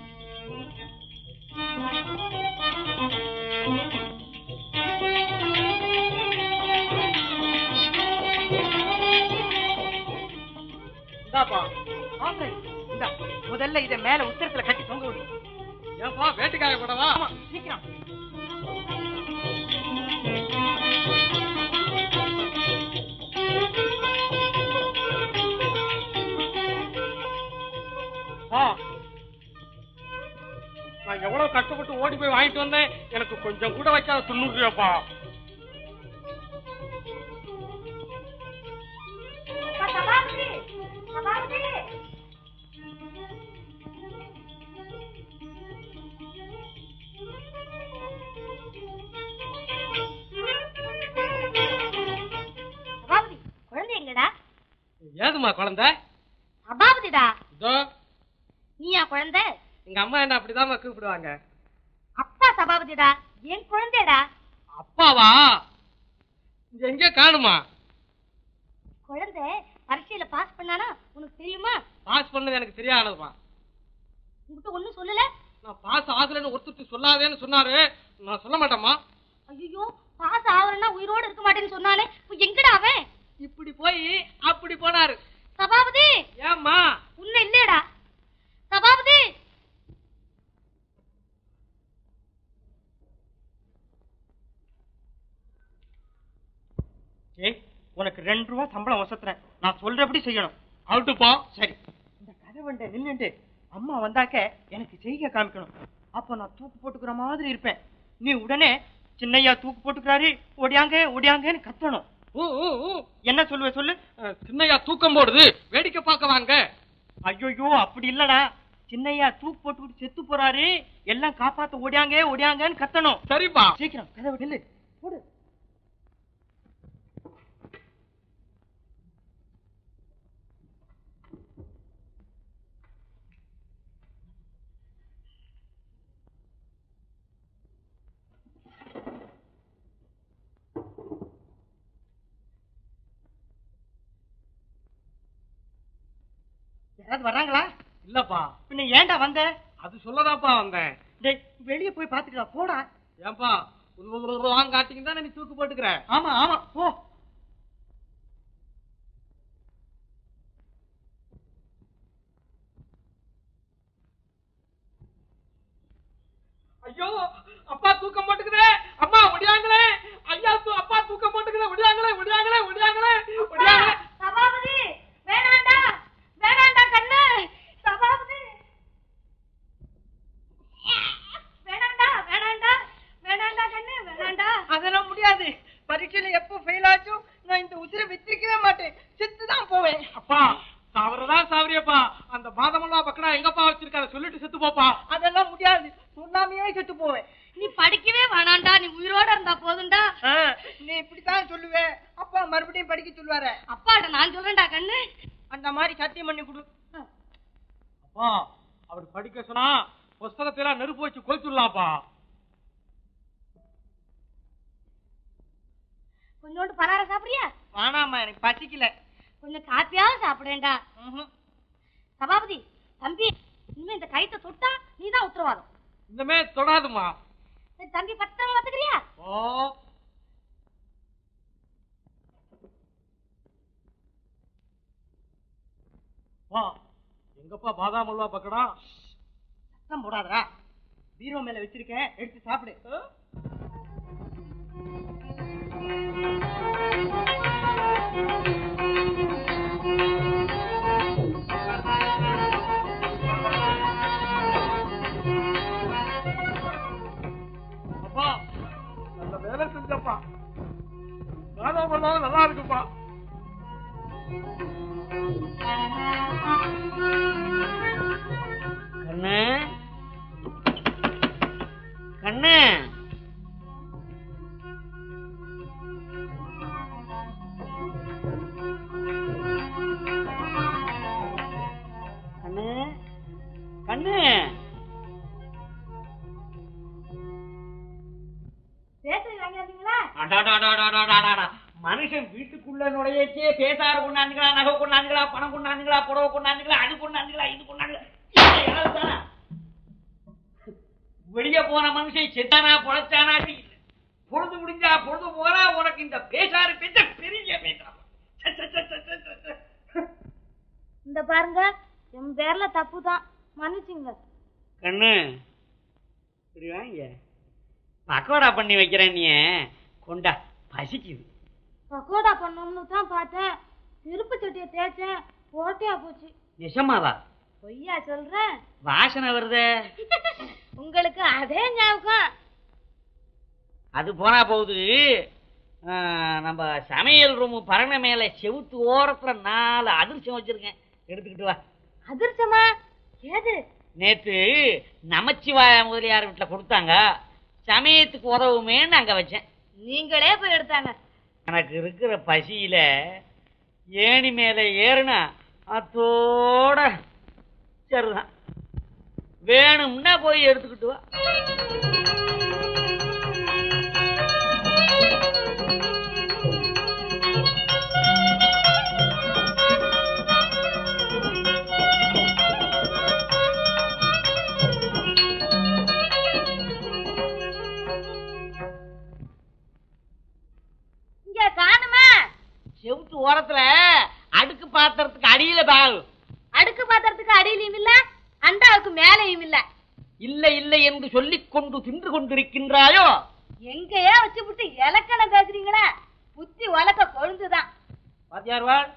இந்தாப்பா ஆம்பளை, இந்தா முதல்ல இதை மேல உத்தரத்துல கட்டி தொங்க விடு ஏன்பா வேட்டுக்காய படவா ஆமா சீக்கிரம் ஆ. நான் எவ்வளவு கஷ்டப்பட்டு ஓடி போய் வாங்கிட்டு வந்தேன் எனக்கு கொஞ்சம் கூட வைக்காத துண்ணுறியாப்பா சபாபதி சபாபதி சபாபதி குழந்தை எங்கடா ஏதுமா குழந்தை சபாபதிடா இதோ நீயா குழந்தை எங்க அம்மா என்ன அப்படிதான் கூப்பிடுவாங்க அப்பா சபாபதிடா என் குழந்தைடா அப்பாவா இங்க எங்க காணுமா குழந்தை பரீட்சையில பாஸ் பண்ணானா உனக்கு தெரியுமா பாஸ் பண்ணது எனக்கு தெரியாதுமா உன்கிட்ட ஒண்ணும் சொல்லல நான் பாஸ் ஆகலைன்னு ஒருத்தருக்கு சொல்லாதேன்னு சொன்னாரு நான் சொல்ல மாட்டேம்மா ஐயோ பாஸ் ஆவறேன்னா உயிரோட இருக்க மாட்டேன்னு சொன்னானே இப்ப எங்கடா அவன் இப்படி போய் அப்படி போனாரு சபாபதி ஏம்மா உன்ன இல்லையடா சபாபதி ஏய் உனக்கு ரெண்டு ரூபா சம்பளம் வசத்துறேன் நான் சொல்றபடி செய்யணும் அவுட்டுப்பா சரி இந்த கதவண்ட நின்னுட்டு அம்மா வந்தாக்க எனக்கு செய்க காமிக்கணும் அப்ப நான் தூக்கு போட்டுக்கிற மாதிரி இருப்பேன் நீ உடனே சின்னையா தூக்கு போட்டுக்கிறாரு ஒடியாங்க ஒடியாங்கன்னு கத்தணும் ஊ, ஊ, ஊ. என்ன சொல்லுவ சொல்லு அஹ், சின்னையா தூக்கம் போடுது வேடிக்கை பார்க்க வாங்க ஐயோ அப்படி இல்லடா சின்னையா தூக்கு போட்டுக்கிட்டு செத்து போறாரு எல்லாம் காப்பாத்த ஒடியாங்க ஒடியாங்கன்னு கத்தணும் சரிப்பா சீக்கிரம் கதவை நில்லு போடு யாராவது வர்றாங்களா இல்லப்பா பின்ன ஏன்டா வந்த அது சொல்லதாப்பா வந்தேன் டேய் வெளிய போய் பாத்துக்கடா போடா ஏன்பா வாங்க காட்டிங்க தானே நீ தூக்கு போட்டுக்கிற ஆமா ஆமா போ ஐயோ அப்பா தூக்கம் போட்டுக்குதே அம்மா ஒடியாங்களே ஐயா தூ அப்பா தூக்கம் போட்டுக்குதே ஒடியாங்களே ஒடியாங்களே ஒடியாங்களே ஒடியாங்களே சபாபதி வேணாண்டா வேணாண்டா கண்ணு சபாபதி வேணாண்டா வேணாண்டா வேணாண்டா கண்ணு வேணாண்டா அதெல்லாம் முடியாது பரீட்சையில எப்போ ஃபெயில் ஆச்சும் நான் இந்த உசிரை வச்சிருக்கவே மாட்டேன் செத்து தான் போவேன் அப்பா சாவறதான் சாவரியப்பா அந்த பாதமெல்லாம் பக்கடா எங்கப்பா வச்சிருக்காரு சொல்லிட்டு செத்து போப்பா அதெல்லாம் முடியாது சொல்லாமையே செத்து போவேன் நீ படிக்கவே வேணாண்டா நீ உயிரோட இருந்தா போதும்டா ஆ, நீ இப்படித்தான் சொல்லுவே அப்பா மறுபடியும் படிக்க சொல்லுவாரு அப்பாட்ட நான் சொல்றேன்டா கண்ணு அந்த மாதிரி சத்தியம் பண்ணி கொடு அப்பா அவர் படிக்க சொன்னா புஸ்தகத்தை எல்லாம் நெருப்பு வச்சு கொளுத்துடலாம்ப்பா கொஞ்சோண்டு பலார சாப்பிடுறியா வேணாம்மா எனக்கு பசிக்கல கொஞ்சம் காப்பியாவது சாப்பிடேன்டா ம்ஹும். சபாபதி தம்பி இனிமே இந்த கைத்தை தொட்டா நீதான் உத்தரவாதம் இந்தமே தொடாதுமா சரி, தம்பி பத்திரமா பாத்துக்கிறியா ஓ வா எங்கப்பா பாதாம் அல்வா பக்கடா சத்தம் போடாதடா பீரோ மேல வச்சிருக்கேன் எடுத்து சாப்பிடு அப்பா நல்ல வேலை செஞ்சப்பா பாதாம் அல்வா நல்லா இருக்குப்பா கண்ணு கண்ணு கண்ணு கண்ணு பேசுறது வாங்கியாதீங்களா அடாடாடாடாடாடாடா. மனுஷன் வீட்டுக்குள்ள நுழையச்சே பேசார கொண்டாந்துங்களா நகை கொண்டாந்துங்களா பணம் கொண்டாந்துங்களா புடவை கொண்டாந்துங்களா அது கொண்டாந்துங்களா இது கொண்டாந்துங்களா இது எல்லாம் தானா? வெளிய போன மனுஷன் செத்தானா பொழைச்சானா தெரியல. பொழுது முடிஞ்சா பொழுது போறா உனக்கு இந்த பேசாறு பேச்ச பெரிய பேசா இந்த பாருங்க என் பேர்ல தப்பு தான் மன்னிச்சுங்க கண்ணு இப்படி வாங்க பக்கோடா பண்ணி வைக்கிறேன் நீ கொண்டா பசிக்குது பக்கோடா பண்ணோம்னு தான் பார்த்தேன் திருப்பு சட்டியை தேய்ச்சேன் போட்டியா போச்சு நிஜமாவா பொய்யா சொல்றேன் வாசனை வருதே உங்களுக்கு அதே ஞாபகம் அது போனா போகுது ஆ, நம்ம சமையல் ரூம் பரண மேல செவுத்து ஓரத்துல நாலு அதிர்ஷ்டம் வச்சிருக்கேன் எடுத்துக்கிட்டு வா அதிர்ஷ்டமா ஏது நேத்து நமச்சிவாய முதலியார் வீட்டுல கொடுத்தாங்க சமயத்துக்கு உதவுமேன்னு அங்க வச்சேன் நீங்களே போய் எடுத்தாங்க எனக்கு இருக்கிற பசியில ஏணி மேல ஏறுனா அத்தோட சரிதான் வேணும்னா போய் எடுத்துக்கிட்டு வா செவுத்து ஓரத்துல அடுக்கு பாத்திரத்துக்கு அடியில பாகு அடுக்கு பாத்திரத்துக்கு அடியிலையும் இல்ல அண்டாவுக்கு மேலையும் இல்ல இல்ல இல்லை என்று சொல்லிக் கொண்டு தின்று கொண்டிருக்கின்றாயோ எங்கேயோ வச்சு விட்டு இலக்கணம் பேசுறீங்களா புத்தி வளர்க்க கொழுந்துதான் வாத்தியார் வாழ்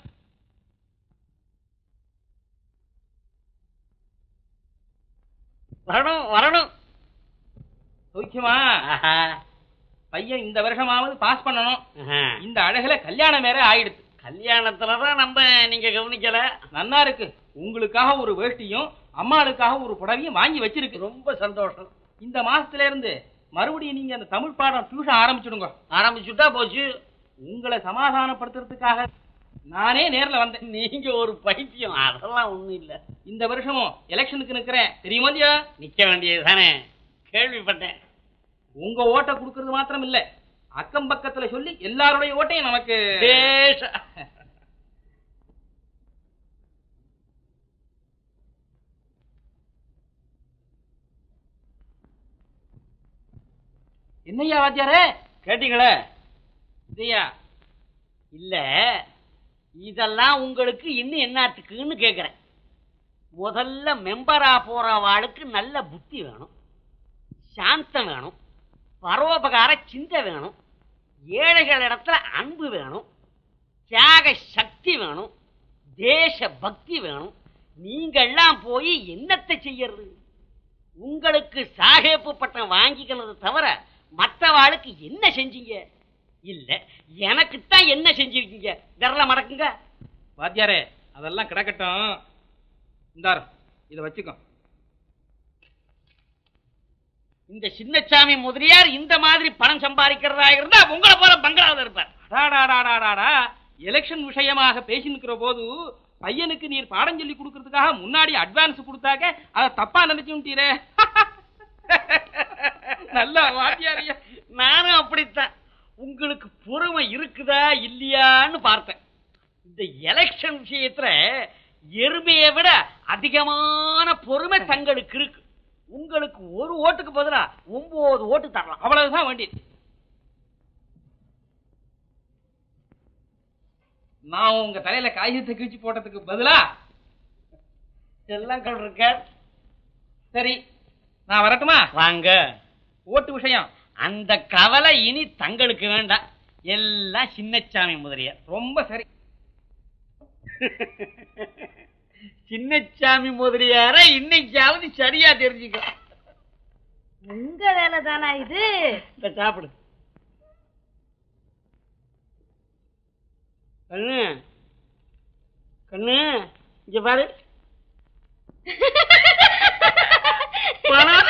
வரணும் வரணும் சௌக்கியமா ஆஹா, பையன் இந்த வருஷமாவது பாஸ் பண்ணணும் ஆஹா. இந்த அழகுல கல்யாணம் வேற ஆயிடுது கல்யாணத்துலதான் நம்ம நீங்க கவனிக்கல நன்னா இருக்கு உங்களுக்காக ஒரு வேஷ்டியும் அம்மாளுக்காக ஒரு புடவையும் வாங்கி வச்சிருக்கு ரொம்ப சந்தோஷம் இந்த மாசத்துல இருந்து மறுபடியும் நீங்க அந்த தமிழ் பாடம் டியூஷன் ஆரம்பிச்சிடுங்க ஆரம்பிச்சுட்டா போச்சு உங்களை சமாதானப்படுத்துறதுக்காக நானே நேர்ல வந்தேன் நீங்க ஒரு பைத்தியம் அதெல்லாம் ஒண்ணும் இல்ல இந்த வருஷமும் எலெக்ஷனுக்கு நிக்கிறேன் தெரியுமா இல்லையா நிக்க வேண்டியது தானே கேள்விப்பட்டேன் உங்க ஓட்டை கொடுக்கறது மாத்திரம் இல்ல அக்கம் பக்கத்துல சொல்லி எல்லாருடைய ஓட்டையும் நமக்கு பேஷ என்னய்யா வாத்தியாரே கேட்டீங்களே இதையா இல்ல இதெல்லாம் உங்களுக்கு இன்னும் என்னத்துக்குன்னு கேக்குறேன் முதல்ல மெம்பரா போறவாளுக்கு நல்ல புத்தி வேணும் சாந்தம் வேணும் பரோபகார சிந்தை வேணும் ஏழைகள் இடத்துல அன்பு வேணும் தியாக சக்தி வேணும் தேச பக்தி வேணும் நீங்கெல்லாம் போய் என்னத்தை செய்யறது உங்களுக்கு சாகேப்பு பட்டம் வாங்கிக்கிறது தவிர மற்றவாளுக்கு என்ன செஞ்சீங்க இல்ல எனக்குத்தான் என்ன செஞ்சிருக்கீங்க விரல மடக்குங்க வாத்தியாரே அதெல்லாம் கிடக்கட்டும் இந்தாரு இத வச்சுக்கோ இந்த சின்னசாமி முதலியார் இந்த மாதிரி பணம் சம்பாதிக்கிறதா இருந்தா உங்களை போல பங்களாவில் இருப்பார் அடாடாடாடாடாடா எலெக்ஷன் விஷயமாக பேசினுக்கிற போது பையனுக்கு நீர் பாடம் சொல்லி கொடுக்கறதுக்காக முன்னாடி அட்வான்ஸ் கொடுத்தாக்க அதை தப்பா நினைச்சுட்டீரே நல்ல வாத்தியாரியா நானும் அப்படித்தான் உங்களுக்கு பொறுமை இருக்குதா இல்லையான்னு பார்த்தேன் இந்த எலெக்ஷன் விஷயத்துல எருமையை விட அதிகமான பொறுமை தங்களுக்கு இருக்கு உங்களுக்கு ஒரு ஓட்டுக்கு பதிலா ஒன்பது ஓட்டு தரலாம் அவ்வளவுதான் வேண்டியது நான் உங்க தலையில காகிதத்தை கிழிச்சு போட்டதுக்கு பதிலா எல்லாம் இருக்க சரி நான் வரட்டுமா வாங்க ஓட்டு விஷயம் அந்த கவலை இனி தங்களுக்கு வேண்டாம் எல்லாம் சின்னச்சாமி முதலியார் ரொம்ப சரி சின்னச்சாமி முதலியார இன்னைக்காவது சரியா தெரிஞ்சுக்க உங்க வேலை தானா இது இந்த சாப்பிடு கண்ணு கண்ணு இங்க பாரு பணம்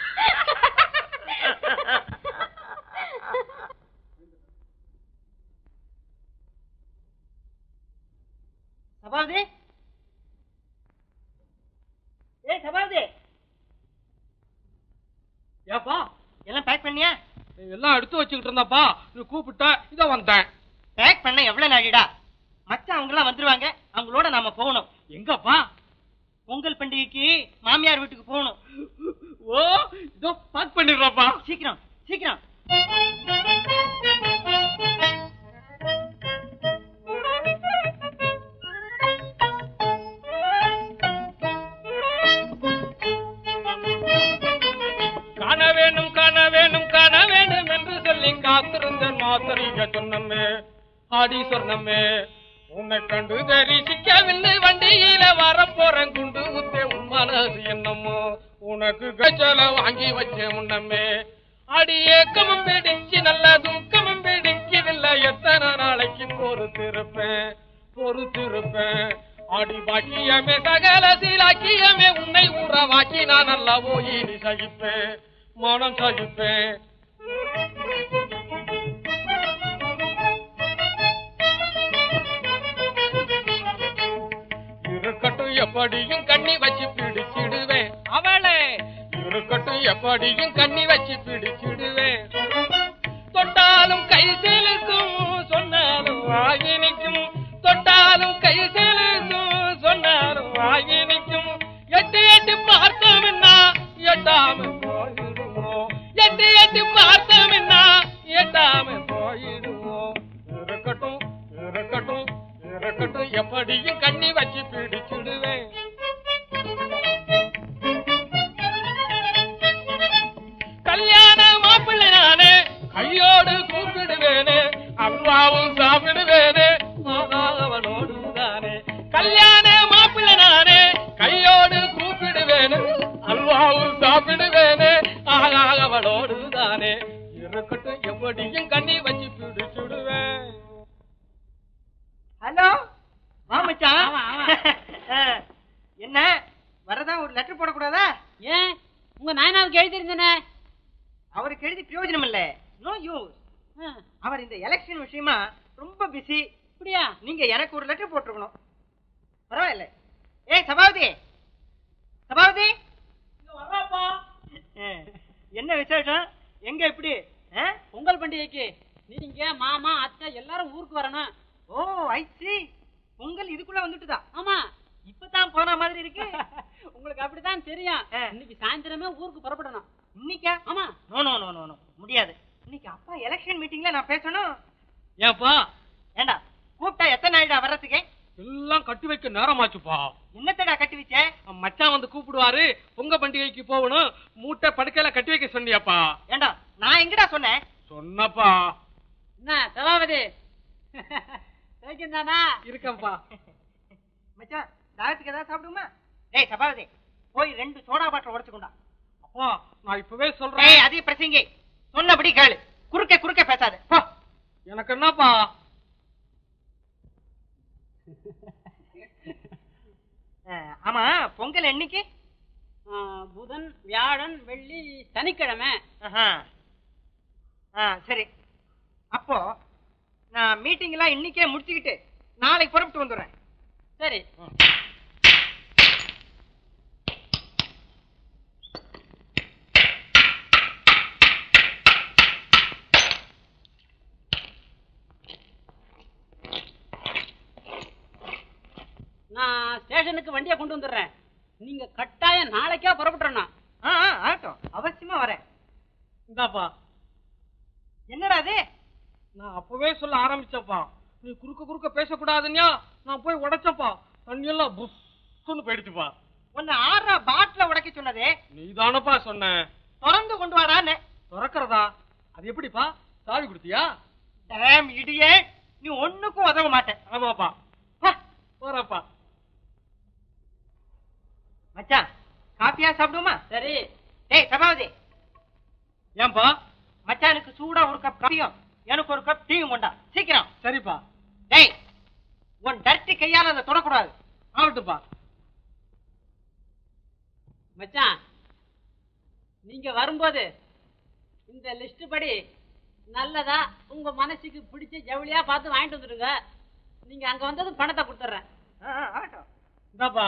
சபாபதி ஏய் சபாபதி ஏப்பா எல்லாம் பேக் பண்ணியா எல்லாம் எடுத்து வச்சுக்கிட்டு இருந்தாப்பா நீ கூப்பிட்ட இத வந்தேன் பேக் பண்ண எவ்வளவு நாளிடா மச்சான் அவங்க எல்லாம் வந்துருவாங்க அவங்களோட நாம போகணும் எங்கப்பா பொங்கல் பண்டிகைக்கு மாமியார் வீட்டுக்கு போகணும் ஓ இதோ பேக் பண்ணிடுறப்பா சீக்கிரம் சீக்கிரம் காண வேணும் காண வேணும் காண வேணும் என்று சொல்லி காத்திருந்தேன் மாத்தரிக சொன்னமே ஆடி சொன்னமே உன்னை கண்டு தரிசிக்கவில்லை வண்டியில வர போறேன் குண்டு குத்தே உன் மனசு என்னமோ உனக்கு கச்சல வாங்கி வச்ச முன்னமே அடி ஏக்கமும் பிடிச்சு நல்ல தூக்கமும் பிடிக்கவில்லை எத்தனை நாளைக்கு பொறுத்திருப்பேன் பொறுத்திருப்பேன் அடி பாக்கியமே சகல சீலாக்கியமே உன்னை உறவாக்கி நான் அல்லவோ இனி சகிப்பேன் மனம் சகிப்பேன் இருக்கட்டும் எப்படியும் கண்ணி வச்சு பிடிச்சிடுவேன் அவளே இருக்கட்டும் எப்படியும் கண்ணி வச்சு பிடிச்சிடுவேன் தொட்டாலும் கை செலுக்கும் சொன்னாலும் வாகினிக்கும் தொட்டாலும் கை செலுக்கும் சொன்னாலும் வாகினிக்கும் எட்டு எட்டு பார்த்தோம் என்ன எட்டாம போயிடுவோம் எட்டு எட்டு பார்த்தோம் என்ன எட்டாம போயிடுவோம் இருக்கட்டும் இருக்கட்டும் இருக்கட்டும் எப்படியும் கண்ணி வச்சு பிடிச்சிடுவேன் கல்யாண மாப்பிள்ளை நானே கையோடு கூப்பிடுவேனே அல்வாவும் சாப்பிடுவேனே ஆஹா, அவனோடு தானே கல்யாண மாப்பிள்ளை நானே கையோடு கூப்பிடுவேனே அல்வாவும் சாப்பிடுவேனே ஆஹா, அவனோடு தானே இருக்கட்டும் எப்படியும் கண்ணி வச்சு பிடிச்சிடுவேன் ஹலோ வா மச்சான் ஆமா, ஆமா. அஹ், என்ன வரதா ஒரு லெட்டர் போடக்கூடாதா ஏன் உங்க நாயனாவுக்கு எழுதிருந்தேனே அவருக்கு எழுதி பிரயோஜனம் இல்ல நோ யூஸ் அவர் இந்த எலெக்ஷன் விஷயமா ரொம்ப பிஸி அப்படியா நீங்க எனக்கு ஒரு லெட்டர் போட்டிருக்கணும் பரவாயில்ல ஏய் சபாவதி சபாவதி அஹ், என்ன விசேஷம் எங்க எப்படி அஹ்? பொங்கல் பண்டிகைக்கு நீங்க மாமா அத்தை எல்லாரும் ஊருக்கு வரணும் ஓ ஐ see பொங்கல் இதுக்குள்ள வந்துட்டுதா ஆமா இப்பதான் போன மாதிரி இருக்கு உங்களுக்கு அப்படித்தான் தெரியும் ஆ. இன்னைக்கு சாயந்தரமே ஊருக்கு புறப்படணும் இன்னைக்கா ஆமா no no no no no முடியாது இன்னைக்கு அப்பா எலெக்ஷன் மீட்டிங்ல நான் பேசணும் ஏன்பா ஏண்டா கூப்பிட்டா எத்தனை நாயிடா வர்றதுக்கு எல்லாம் கட்டி வைக்க நேரமாச்சுப்பா என்னத்தடா கட்டி வச்ச மச்சான் வந்து கூப்பிடுவாரு பொங்க பண்டிகைக்கு போகணும் மூட்டை படுக்கையில கட்டி வைக்க சொன்னியாப்பா ஏண்டா நான் எங்கடா சொன்னேன் சொன்னப்பா என்ன சபாபதி சைக்கியம் தானா இருக்கேன்ப்பா மச்சான் தாயத்துக்கு ஏதாவது சாப்பிடுமா டேய் சபாவதி போய் ரெண்டு சோடா பாட்டில் உடைச்சு கொண்டா அப்பா நான் இப்பவே சொல்றேன் டேய் அதே பிரசங்கி சொன்னபடி கேளு குறுக்க குறுக்க பேசாத போ எனக்கு என்னப்பா அஹ், ஆமா பொங்கல் என்னைக்கு ஆ, புதன் வியாழன் வெள்ளி சனிக்கிழமை ஆஹா. ஆ சரி அப்போ நான் மீட்டிங் எல்லாம் இன்னைக்கே முடிச்சுக்கிட்டு நாளைக்கு புறப்பட்டு வந்துடுறேன் சரி நான் ஸ்டேஷனுக்கு வண்டியை கொண்டு வந்துடுறேன் நீங்க கட்டாயம் நாளைக்கே புறப்பட்டுறணும் ஆ ஆ, ஆகட்டும் அவசியமா வரேன் இந்தாப்பா என்னடா அது நான் அப்பவே சொல்ல ஆரம்பிச்சப்பா நீ குறுக்க குறுக்க பேசக்கூடாதுன்யா நான் போய் உடைச்சப்பா தண்ணியெல்லாம் புஷ்ன்னு போயிடுச்சுப்பா உன்னை ஆறா பாட்டில உடைக்க சொன்னதே நீதானப்பா சொன்ன திறந்து கொண்டு வாடான்னு திறக்கிறதா அது எப்படிப்பா சாவி கொடுத்தியா டேம் இடியே நீ ஒண்ணுக்கும் உதவ மாட்டேன் ஆமாப்பா வா. போறப்பா மச்சான் காப்பியா சாப்பிடுமா சரி டேய் சபாவதி ஏன்பா மச்சானுக்கு சூடா ஒரு கப் காப்பியும் எனக்கு ஒரு கப் டீயும் கொண்டா சீக்கிரம் சரிப்பா டேய் உன் டர்ட்டி கையால அதை தொடக்கூடாது ஆகட்டும்ப்பா மச்சான் நீங்க வரும்போது இந்த லிஸ்ட் படி நல்லதா உங்க மனசுக்கு பிடிச்ச ஜவுளியா பார்த்து வாங்கிட்டு வந்துடுங்க நீங்க அங்க வந்ததும் பணத்தை கொடுத்துட்றேன் ஆ, ஆ, ஆகட்டும் இந்தாப்பா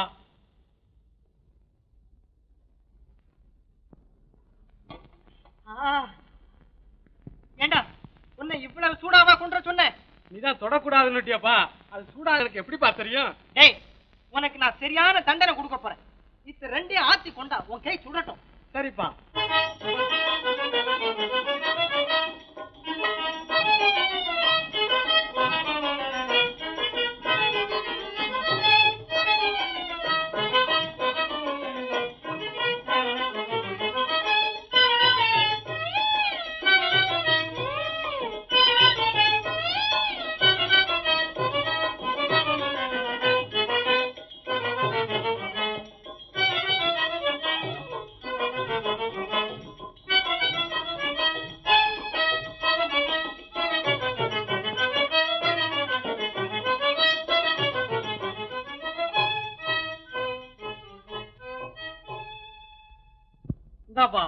ஆ. ஏண்டா உன்னை இவ்வளவு சூடாவா கொண்டு வர சொன்னேன் நீதான் தொடக்கூடாதுன்னுட்டியாப்பா அது சூடா எனக்கு எப்படிப்பா தெரியும் டேய் உனக்கு நான் சரியான தண்டனை கொடுக்க போறேன் இது ரெண்டையும் ஆத்தி கொண்டா உன் கை சுடட்டும் சரிப்பா இந்தாப்பா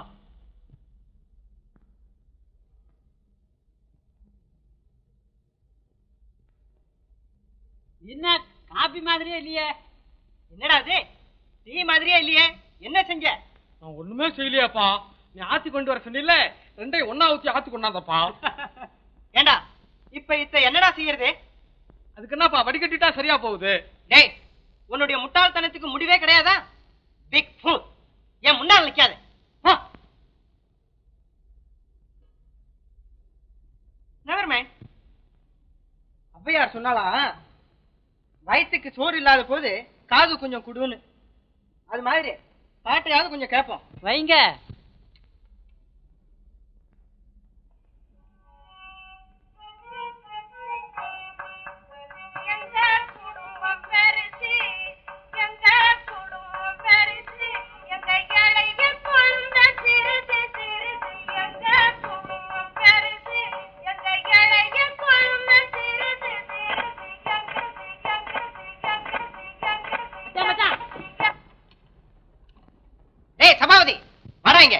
என்ன காபி மாதிரியே இல்லையே என்னடா அது டீ மாதிரியே இல்லையே என்ன செஞ்ச நான் ஒண்ணுமே செய்யலையாப்பா நீ ஆத்தி கொண்டு வர சொன்னில்ல ரெண்டையும் ஒண்ணா ஊத்தி ஆத்தி கொண்டாந்தப்பா ஏண்டா இப்ப இத்த என்னடா செய்யறது அதுக்கு என்னப்பா வடிகட்டிட்டா சரியா போகுது டேய் உன்னுடைய முட்டாள்தனத்துக்கு முடிவே கிடையாதா பிக் ஃபுல் என் முன்னால் நிக்காத நெவர் மைண்ட் ஔவையார் சொன்னாலா வயிற்றுக்கு சோறு இல்லாத போது காது கொஞ்சம் குடுன்னு அது மாதிரி பாட்டையாவது கொஞ்சம் கேட்போம் வைங்க எங்க குடும்பம் பெருசு எங்க குடும்பம் பெருசு எங்க இளைய குழந்த சிறுசு சிறுசு எங்க குடும்பம் பெருசு எங்க இளைய குழந்த சிறுசு சிறுசு எங்குது எங்குது எங்குது எங்குது ஏய் சபாபதி வராங்க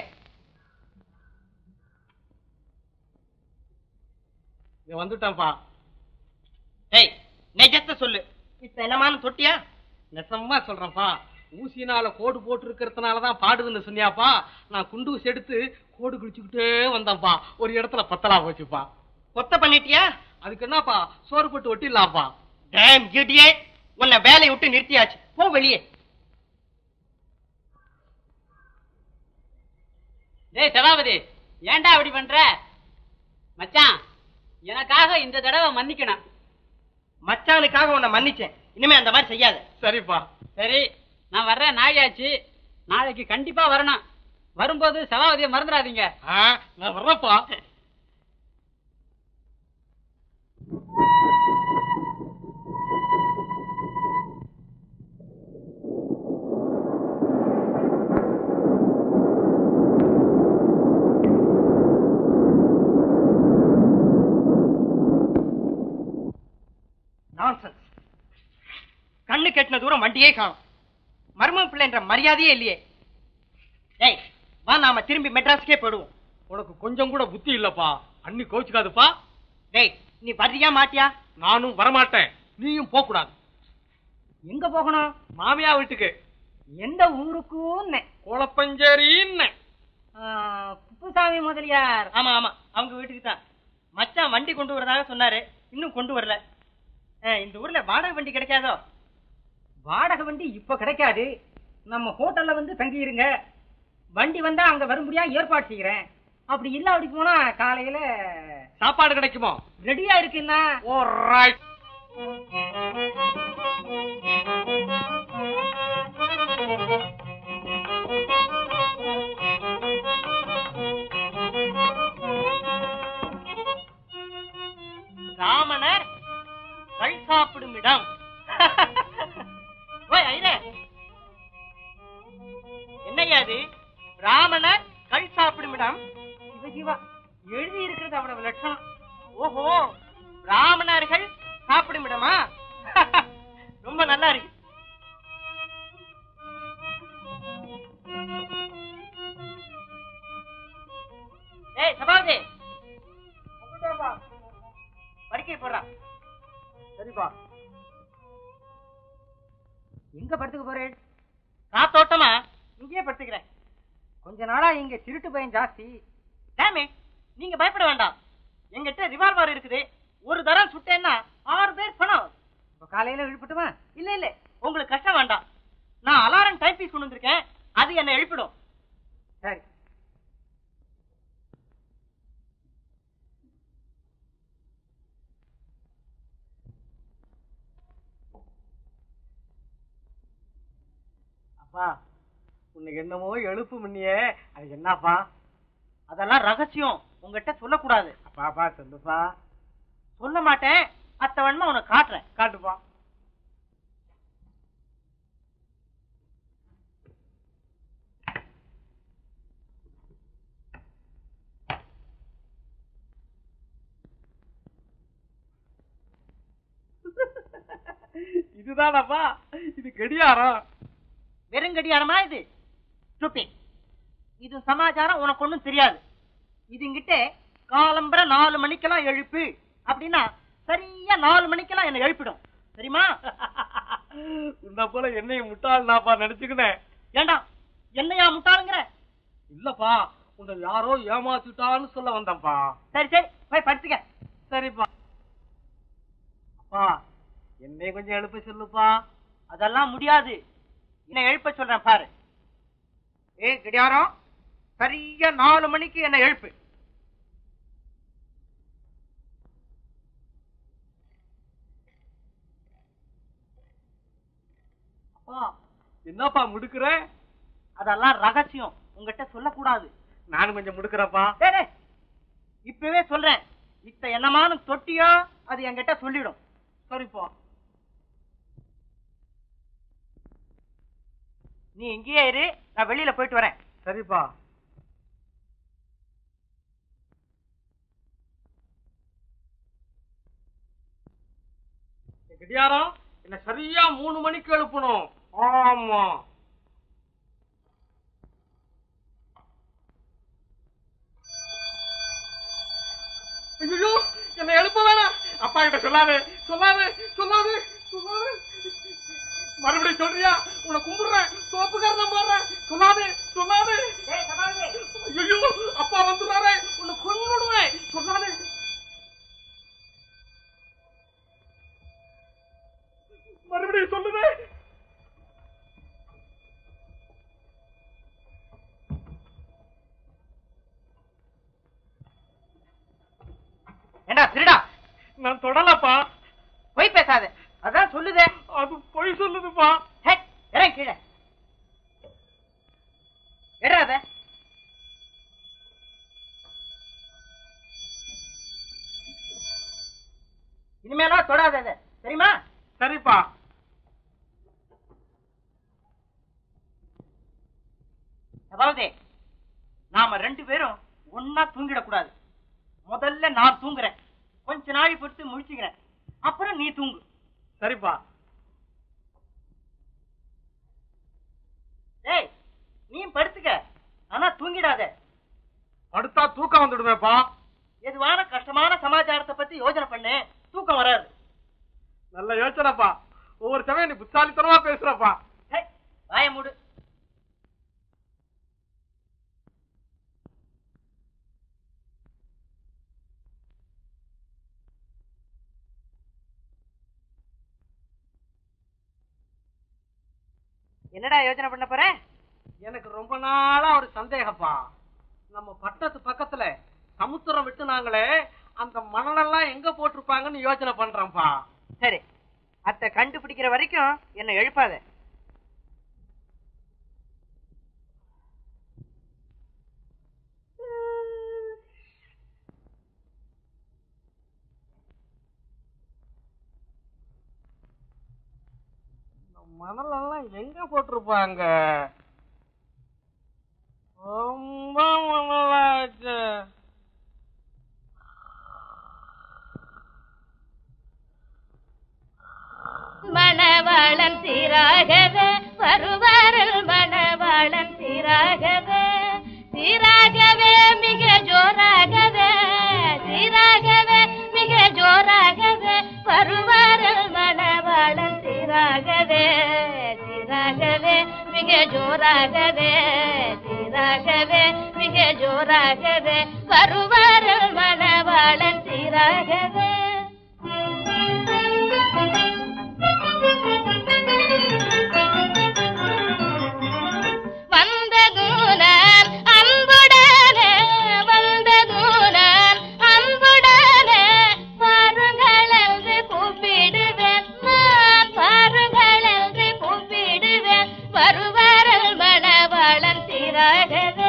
இங்க வந்துட்டேன்ப்பா ஏய் நிஜத்தை சொல்லு இப்ப என்னமான்னு தொட்டியா நெசமா சொல்றேன்ப்பா ஊசினால கோடு போட்டு இருக்கிறதுனால தான் பாடுதுன்னு சொன்னியாப்பா நான் குண்டூசி எடுத்து கோடு கிழிச்சுக்கிட்டே வந்தேன்ப்பா ஒரு இடத்துல பத்தலா போச்சுப்பா கொத்த பண்ணிட்டியா அதுக்கு என்னப்பா சோறு போட்டு ஒட்டிடலாம்ப்பா டேம் இடியே உன்னை வேலையை விட்டு நிறுத்தியாச்சு போ வெளியே டேய் சபாபதி ஏன்டா அப்படி பண்ற மச்சான் எனக்காக இந்த தடவை மன்னிக்கணும் மச்சானுக்காக உன்னை மன்னிச்சேன் இனிமே அந்த மாதிரி செய்யாத சரிப்பா சரி நான் வர்றேன் நாளையாச்சு நாளைக்கு கண்டிப்பா வரணும் வரும்போது சபாபதியை மறந்துடாதீங்க ஆ, நான் வர்றேன்ப்பா நான்சென்ஸ் கண்ணு கெட்டின தூரம் வண்டியே காணும் மர்ம பிள்ளைன்ற மரியாதையே இல்லையே ஏய் வா நாம திரும்பி மெட்ராஸ்க்கே போயிடுவோம் உனக்கு கொஞ்சம் கூட புத்தி இல்லப்பா அண்ணி கோச்சுக்காதுப்பா டேய் நீ வர்றியா மாட்டியா நானும் வரமாட்டேன் நீயும் போக கூடாது எங்க போகணும் மாமியா வீட்டுக்கு எந்த ஊருக்குன்னு குளப்பஞ்சேரின்னு குப்புசாமி முதலியார் ஆமா ஆமா அவங்க வீட்டுக்கு தான் மச்சான் வண்டி கொண்டு வரதாக சொன்னாரு இன்னும் கொண்டு வரல அஹ், இந்த ஊர்ல வாடகை வண்டி கிடைக்காதோ வாடகை வண்டி இப்ப கிடைக்காது நம்ம ஹோட்டல்ல வந்து தங்கி இருங்க வண்டி வந்தா அங்க வரும்படியா ஏற்பாடு செய்யறேன் அப்படி இல்ல அப்படி போனா காலையில சாப்பாடு கிடைக்குமோ ரெடியா இருக்குன்னா ஓ ரைட் ராமணர் கல் சாப்பிடும் இடம் ஓய் ஐரே என்னய்யா அது ராமணர் கல் சாப்பிடும் இடம் சிவ சிவா எழுதி இருக்கிறது அவ்வளவு லட்சணம் ஓஹோ ராமணர்கள் சாப்பிடும் இடமா ரொம்ப நல்லா இருக்கு ஏய் சபாபதி படுக்கை போடுறான் சரிப்பா எங்க படுத்துக்க போறேன் காத்தோட்டமா இங்கேயே படுத்துக்கிறேன் கொஞ்ச நாளா இங்க திருட்டு பயம் ஜாஸ்தி டேமே நீங்க பயப்பட வேண்டாம் எங்கிட்ட ரிவால்வர் இருக்குது ஒரு தரம் சுட்டேன்னா ஆறு பேர் பணம் இப்ப காலையில எழுப்பிட்டுமா இல்ல இல்ல உங்களுக்கு கஷ்டம் வேண்டாம் நான் அலாரம் டைப் பீஸ் கொண்டு வந்திருக்கேன் அது என்ன எழுப்பிடும் சரி அப்பா உனக்கு என்னமோ எழுப்பு முன்னியே அது என்னப்பா அதெல்லாம் ரகசியம் உங்ககிட்ட சொல்லக்கூடாது அப்பாப்பா சொல்லுப்பா சொல்ல மாட்டேன் அத்த வேணுமா உனக்கு காட்டுறேன் காட்டுப்பா இதுதானப்பா இது கடியாரம் வெறுங்கடியாரமா இது Stupid. இது சமாச்சாரம் உனக்கு ஒண்ணும் தெரியாது இதுங்கிட்ட காலம்பர நாலு மணிக்கெல்லாம் எழுப்பு அப்படின்னா சரியா நாலு மணிக்கெல்லாம் என்ன எழுப்பிடும் தெரியுமா உன்னை போல என்னையும் முட்டாள்னாப்பா நினைச்சுக்கினேன் ஏண்டா என்னையா முட்டாளுங்கிற இல்லப்பா உன்னை யாரோ ஏமாத்திட்டான்னு சொல்ல வந்தேன்ப்பா சரி சரி போய் படுத்துக்க சரிப்பா அப்பா என்னை கொஞ்சம் எழுப்ப சொல்லுப்பா அதெல்லாம் முடியாது என்ன எழுப்ப சொல்றேன் பாரு ஏ கிடையாரம் சரியா நாலு மணிக்கு என்ன எழுப்பு என்னப்பா முடுக்குற அதெல்லாம் ரகசியம் உங்ககிட்ட சொல்லக்கூடாது நானும் கொஞ்சம் முடுக்குறப்பா டேய், டேய், இப்பவே சொல்றேன் இத்த என்னமானு தொட்டியோ அது என்கிட்ட சொல்லிடும் சரிப்பா நீ இங்கேயே இரு நான் வெளியில போயிட்டு வரேன் சரிப்பா கடியாரம் என்ன சரியா மூணு மணிக்கு எழுப்பணும் ஆமா ஐயோ என்ன எழுப்ப வேணாம் அப்பா கிட்ட சொல்லாது சொல்லாது சொல்லாது சொல்லாது மறுபடியும் சொல்றியா உன்னை கும்பிடுறேன் சோப்புக்காரன் போடுறேன் சொல்லாது சொல்லாது ஐயோ அப்பா வந்துடுறாரு உன்னை கொன்னுடுவேன் சொல்லாது மறுபடியும் சொல்லுது ஏண்டா திருடா நான் தொடலப்பா போய் பேசாத அதான் சொல்லுதே அது பொய் சொல்லுதுப்பா ஹே, இறங்கு கீழே எடாத இனிமேலாம் தொடாத இதை. தெரியுமா சரிப்பா அதாவது நாம ரெண்டு பேரும் ஒன்னா தூங்கிடக்கூடாது முதல்ல நான் தூங்குறேன் கொஞ்ச நாள் பொறுத்து முழிச்சுக்கிறேன் அப்புறம் நீ தூங்கு சரிப்பா ஏய் நீ படுத்துக்க ஆனா தூங்கிடாத அடுத்தா தூக்கம் வந்துடுமேப்பா எதுவான கஷ்டமான சமாச்சாரத்தை பத்தி யோசனை பண்ணு தூக்கம் வராது நல்ல யோசனைப்பா ஒவ்வொரு சமயம் நீ புத்தாலித்தனமா பேசுறப்பா ஹே, வாய மூடு என்னடா யோசனை பண்ண போற எனக்கு ரொம்ப நாளா ஒரு சந்தேகப்பா நம்ம பட்டத்து பக்கத்துல சமுத்திரம் விட்டு நாங்களே அந்த மணலெல்லாம் எங்க போட்டிருப்பாங்கன்னு யோசனை பண்றேன்ப்பா சரி அத்தை கண்டுபிடிக்கிற வரைக்கும் என்ன எழுப்பாத இந்த மணலெல்லாம் எங்க போட்டிருப்பாங்க ரொம்ப மணலாச்சு மணவாளன் சீராகவே வருவாரல் மணவாளன் சீராகவே சீராகவே மிக ஜோராகவே சீராகவே மிக ஜோராகவே வருவாரல் மணவாளன் சீராகவே சீராகவே மிக ஜோராகவே சீராகவே மிக ஜோராகவே வருவாரல் மணவாளன் சீராகவே வந்ததூனான் அன்புடனே வந்ததூனான் அன்புடனே பாருங்கள் என்று கூப்பிடுவேன் நான் பாருங்கள் என்று கூப்பிடுவேன் வருவாரல் மணவாளன் சீராகவே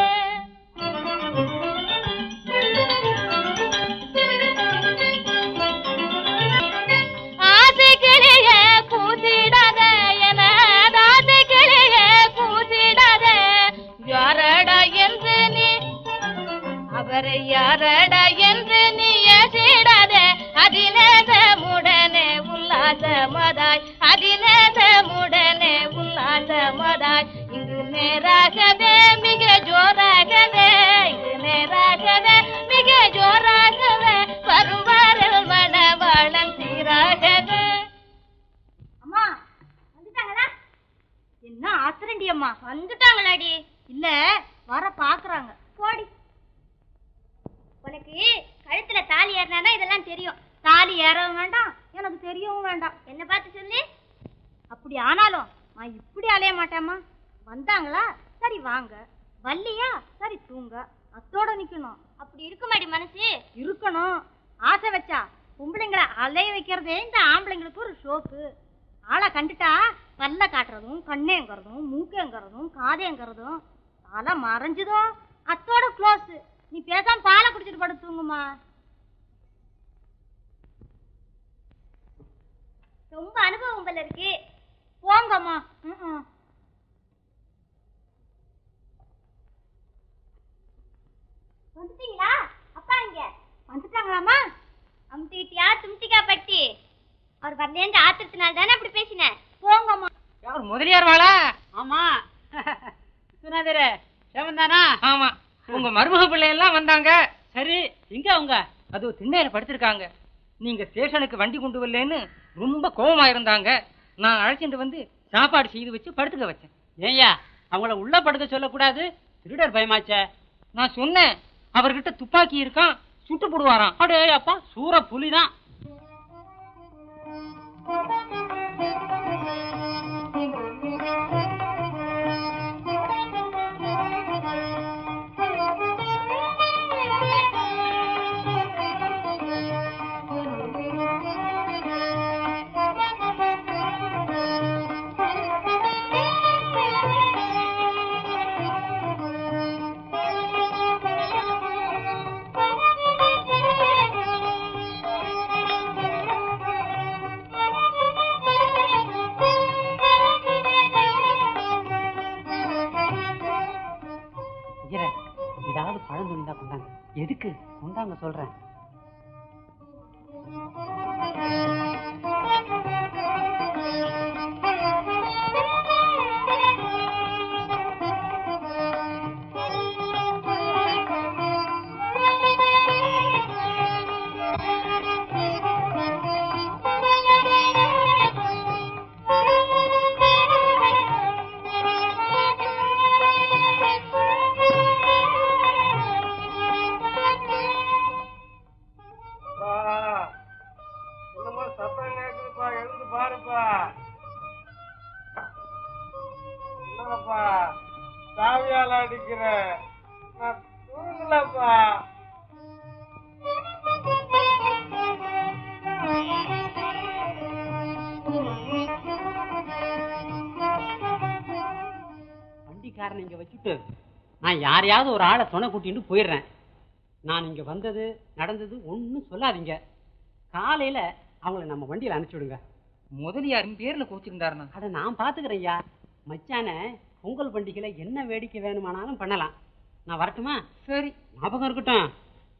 ஆசைக்கிளிய கூசிடாத என ஆசைக்கிளிய கூசிடாத யாரடா என்று நீ அவரை யாரடா என்று நீ ஏசிடாத அதிநேசமுடனே உல்லாசமதாய் அதிநேசமுடனே உல்லாசமதாய் இங்கு நேராகவே மிக ஜோராகவே இங்கு நேராகவே மிக ஜோராகவே வருவாரல் மணவாளன் சீராகவே அம்மா வந்துட்டாங்களா என்ன ஆத்திரண்டி அம்மா வந்துட்டாங்களாடி இல்ல வர பாக்குறாங்க போடி உனக்கு கழுத்துல தாலி ஏறினா இதெல்லாம் தெரியும் தாலி ஏறவும் வேண்டாம் எனக்கு தெரியவும் வேண்டாம் என்ன பார்த்து சொல்லு அப்படி ஆனாலும் நான் இப்படி அலைய மாட்டேம்மா வந்தாங்களா சரி வாங்க வல்லியா சரி தூங்க அத்தோட நிக்கணும் அப்படி இருக்குமாடி மனசு இருக்கணும் ஆசை வச்சா பொம்பளைங்களை அலைய வைக்கிறதே இந்த ஆம்பளைங்களுக்கு ஒரு ஷோக்கு ஆளை கண்டுட்டா பல்ல காட்டுறதும் கண்ணேங்கிறதும் மூக்கேங்கிறதும் காதேங்கிறதும் தலை மறைஞ்சதும் அத்தோட க்ளோஸ் நீ பேசாம பாலை குடிச்சிட்டு படுத்து தூங்குமா ரொம்ப அனுபவம் போல இருக்கு போங்கம்மா ம்ம். வந்துட்டீங்களா அப்பா இங்க வந்துட்டாங்களாமா அமுத்திட்டியா தும்திக்கா பட்டி அவர் வரலேந்து ஆத்திரத்தினால தானே அப்படி பேசினேன் போங்கம்மா யார் முதலியார் வாளா ஆமா விஸ்வநாதரே சேவந்தானா ஆமா உங்க மருமக பிள்ளை எல்லாம் வந்தாங்க சரி எங்க அவங்க அது திண்ணையில படுத்திருக்காங்க நீங்க ஸ்டேஷனுக்கு வண்டி கொண்டு வரலன்னு ரொம்ப கோவமா இருந்தாங்க நான் அழைச்சிட்டு வந்து சாப்பாடு செய்து வச்சு படுத்துக்க வச்சேன் ஏய்யா அவங்கள உள்ள படுக்க சொல்லக்கூடாது திருடர் பயமாச்சே நான் சொன்னேன் அவர்கிட்ட துப்பாக்கி இருக்கான் சுட்டு போடுவாராம் அடே அப்பா சூர புலிதான் ஏதாவது பழம் துணிந்தா கொண்டாங்க எதுக்கு கொண்டாங்க சொல்றேன் என்னமோ சத்தம் கேக்குதுப்பா எழுந்து பாருப்பா என்னப்பா சாவியால அடிக்கிற நான் தூங்கலப்பா வண்டிக்காரனை இங்க வச்சுட்டு நான் யாரையாவது ஒரு ஆளை துணை கூட்டிட்டு போயிடுறேன் நான் இங்க வந்தது நடந்தது ஒன்றும் சொல்லாதீங்க காலையில அவங்கள நம்ம வண்டியில அனுப்பிச்சு விடுங்க முதலியார் பேர்ல கோச்சிருந்தாருண்ணா அதை நான் பாத்துக்கிறேன் ஐயா மச்சான பொங்கல் பண்டிகையில என்ன வேடிக்கை வேணுமானாலும் பண்ணலாம் நான் வரட்டுமா சரி ஞாபகம் இருக்கட்டும்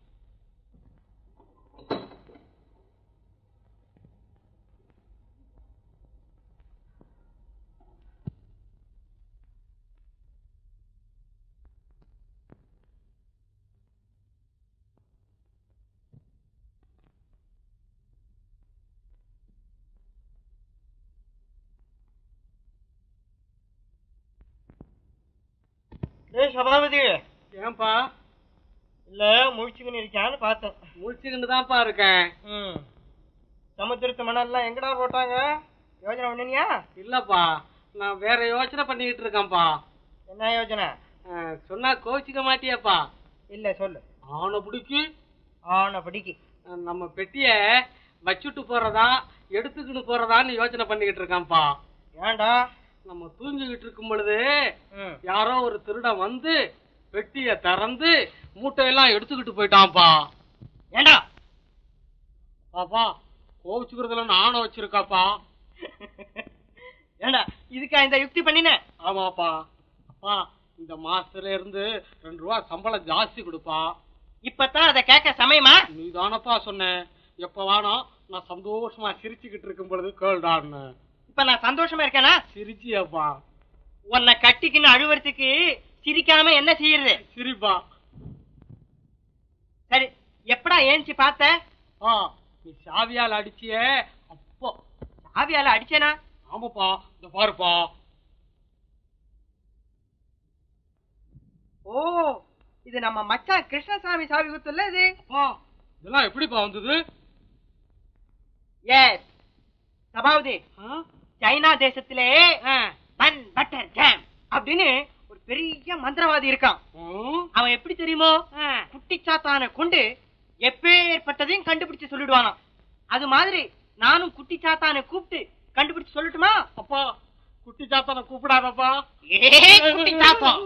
ஏய் சபாபதி ஏன்பா இல்ல முழிச்சுக்கின்னு இருக்கான்னு பார்த்தேன் முடிச்சுக்கிட்டு தான்ப்பா இருக்கேன் ம் சமுத்திரத்து மணல்லாம் எங்கடா போட்டாங்க யோஜனை பண்ணினியா இல்லப்பா நான் வேற யோசனை பண்ணிக்கிட்டு இருக்கேன்ப்பா என்ன யோஜனை அஹ், சொன்னா கோச்சிக்க மாட்டியாப்பா இல்ல சொல்லு அவனை பிடிக்கி ஆன படிக்கு அஹ், நம்ம பெட்டிய வச்சுட்டு போறதா எடுத்துக்கிட்டு போறதான்னு யோசனை பண்ணிக்கிட்டு இருக்கான்ப்பா ஏன்டா நம்ம தூங்கிக்கிட்டு இருக்கும் பொழுது ம் யாரோ ஒரு திருடன் வந்து பெட்டிய திறந்து மூட்டையெல்லாம் எடுத்துக்கிட்டு போயிட்டான்ப்பா ஏன்டா பாப்பா கோவிச்சுக்கிறதுல நானும் வச்சிருக்காப்பா ஏன்டா இதுக்கா இந்த யுக்தி பண்ணின ஆமாப்பா அப்பா இந்த மாசத்துல இருந்து ரெண்டு ரூபா சம்பளம் ஜாஸ்தி கொடுப்பா இப்பதான் அதை கேட்க சமயமா நீ தானப்பா சொன்ன எப்ப வேணும் நான் சந்தோஷமா சிரிச்சுக்கிட்டு இருக்கும் பொழுது கேள்டான்னு இப்ப நான் சந்தோஷமா இருக்கேனா சிரிச்சியப்பா உன்னை கட்டிக்கின்னு அழுவறதுக்கு சிரிக்காம என்ன செய்யறது சிரிப்பா சரி எப்படா ஏஞ்சி பார்த்த ஆ நீ சாவியால் அடிச்சியே அப்போ ஆவியால அடிச்சேனா ஆமாப்பா இந்த பாருப்பா ஓ இது நம்ம மச்சான் கிருஷ்ணசாமி சாவி குத்துல இது அப்பா இதெல்லாம் எப்படிப்பா வந்தது எஸ் சபாவதி ஆ? சைனா தேசத்திலே பன் பட்டர் ஜாம் அப்படின்னு ஒரு பெரிய மந்திரவாதி இருக்கான் ம்? அவன் எப்படி தெரியுமோ குட்டிச்சாத்தானை கொண்டு எப்பேற்பட்டதையும் கண்டுபிடிச்சு சொல்லிடுவானாம் அது மாதிரி நானும் குட்டிச்சாத்தானை கூப்பிட்டு கண்டுபிடிச்சு சொல்லட்டுமா அப்பா குட்டி சாத்தான கூப்பிடாதப்பா ஏய், குட்டி சாத்தம்.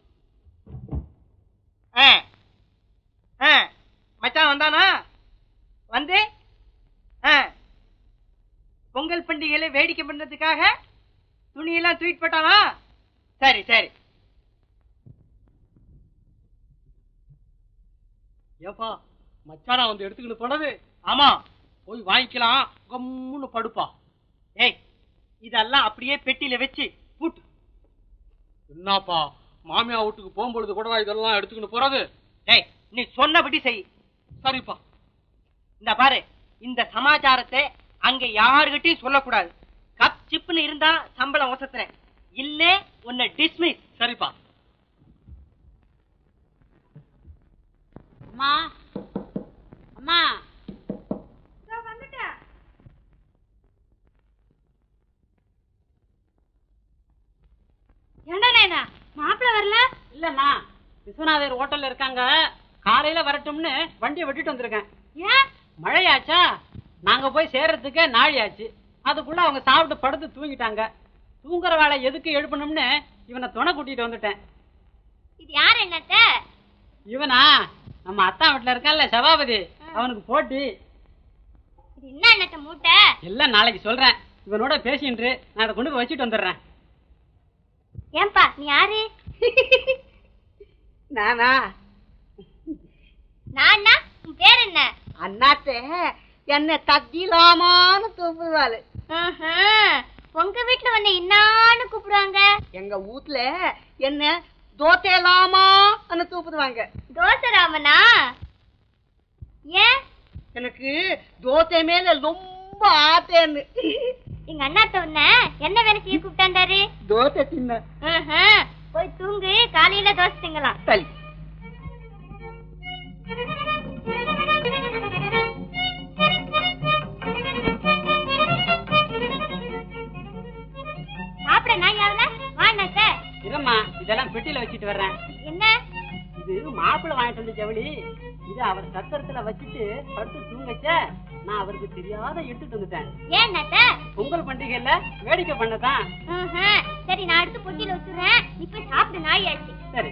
ஆ. ஆ. மச்சான் வந்தானா வந்து ஆ. பொங்கல் பண்டிகையில வேடிக்கை பண்றதுக்காக துணியெல்லாம் தூக்கிட்டு போட்டானா சரி சரி ஏப்பா மச்சானா வந்து எடுத்துக்கிட்டு போனது ஆமா போய் வாங்கிக்கலாம் கம்முன்னு படுப்பா ஏய் இதெல்லாம் அப்படியே பெட்டியில வச்சு பூட்டு என்னப்பா மாமியா வீட்டுக்கு போகும்பொழுது கூட இதெல்லாம் எடுத்துக்கிட்டு போறது டேய் நீ சொன்னபடி செய் சரிப்பா இந்த பாரு இந்த சமாச்சாரத்தை அங்க யாருகிட்டயும் சொல்லக்கூடாது கப் சிப்புன்னு இருந்தா சம்பளம் ஒசத்துறேன் இல்ல உன்னை டிஸ்மிஸ் சரிப்பா அம்மா அம்மா வந்துட்டேன் ஏண்டா நாயனா மாப்பிள்ள வரல இல்லம்மா விஸ்வநாதர் ஹோட்டல்ல இருக்காங்க காலையில வரட்டும்னு வண்டியை விட்டுட்டு வந்திருக்கேன் ஏன் மழையாச்சா நாங்க போய் சேர்றதுக்கு நாழி ஆச்சு அதுக்குள்ள அவங்க சாப்பிட்டு படுத்து தூங்கிட்டாங்க தூங்குற வேலை எதுக்கு எழுப்பணும்னு இவனை துணை கூட்டிட்டு வந்துட்டேன் இது யார் என்னத்த இவனா நம்ம அத்தா வீட்டுல இருக்கான்ல சபாபதி அவனுக்கு போட்டி இது என்ன என்னத்த மூட்டை எல்லாம் நாளைக்கு சொல்றேன் இவனோட பேசின்று நான் அதை கொண்டு போய் வச்சுட்டு வந்துடுறேன் ஏன்பா நீ யாரு நானா நான்னா உன் பேர் என்ன அண்ணாத்தே என்ன தத்திலாமான்னு தூப்புவாள் ஆஹ், உங்க வீட்டுல வந்து இன்னான்னு கூப்பிடுவாங்க எங்க வீட்ல என்ன தோத்தேலாமான்னு தூப்புடுவாங்க தோசராமனா ஏன் எனக்கு தோசை மேல ரொம்ப ஆத்தேன்னு எங்க அண்ணாத்த உன்ன என்ன வேலை செய்ய கூப்பிட்டாண்டாரு தோசை தின்ன ஆஹ், போய் தூங்கு காலையில தோசை திங்கலாம் சரி சாப்பிட நான் யாருல வாண்ணாத்த இரும்மா இதெல்லாம் பெட்டியில வச்சுட்டு வர்றேன் என்ன இது மாப்பிள்ளை வாங்கிட்டு வந்த ஜவுளி இது அவர் சத்திரத்துல வச்சுட்டு படுத்து தூங்கச்ச நான் அவருக்கு தெரியாத எடுத்துட்டு வந்துட்டேன் ஏன் நாத்த பொங்கல் பண்டிகையில வேடிக்கை பண்ணதான் ஆஹ், சரி நான் எடுத்து பொட்டியில வச்சுறேன் நீ போய் சாப்பிடு நாய் ஆச்சு சரி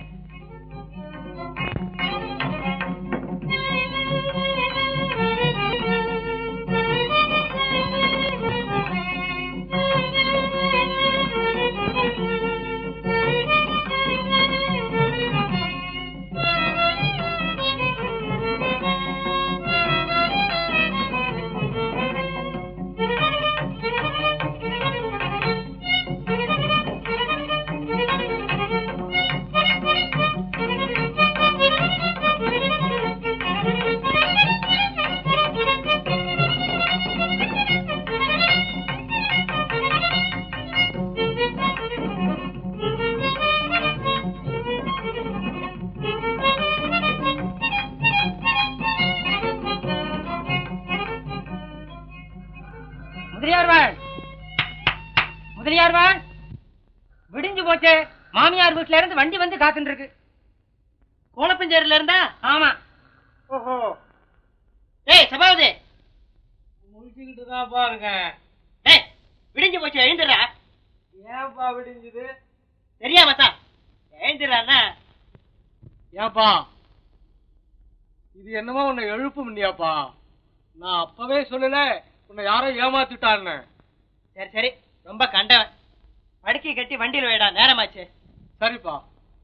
முதலியார்வாள் முதலியார்வாள் விடிஞ்சு போச்சே மாமியார் வீட்ல இருந்து வண்டி வந்து காத்துட்டு இருக்கு கோலப்பஞ்சேரில இருந்தா ஆமா ஓஹோ ஏய் சபாவதி முடிச்சுக்கிட்டு தான் பாருங்க ஏய் விடிஞ்சு போச்சு எழுந்துடுறா ஏன்பா விடிஞ்சுது தெரியாம தான் எழுந்துடுறாண்ணா ஏன்பா இது என்னமோ உன்னை எழுப்பும் இல்லையாப்பா நான் அப்பவே சொல்லல உன்னை யாரோ ஏமாத்திட்டான்னு சரி சரி ரொம்ப கண்டவன் படுக்கை கட்டி வண்டியில் வைடா நேரமாச்சு சரிப்பா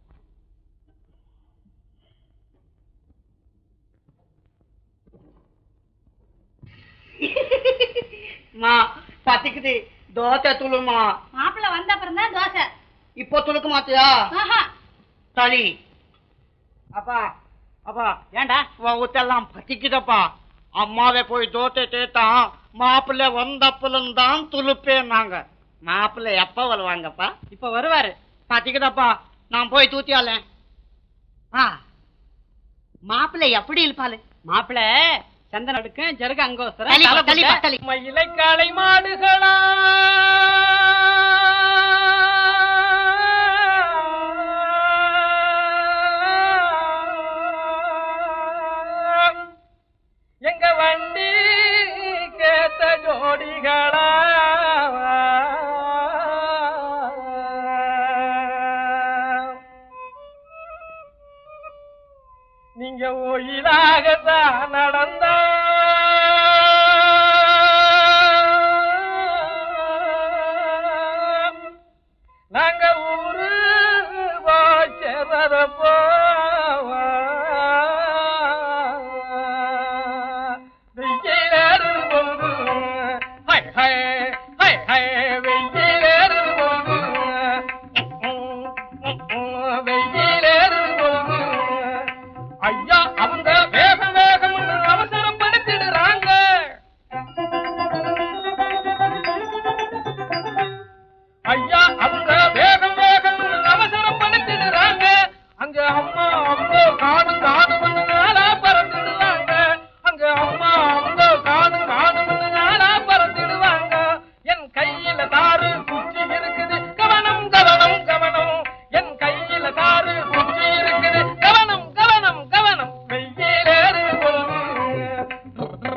மா பத்திக்குது தோசை துளுமா மாப்பிள்ள வந்த அப்புறம் தான் தோசை இப்போ துளுக்க மாத்தியா ஆஹா சரி அப்பா அப்பா ஏன்டா உன் ஊத்தெல்லாம் பத்திக்குதப்பா அம்மாவே போய் தோசை தேத்தான் மாப்பிள்ளை வந்தப்பலந்தான் துளுப்பேன்னாங்க மாப்பிள்ளை எப்ப வருவாங்கப்பா இப்ப வருவாரு பத்திக்குதப்பா நான் போய் தூத்தியால ஆ மாப்பிள்ளை எப்படி இருப்பாளு மாப்பிள்ள சந்தன அடுக்கும் ஜருக அங்கோஸ்தரம் தள்ளி போ, தலை தள்ளி போ, குட்டை. தள்ளி. மயிலை காளை மாடுகளா எங்க வண்டி கேத்த ஜோடிகளா கோயிலாகத்தான் நடந்த நாங்க ஊரு வாச்சரப்போ வெயிலேறு பொழுது ஹை ஹை ஹை ஹை வெயிலேறு பொழுது வெயிலேறு பொழுது ஐயா அவங்க வேகம் வேகம் அவசரப்படுத்திடுறாங்க ஐயா அவங்க வேகம் வேகம் அவசரப்படுத்திடுறாங்க அங்க அம்மா அவங்க காணும் காணும் நாளா பறந்துடுவாங்க அங்க அம்மா அவங்க காணும் காணும் நாளா பறந்துடுவாங்க என் கையில தாறு குச்சி இருக்குது கவனம் கவனம் கவனம் என் கையில தாறு குச்சி இருக்குது கவனம் கவனம் கவனம் வெயிலேறு பொழுது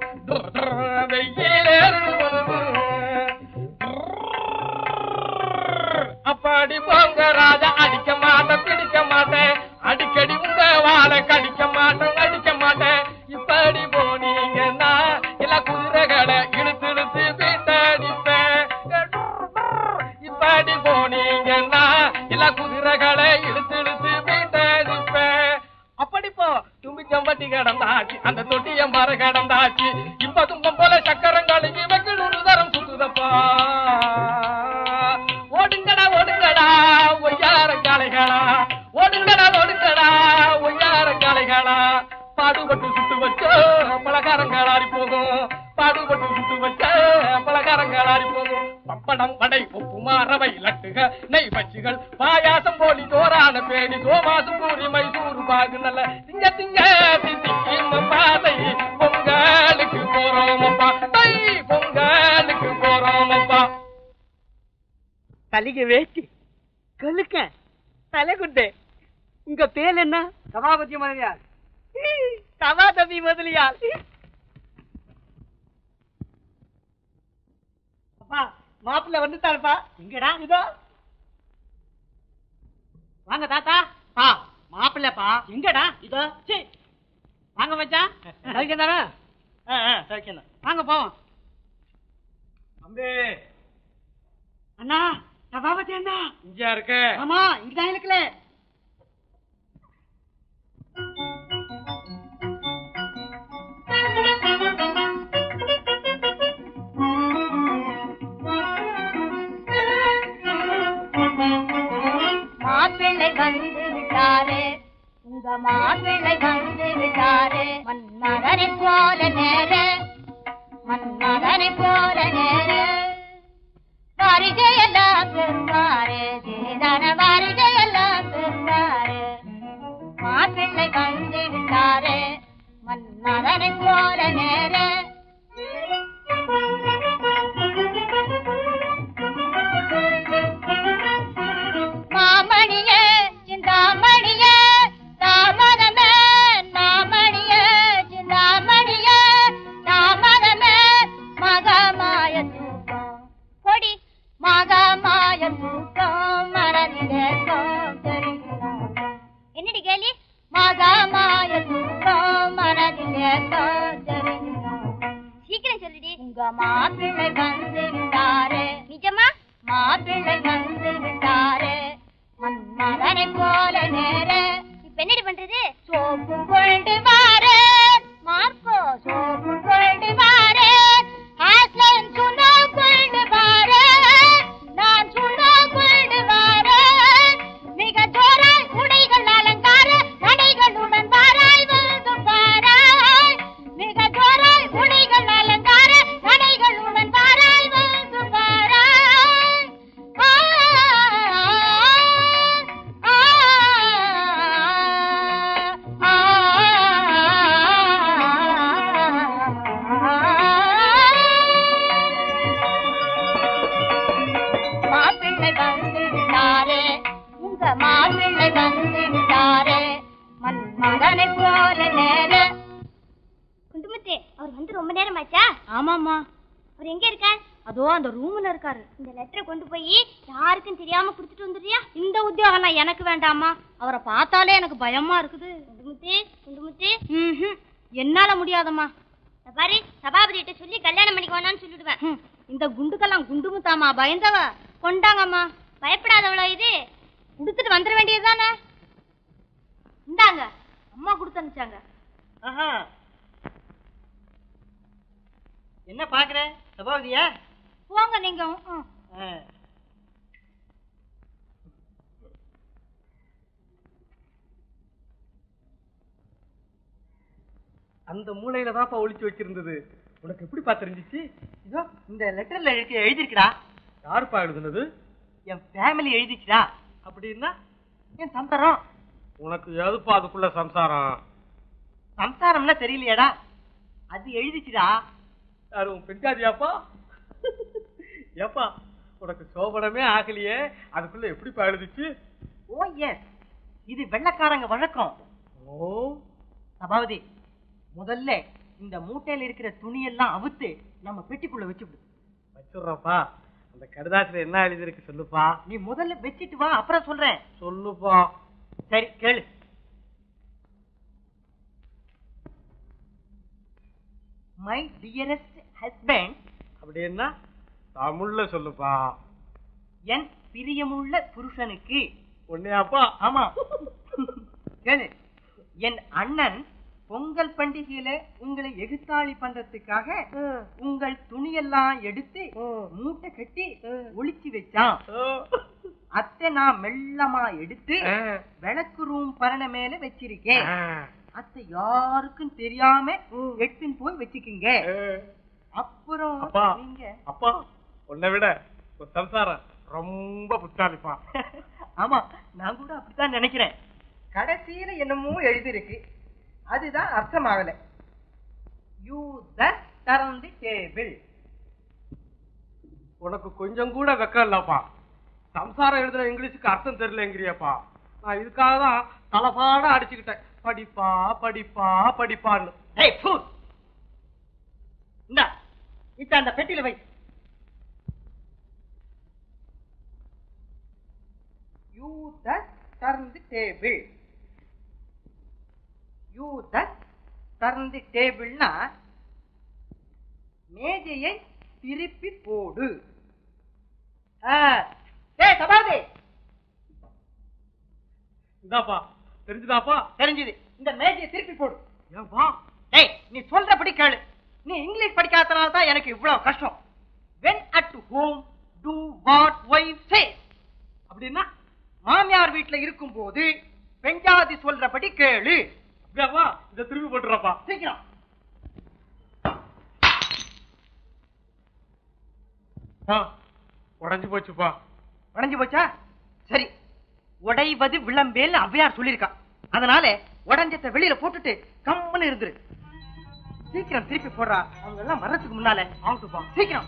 வெயிலேறு பொழுது அப்பாடி போங்க ராஜா அடிக்க மாட்டேன் பிடிக்க மாட்டேன் அடிக்கடி உங்க வாழை கடிக்க மாட்டேன் அடிக்க மாட்டேன் இப்படி போனீங்கன்னா எல்லா குதிரைகளை இழுத்து இழுத்து வீட்டடிப்பேன் இப்படி போனீங்கன்னா எல்லா குதிரைகளை இழுத்து இழுத்து வீட்டடிப்பேன் அப்படி போ தும்பி செம்பட்டி கிடந்தாச்சு அந்த தொட்டிய மர கிடந்தாச்சு இப்ப தும்பம் போல சக்கரங்களுக்கு வெக்கில் ஒரு தரம் சுத்துதப்பா ஓடுங்கடா ஓடுங்கடா ஒய்யார காளைகளா ஓடுங்கடா ஓடுங்கடா ஒய்யார காளைகளா பாடுபட்டு சுட்டு வச்ச பலகாரங்களாரி போகும் பாடுபட்டு சுட்டு வச்ச பலகாரங்களாரி போகும் பப்படம் வடை உப்புமா ரவை லட்டுக நெய் பச்சுகள் பாயாசம் போலி சோறான பேடி சோமாசம் பூரி மைசூர் பாகு நல்ல திங்க திங்க தித்திக்கும் பாதை பொங்கலுக்கு போறோமப்பா தை பொங்கலுக்கு போறோமப்பா தலைக்கு வேட்டி கழுக்க தலைகுட்டு உங்க பேர் என்ன சபாபதி முதலியார் சபாபதி முதலியார் அப்பா மாப்பிள்ள வந்துட்டாருப்பா எங்கடா இதோ வாங்க தாத்தா பா மாப்பிள்ளப்பா எங்கடா இதோ சீ. வாங்க மச்சான் சௌக்கியம் தானே சௌக்கியம் வாங்க போவோம் தம்பி அண்ணா சபாபதி அண்ணா இங்க இருக்க ஆமா இங்கதான் இருக்குல்ல மாப்பிள்ளை வந்து விட்டாரே உங்க மாப்பிள்ளை வந்து விட்டாரே மன்மதனை போல நேர மன்மதனை போல நேர வருகையெல்லாம் பெருமாறே சீதான வருகையெல்லாம் பெருமாறே மாப்பிள்ளை வந்து விட்டாரே மன்மதனை போல நேர மாமணியே சிந்தாமணியே தாமதமே மாமணியே சிந்தாமணியே தாமதமே மகமாய தூக்கம் கொடி மகமாய தூக்கம் மனதிலே தெரியும் என்னடி கேலி மகமாய தூக்கம் மனதிலே தெரியும் சீக்கிரம் சொல்லுடி உங்க மாப்பிள்ளை வந்து விட்டாரே நிஜமா மாப்பிள்ளை வந்து விட்டாரே மன்மதனை போல நேர இப்ப என்னடி பண்றது சோப்பு கொண்டு வாரு மார்க்கோ சோப்பு கொண்டு வாரு ஹாஸ்லன் சுண்ணா கொண்டு வாரு நான் சுண்ணா கொண்டு வாரு மிக ஜோராய் உடைகள் அலங்கார நடைகளுடன் வாராய் வந்து பாராய் மிக ஜோராய் உடைகள் அலங்கார நடைகளுடன் வாராய் வந்து பாராய் ஆ, ஆ, ஆ, மாப்பிள்ளை வந்து விட்டாரே உங்க மாப்பிள்ளை வந்து விட்டாரே மன்மகனை போல நேர குண்டுமுத்து அவர் வந்து ரொம்ப நேரம் ஆச்சா ஆமாம்மா அவர் எங்க இருக்கார் அதோ அந்த ரூம்ல இருக்காரு இந்த லெட்டரை கொண்டு போய் யாருக்கும் தெரியாம கொடுத்துட்டு வந்துடுறியா இந்த உத்தியோகம்லாம் எனக்கு வேண்டாமா அவரை பார்த்தாலே எனக்கு பயமா இருக்குது குண்டுமுத்து குண்டுமுத்து ம்ஹும். என்னால முடியாதம்மா இந்த பாரு சபாபதி கிட்ட சொல்லி கல்யாணம் பண்ணிக்குவானான்னு சொல்லிடுவேன் ஹம், இந்த குண்டுக்கெல்லாம் குண்டுமுத்தாமா பயந்தவ கொண்டாங்கம்மா பயப்படாதவளோ இது கொடுத்துட்டு வந்துட வேண்டியதுதானே இந்தாங்க அம்மா கொடுத்து அனுப்பிச்சாங்க ஆஹா என்ன பாக்குற சபாவதியா போங்க நீங்க ம். அந்த மூலையில தான்ப்பா ஒளிச்சு வச்சிருந்தது உனக்கு எப்படிப்பா தெரிஞ்சிச்சு இதோ இந்த லெட்டர்ல எழுதி எழுதிருக்குடா யாருப்பா எழுதுனது என் ஃபேமிலி எழுதிச்சுடா அப்படின்னா என் சம்சாரம் உனக்கு எதுப்பா அதுக்குள்ள சம்சாரம் சம்சாரம்னா தெரியலையாடா அது எழுதிச்சுடா யாரு உன் பெண்காதியாப்பா ஏப்பா உனக்கு சோபனமே ஆகலையே அதுக்குள்ள எப்படிப்பா எழுதிச்சு ஓ எஸ் இது வெள்ளக்காரங்க வழக்கம் ஓ சபாவதி முதல்ல இந்த மூட்டையில இருக்கிற துணியெல்லாம் அவுத்து நம்ம பெட்டிக்குள்ள வச்சுவிடு வச்சுடுறப்பா அந்த கடிதாசில என்ன எழுதிருக்கு சொல்லுப்பா நீ முதல்ல வச்சிட்டு வா அப்புறம் சொல்றேன் சொல்லுப்பா சரி கேளு மை டியரஸ்ட் ஹஸ்பண்ட் அப்படின்னா தமிழ்ல சொல்லுப்பா என் பிரியமுள்ள புருஷனுக்கு உன்னையாப்பா ஆமா கேளு என் அண்ணன் பொங்கல் பண்டிகையில உங்களை எகுத்தாளி பண்றதுக்காக உங்கள் துணியெல்லாம் எடுத்து மூட்டை கட்டி ஒளிச்சு வச்சான் அத்தை நான் மெல்லமா எடுத்து விளக்கு ரூம் பரண மேல வச்சிருக்கேன் அத்தை யாருக்கும் தெரியாம எடுத்துன்னு போய் வச்சுக்கிங்க அப்புறம் அப்பா. நீங்க அப்பா உன்னை விட உன் சம்சாரம் ரொம்ப புத்தாலிப்பா ஆமா நான் கூட அப்படித்தான் நினைக்கிறேன் கடைசியில என்னமோ எழுதிருக்கு அதுதான் அர்த்தமாகல you thus turn the table உனக்கு கொஞ்சம் கூட வெக்கம் இல்லப்பா சம்சாரம் எழுதுற இங்கிலீஷுக்கு அர்த்தம் தெரியலங்கிறியப்பா நான் இதுக்காக தான் தலைப்பாட அடிச்சுக்கிட்டேன் படிப்பா படிப்பா படிப்பான்னு ஏய் ஃபூல் இந்தா இப்ப அந்த பெட்டியில வை you thus turn the table you thus turn the டேபிள்னா மேஜையை திருப்பி போடு ஆ, ஏய் சபாதி இந்தாப்பா தெரிஞ்சுதாப்பா தெரிஞ்சது இந்த மேஜையை திருப்பி போடு ஏன்பா ஏய் நீ சொல்றபடி கேளு நீ இங்கிலீஷ் படிக்காதனால தான் எனக்கு இவ்வளவு கஷ்டம் when at home to what wife say அப்படின்னா மாமியார் வீட்ல இருக்கும்போது பெஞ்சாதி சொல்றபடி கேளு அப்படியாப்பா இதை திருப்பி போட்டுறப்பா சீக்கிரம் உடஞ்சு போச்சுப்பா உடைஞ்சு போச்சா சரி உடைவது விளம்பேல் ஔவையார் சொல்லியிருக்கா அதனால உடஞ்சத்தை வெளியில போட்டுட்டு கம்முன்னு இருந்துரு சீக்கிரம் திருப்பி போடுறா அவங்க எல்லாம் வர்றதுக்கு முன்னால ஆகட்டுப்பா சீக்கிரம்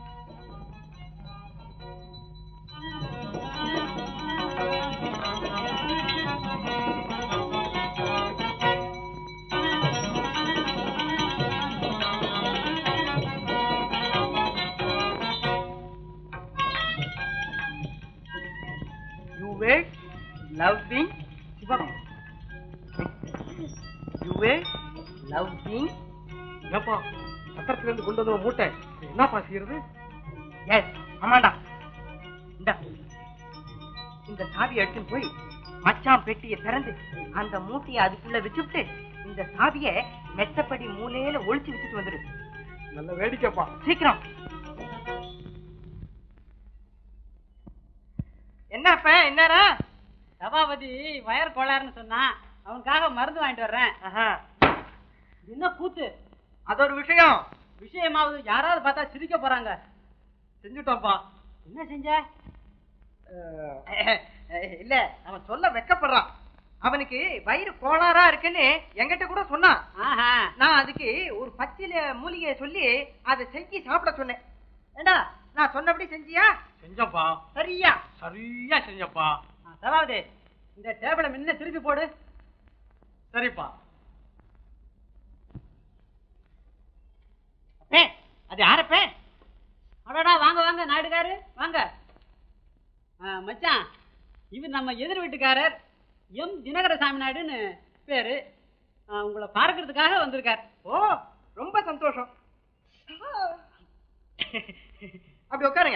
You wait, loving சிவகம் You wait, loving ஏப்பா பத்திரத்துல இருந்து கொண்டு வந்த மூட்டை இது என்னப்பா செய்யறது எஸ் ஆமாண்டா இந்த இந்த சாவியை எடுத்துன்னு போய் மச்சான் பெட்டியை திறந்து அந்த மூட்டையை அதுக்குள்ள வச்சுட்டு இந்த சாவியை மெத்தப்படி மூலையில ஒளிச்சு வச்சுட்டு வந்துரு நல்ல வேடிக்கைப்பா சீக்கிரம் என்னப்ப என்னடா சபாபதி வயர் கோளாறுன்னு சொன்னான் அவனுக்காக மருந்து வாங்கிட்டு வர்றேன் ஆஹா, என்ன கூத்து அது ஒரு விஷயம் விஷயமாவது யாராவது பார்த்தா சிரிக்க போறாங்க செஞ்சுட்டோம்ப்பா என்ன செஞ்ச அஹ், அஹ், இல்ல அவன் சொல்ல வெக்கப்படுறான் அவனுக்கு வயிறு கோளாறா இருக்குன்னு என்கிட்ட கூட சொன்னான் ஆஹா நான் அதுக்கு ஒரு பச்சில மூலிகையை சொல்லி அதை செஞ்சு சாப்பிட சொன்னேன் ஏண்டா நான் சொன்னபடி செஞ்சியா செஞ்சப்பா சரியா சரியா செஞ்சப்பா சபாபதி இந்த டேபிளை முன்ன திருப்பி போடு சரிப்பா அப்பே அது யாரப்பே அடடா வாங்க வாங்க நாயுடுகாரு வாங்க ஆ, மச்சான் இவர் நம்ம எதிர் வீட்டுக்காரர் எம் தினகர சாமி நாயுடுன்னு பேரு ஆ, உங்களை பார்க்கறதுக்காக வந்திருக்கார் ஓ ரொம்ப சந்தோஷம் அப்படி உட்காருங்க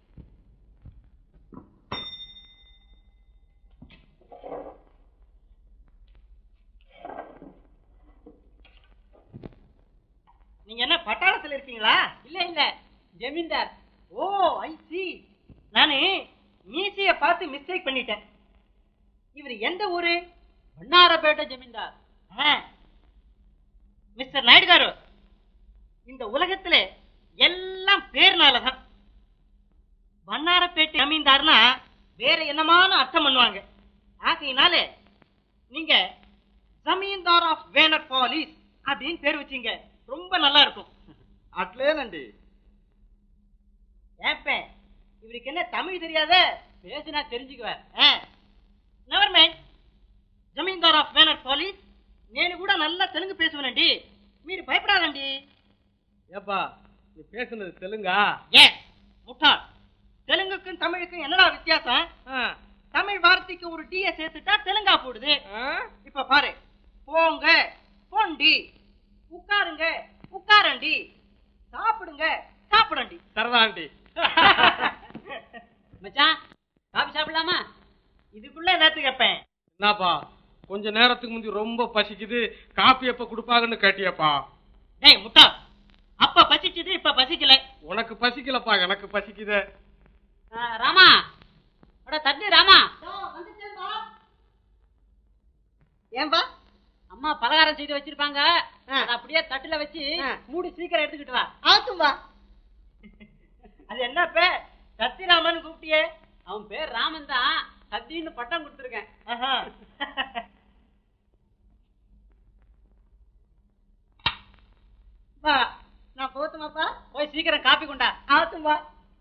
நீங்க என்ன பட்டாளத்துல இருக்கீங்களா இல்ல இல்ல ஜமீன்தார் ஓ ஐ சி நானு மீசைய பார்த்து மிஸ்டேக் பண்ணிட்டேன் இவர் எந்த ஊரு வண்ணாரப்பேட்டை ஜமீன்தார் ஆ. மிஸ்டர் நாயுடு காரு இந்த உலகத்துல எல்லாம் பேர்னாலதான் வண்ணாரப்பேட்டை ஜமீன்தார்னா வேற என்னமான அர்த்தம் பண்ணுவாங்க ஆகையினால நீங்க ஜமீன்தார் ஆஃப் வேனர் பாலிஸ் அப்படின்னு பேர் வச்சீங்க ரொம்ப நல்லா இருக்கும் అట్లేనండి ஏப்பேன் இவருக்கு என்ன தமிழ் தெரியாத பேசினா தெரிஞ்சுக்குவார் నెవర్ మైండ్ జమీందార్ ఆఫ్ వేనర్ పోలీస్ నేను కూడా నల్ల తెలుగు పేసువనండి మీరు భయపడాలండి ஏப்பா நீ பேசுனது தெலுங்கா ఏ முட்டா தெலுங்குக்கும் தமிழுக்கும் என்னடா வித்தியாசம் தமிழ் வார்த்தைக்கு ஒரு டீய சேர்த்துட்டா தெலுங்கா போடுது இப்ப பாரு போங்க போண்டி உட்காருங்க உட்காரண்டி சாப்பிடுங்க சாப்பிடண்டி சரதாண்டி மச்சான் காபி சாப்பிடலாமா இதுக்குள்ள என்னத்து கேப்பேன் என்னப்பா கொஞ்ச நேரத்துக்கு முந்தி ரொம்ப பசிக்குது காப்பி எப்ப கொடுப்பாங்கன்னு கேட்டியப்பா டேய் முட்டா அப்ப பசிச்சது இப்ப பசிக்கல உனக்கு பசிக்கலப்பா எனக்கு பசிக்குதே ஆ, ராமா அட தண்ணி ராமா ஏன்பா அம்மா பலகாரம் செய்து வச்சிருப்பாங்க ஆ. அதை அப்படியே தட்டுல வச்சு ஆ. மூடி சீக்கிரம் எடுத்துக்கிட்டு வா ஆத்தும்பா அது என்னப்ப சத்திராமன் கூப்பிட்டியே அவன் பேர் ராமன் தான் சத்தின்னு பட்டம் கொடுத்துருக்கேன் ஆஹா. பா நான் போத்துமாப்பா போய் சீக்கிரம் காப்பி கொண்டா ஆத்தும்பா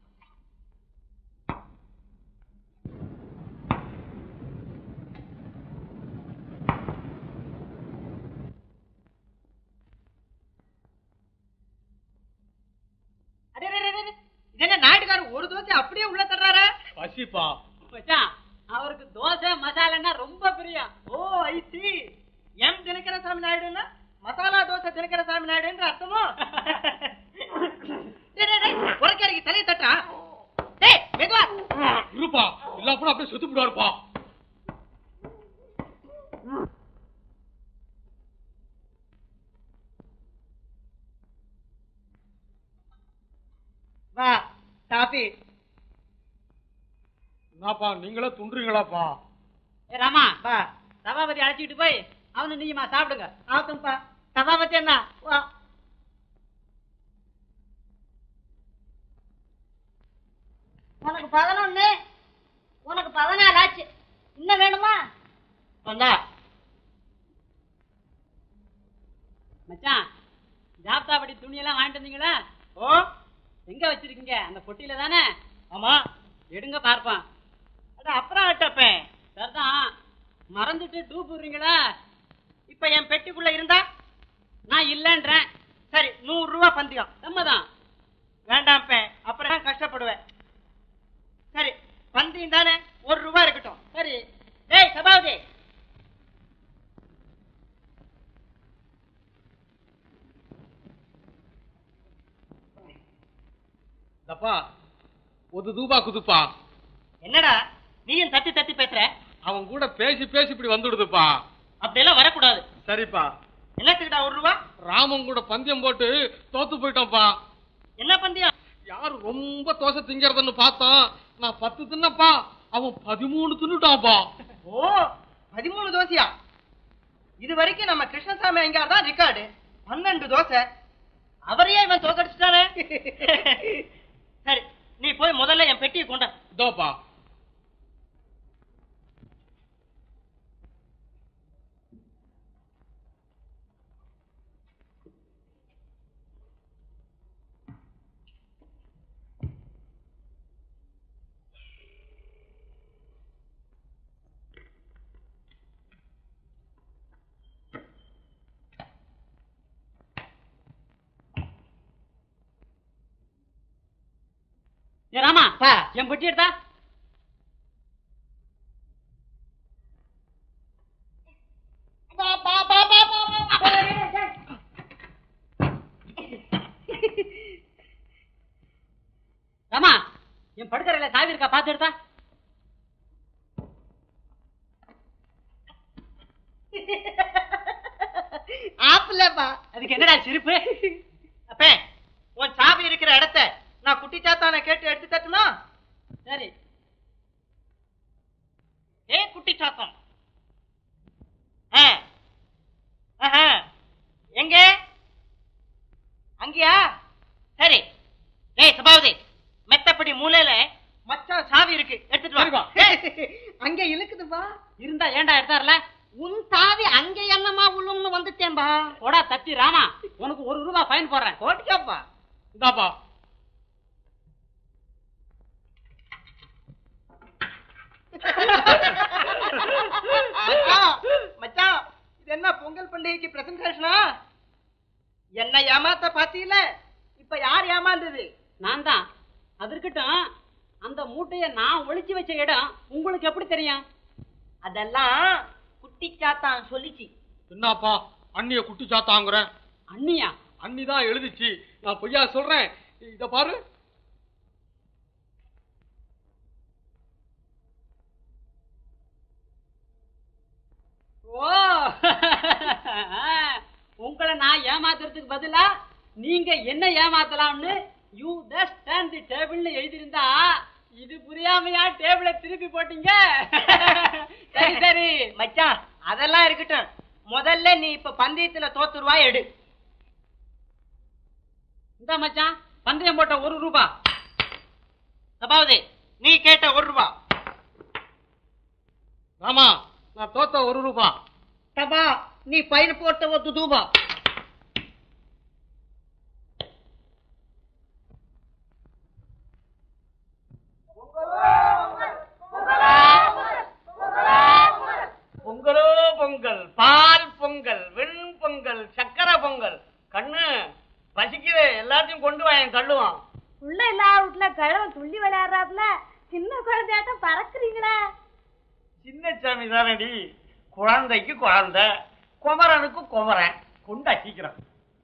அடே, அடே, அடே, அடே. இது என்ன நாட்டுக்காரர் ஒரு தோசை அப்படியே உள்ள தர்றாரா பசிப்பா மச்சான் அவருக்கு தோசை மசாலான்னா ரொம்ப பிரியம் ஓ ஐ சி எம் தினகர சாமி நாயுடுன்னா மசாலா தோசை தினகர சாமி நாயுடுன்ற அர்த்தமோ டேய், டேய், டேய், உரக்கரைக்கு தலையை தட்டா டேய் மெதுவா இருப்பா இல்ல அப்புறம் அப்படியே சுத்து விடுவாருப்பா வா காபி என்னப்பா நீங்களே துண்டுறீங்களாப்பா ஏ ராமா வா சபாபதி அழைச்சிட்டு போய் அவனு நீயுமா சாப்பிடுங்க ஆத்தும்பா சபாபதி அண்ணா வா உனக்கு பதினொன்னு உனக்கு பதினாலு ஆச்சு இன்னும் வேணுமா வந்தா மச்சான் ஜாப்தாபடி துணியெல்லாம் வாங்கிட்டு வந்தீங்களா ஓ எங்க வச்சிருக்கீங்க அந்த பொட்டியில தானே ஆமா எடுங்க பார்ப்பான் அட அப்புறம் ஆட்டப்பேன் சரிதான் மறந்துட்டு டூ போடுறீங்களா இப்ப என் பெட்டிக்குள்ள இருந்தா நான் இல்லைன்றேன் சரி நூறு ரூபா பந்தயம் செம்மதான் வேண்டாம் பே அப்புறம் தான் கஷ்டப்படுவேன் சரி பந்தயம் தானே ஒரு ரூபா இருக்கட்டும் சரி டேய் சபாவதி தப்பா ஒரு தூபா குதுப்பா என்னடா நீயும் தத்தி தத்தி பேசுற அவன் கூட பேசி பேசி இப்படி வந்துடுதுப்பா அப்படியெல்லாம் வரக்கூடாது சரிப்பா என்னத்துக்குடா ஒரு ரூபா ராமன் கூட பந்தயம் போட்டு தோத்து போயிட்டோம்ப்பா என்ன பந்தயம் யாரு ரொம்ப தோசை திங்கிறதுன்னு பார்த்தான் நான் பத்து தின்னப்பா அவன் பதிமூணு தின்னுட்டான்ப்பா ஓ பதிமூணு தோசையா இது வரைக்கும் நம்ம கிருஷ்ணசாமி ஐயார் தான் ரெக்கார்டு பன்னெண்டு தோசை அவரையே இவன் தோக்கடிச்சிட்டானே சரி நீ போய் முதல்ல என் பெட்டியை கொண்ட இதோப்பா ஏ ராமா என் பெட்டி எடுத்தா ராமா என் படுக்கறையில சாவி இருக்கா பாத்து எடுத்தா ஆப்பிளப்பா அதுக்கு என்னடா சிரிப்பு அப்பே உன் சாவி இருக்கிற இடத்த நான் குட்டி சாத்தான கேட்டு எடுத்து தட்டுமா சரி ஏ குட்டி சாத்தம் ஆ. ஆஹா. எங்க அங்கயா சரி ஏய் சபாவதி மெத்தப்படி மூலையில மச்சான் சாவி இருக்கு எடுத்துட்டு வா ஏய், அங்க இழுக்குதுப்பா இருந்தா ஏன்டா எடுத்தாருல உன் சாவி அங்க என்னமா உள்ளும்னு வந்துட்டேன்பா போடா தத்தி ராமா உனக்கு ஒரு ரூபா ஃபைன் போடுறேன் கோட்டிக்காப்பா இந்தாப்பா மச்சான் மச்சான் இது என்ன பொங்கல் பண்டிகைக்கு பிரசன்டேஷனா என்ன ஏமாத்த பாத்தீல இப்ப யார் ஏமாந்தது நான் தான் அது இருக்கட்டும் அந்த மூட்டைய நான் ஒளிச்சு வச்ச இடம் உங்களுக்கு எப்படி தெரியும் அதெல்லாம் குட்டி சாத்தான் சொல்லிச்சு என்னப்பா அண்ணிய குட்டி சாத்தாங்கிற அண்ணியா அண்ணி தான் எழுதிச்சு நான் பொய்யா சொல்றேன் இத பாரு ஓ உங்களை நான் ஏமாத்துறதுக்கு பதிலா நீங்க என்ன ஏமாத்தலாம்னு யூ த ஸ்டாண்ட் தி டேபிள்னு எழுதியிருந்தா இது புரியாமையா டேபிள திருப்பி போட்டீங்க சரி சரி மச்சான் அதெல்லாம் இருக்கட்டும் முதல்ல நீ இப்ப பந்தயத்துல தோத்துருவா எடு இந்த மச்சான் பந்தயம் போட்ட ஒரு ரூபா சபாவதி நீ கேட்ட ஒரு ரூபா ராமா நான் தோத்த ஒரு ரூபா தபா நீ பையன் போட்ட ஒரு தூபா பொங்கலோ பொங்கல் பால் பொங்கல் வெண் பொங்கல் சக்கரை பொங்கல் கண்ணு பசிக்குது எல்லாத்தையும் கொண்டு வா என் தள்ளுவான் உள்ள எல்லா வீட்டுல கிழவன் துள்ளி விளையாடுறாப்புல சின்ன குழந்தையாட்டம் பறக்குறீங்களே சின்ன சாமி தானடி குழந்தைக்கு குழந்தை குமரனுக்கு குமரன் கொண்டா சீக்கிரம்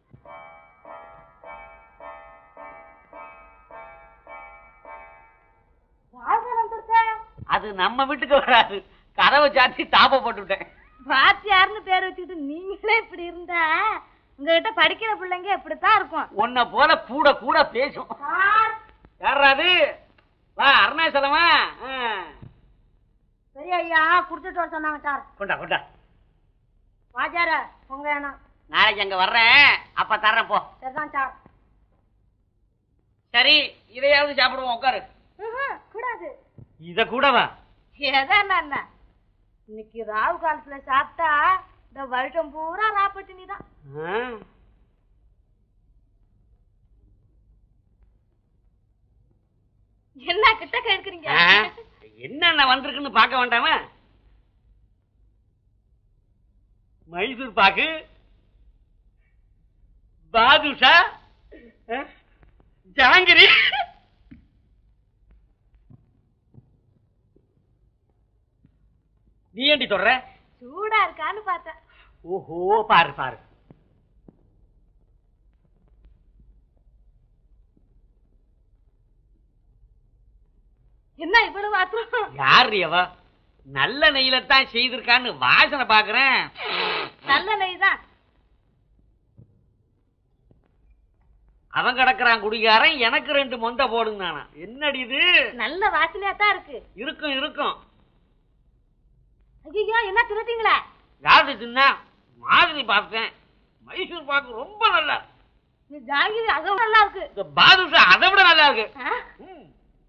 அது நம்ம வீட்டுக்கு வராது கதவை சாத்தி தாப்ப போட்டுவிட்டேன் வாத்தியார்னு பேர் வச்சுக்கிட்டு நீங்களே இப்படி இருந்தா உங்ககிட்ட படிக்கிற பிள்ளைங்க இப்படித்தான் இருக்கும் உன்னை போல கூட கூட பேசும் யாராது வா அருணாச்சலமா ஆ. பெரிய ஐயா குடுத்துட்டு வர சொன்னாங்க சார் கொண்டா கொண்டா வாஜார உங்க வேணாம் நாளைக்கு அங்க வர்றேன் அப்ப தர்றேன் போ சரிதான் சார் சரி இதையாவது சாப்பிடுவோம் உட்காரு ம்ஹும், கூடாது இத கூடவா எதான் என்ன இன்னைக்கு ராவு காலத்துல சாப்பிட்டா இந்த வருஷம் பூரா ராப்பட்டினி தான் ஆ. என்ன கிட்ட கேட்குறீங்க ஆ, என்னென்ன வந்திருக்குன்னு பார்க்க வேண்டாமா மைசூர் பாக்கு பாதுஷா ஆ, ஜாங்கிரி நீ ஏண்டி தொடர சூடா இருக்கான்னு பார்த்தேன் ஓஹோ பாரு பாரு என்ன இவ்வளவு மாத்திரம் யாரு அவ நல்ல நெய்யில தான் செய்திருக்கான்னு வாசனை பாக்குறேன் நல்ல நெய் தான் அவன் கிடக்குறான் குடிகாரன் எனக்கு ரெண்டு மொந்த போடுங்க நானா என்னடி இது நல்ல வாசனையா தான் இருக்கு இருக்கும் இருக்கும் ஐயோ என்ன திருத்தீங்களே யாரு தின்னா மாதிரி பார்த்தேன் மைசூர் பாக்கு ரொம்ப நல்லா இருக்கு. இந்த ஜாங்கிரி அதுவும் நல்லா இருக்கு இந்த பாதுஷா அதை விட நல்லா இருக்கு ஆ? ம்.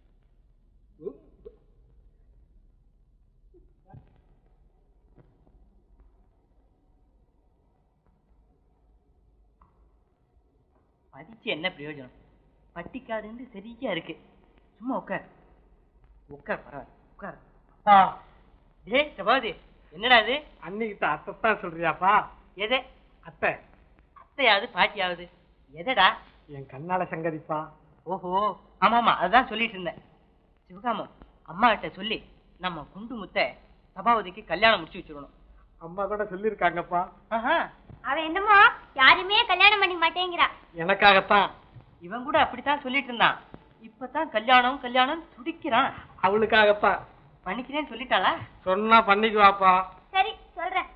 படிச்சு என்ன பிரயோஜனம் பட்டிக்காடுன்னு சரியா இருக்கு சும்மா உட்கார் உட்கார் பரவாயில்ல உட்கார் டேய் சபாதி என்னடா இது அன்னிக்கிட்ட அத்தைத்தான் சொல்றியாப்பா எதை அத்தை அத்தையாவது பாட்டியாவது எதடா என் கண்ணால சங்கதிப்பா ஓஹோ ஆமாமா அதான் சொல்லிட்டு இருந்தேன் சிவகாமம் அம்மா கிட்ட சொல்லி நம்ம குண்டு முத்த சபாவதிக்கு கல்யாணம் முடிச்சு வச்சிடணும் அம்மா கூட சொல்லியிருக்காங்கப்பா ஆஹா அவ என்னமோ யாருமே கல்யாணம் பண்ணி மாட்டேங்கிறா எனக்காகத்தான் இவன் கூட அப்படித்தான் சொல்லிட்டு இருந்தான் இப்பதான் கல்யாணம் கல்யாணம் துடிக்கிறான் அவளுக்காகத்தான் பண்ணிக்கிறேன்னு சொல்லிட்டாளா சொன்னா பண்ணிக்குவாப்பா சரி சொல்றேன்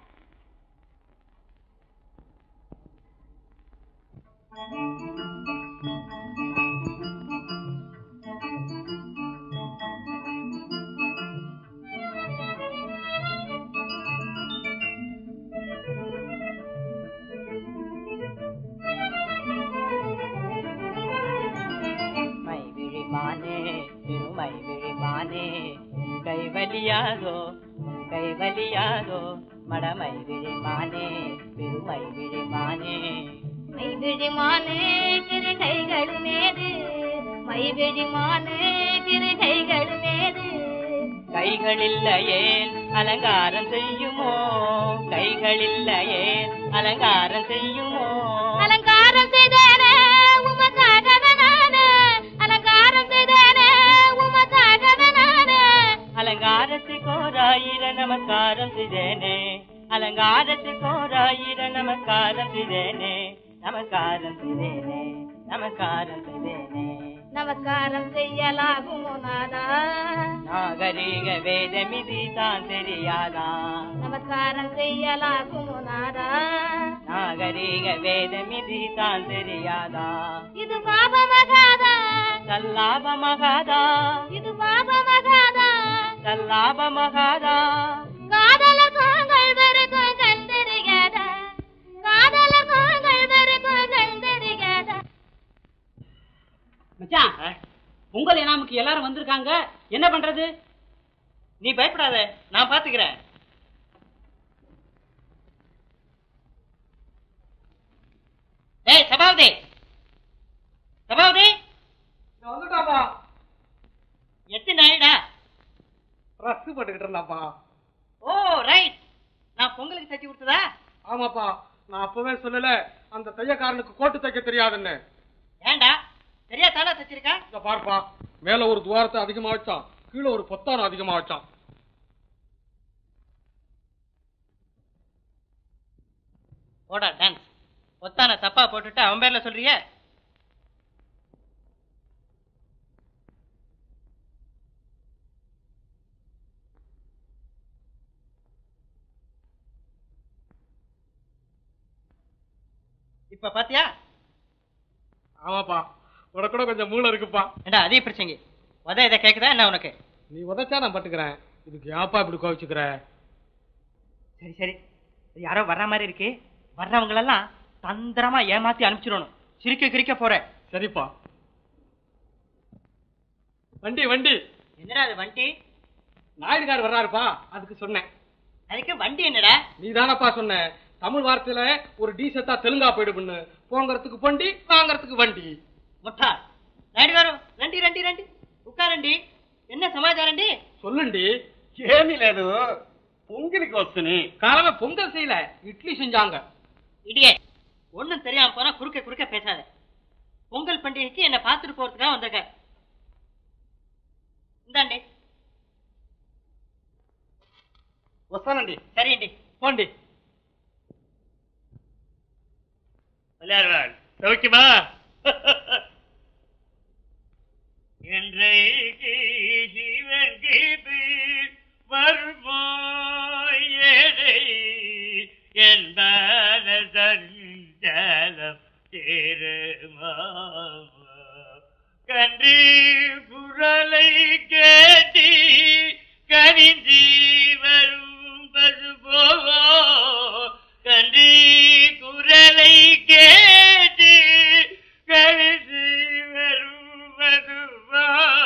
மை விழிமானே பெருமை விழிமானே உன் கை வலியாதோ உன் கை வலியாதோ மடமை விழிமானே பெருமை விழிமானே மைவிழிமானே திரு கைகள் மேது மைவிழிமானே திரு கைகள் மேது கைகளில்லையே அலங்காரம் செய்யுமோ கைகளில்லையே அலங்காரம் செய்யுமோ அலங்காரம் செய்தேனே உமக்காகவனானே அலங்காரம் செய்தேனே உமக்காகவனானே அலங்காரத்துக்கு ஓராயிர நமஸ்காரம் செய்தேனே அலங்காரத்துக்கு ஓராயிர நமஸ்காரம் செய்தேனே நமஸ்காரம் செய்தேனே நமஸ்காரம் செய்தேனே நமஸ்காரம் செய்யலாகுமோ நாதா நாகரீக வேதமிதி தான் தெரியாதா நமஸ்காரம் செய்யலாகுமோ நாதா நாகரீக வேதமிதி தான் தெரியாதா இது பாபமகாதா சல்லாபமகாதா இது பாபமகாதா சல்லாபமகாதா காதல கோங்கள் வெறுக்கும் கண் தெரியாதா காதல கோங்கள் வெறுக்கும் கண் தெரியாதா மச்சான் பொங்கல் இனாமுக்கு எல்லாரும் வந்திருக்காங்க என்ன பண்றது நீ பயப்படாத நான் பாத்துக்கிறேன் ஏய் சபாவதி சபாவதி வந்துட்டாப்பா எத்தனை நாயிடா ட்ரெஸ் போட்டுக்கிட்டு இருந்தாப்பா ஓ ரைட் நான் பொங்கலுக்கு தச்சு கொடுத்ததா ஆமாப்பா நான் அப்பவே சொல்லல அந்த தையக்காரனுக்கு கோட்டு தைக்க தெரியாதுன்னு ஏண்டா சரியா தாடா தச்சிருக்கா இத பார்ப்பா மேல ஒரு துவாரத்தை அதிகமா வச்சான் கீழே ஒரு பொத்தானம் அதிகமா வச்சான் ஓடா டான்ஸ் ஒத்தான தப்பா போட்டுட்டு அவன் பேர்ல சொல்றிய இப்ப பாத்தியா ஆமாப்பா உனக்கு கூட கொஞ்சம் மூளை இருக்குப்பா ஏண்டா அதே பிரச்சனை உத இதை கேக்குதா என்ன உனக்கு நீ உதைச்சா நான் பட்டுக்கிறேன் இதுக்கு ஏப்பா இப்படி கோவிச்சுக்கிற சரி சரி இது யாரோ வர்ற மாதிரி இருக்கு வர்றவங்களெல்லாம் தந்திரமா ஏமாத்தி அனுப்பிச்சிடணும் சிரிக்க கிரிக்க போறேன் சரிப்பா வண்டி வண்டி என்னடா அது வண்டி நாயுடுகார் வர்றாருப்பா அதுக்கு சொன்னேன் அதுக்கு வண்டி என்னடா நீ தானப்பா சொன்ன தமிழ் வார்த்தையில ஒரு டீசெட்டா தெலுங்கா போயிடுன்னு போங்கறதுக்கு வண்டி வாங்கறதுக்கு வண்டி முட்டா நாயுடு గారు రండి రండి రండి ఉక్కారండి என்ன సమాచారండి சொல்லுண்டி ఏమీ లేదు పొంగిలికి వస్తుని காலமே பொங்கல் செய்யல இட்லி செஞ்சாங்க இடியே ஒண்ணும் தெரியாம போனா குறுக்க குறுக்க பேசாத பொங்கல் பண்டிகைக்கு என்ன பார்த்துட்டு போறதுக்காக வந்திருக்க இந்தாண்டி వస్తానండి சரிண்டி போண்டி விளையாடுவாள் சௌக்கியமா இன்றைக்கு ஜீவன் கீது வருமாயரை என்பன சஞ்சலம் திருமா கன்றி குரலை கேட்டி கனிஞ்சி வரும் பசுபோவோ கன்றி குரலை கேட்டு கனிஞ்சி வரும் பசுபோ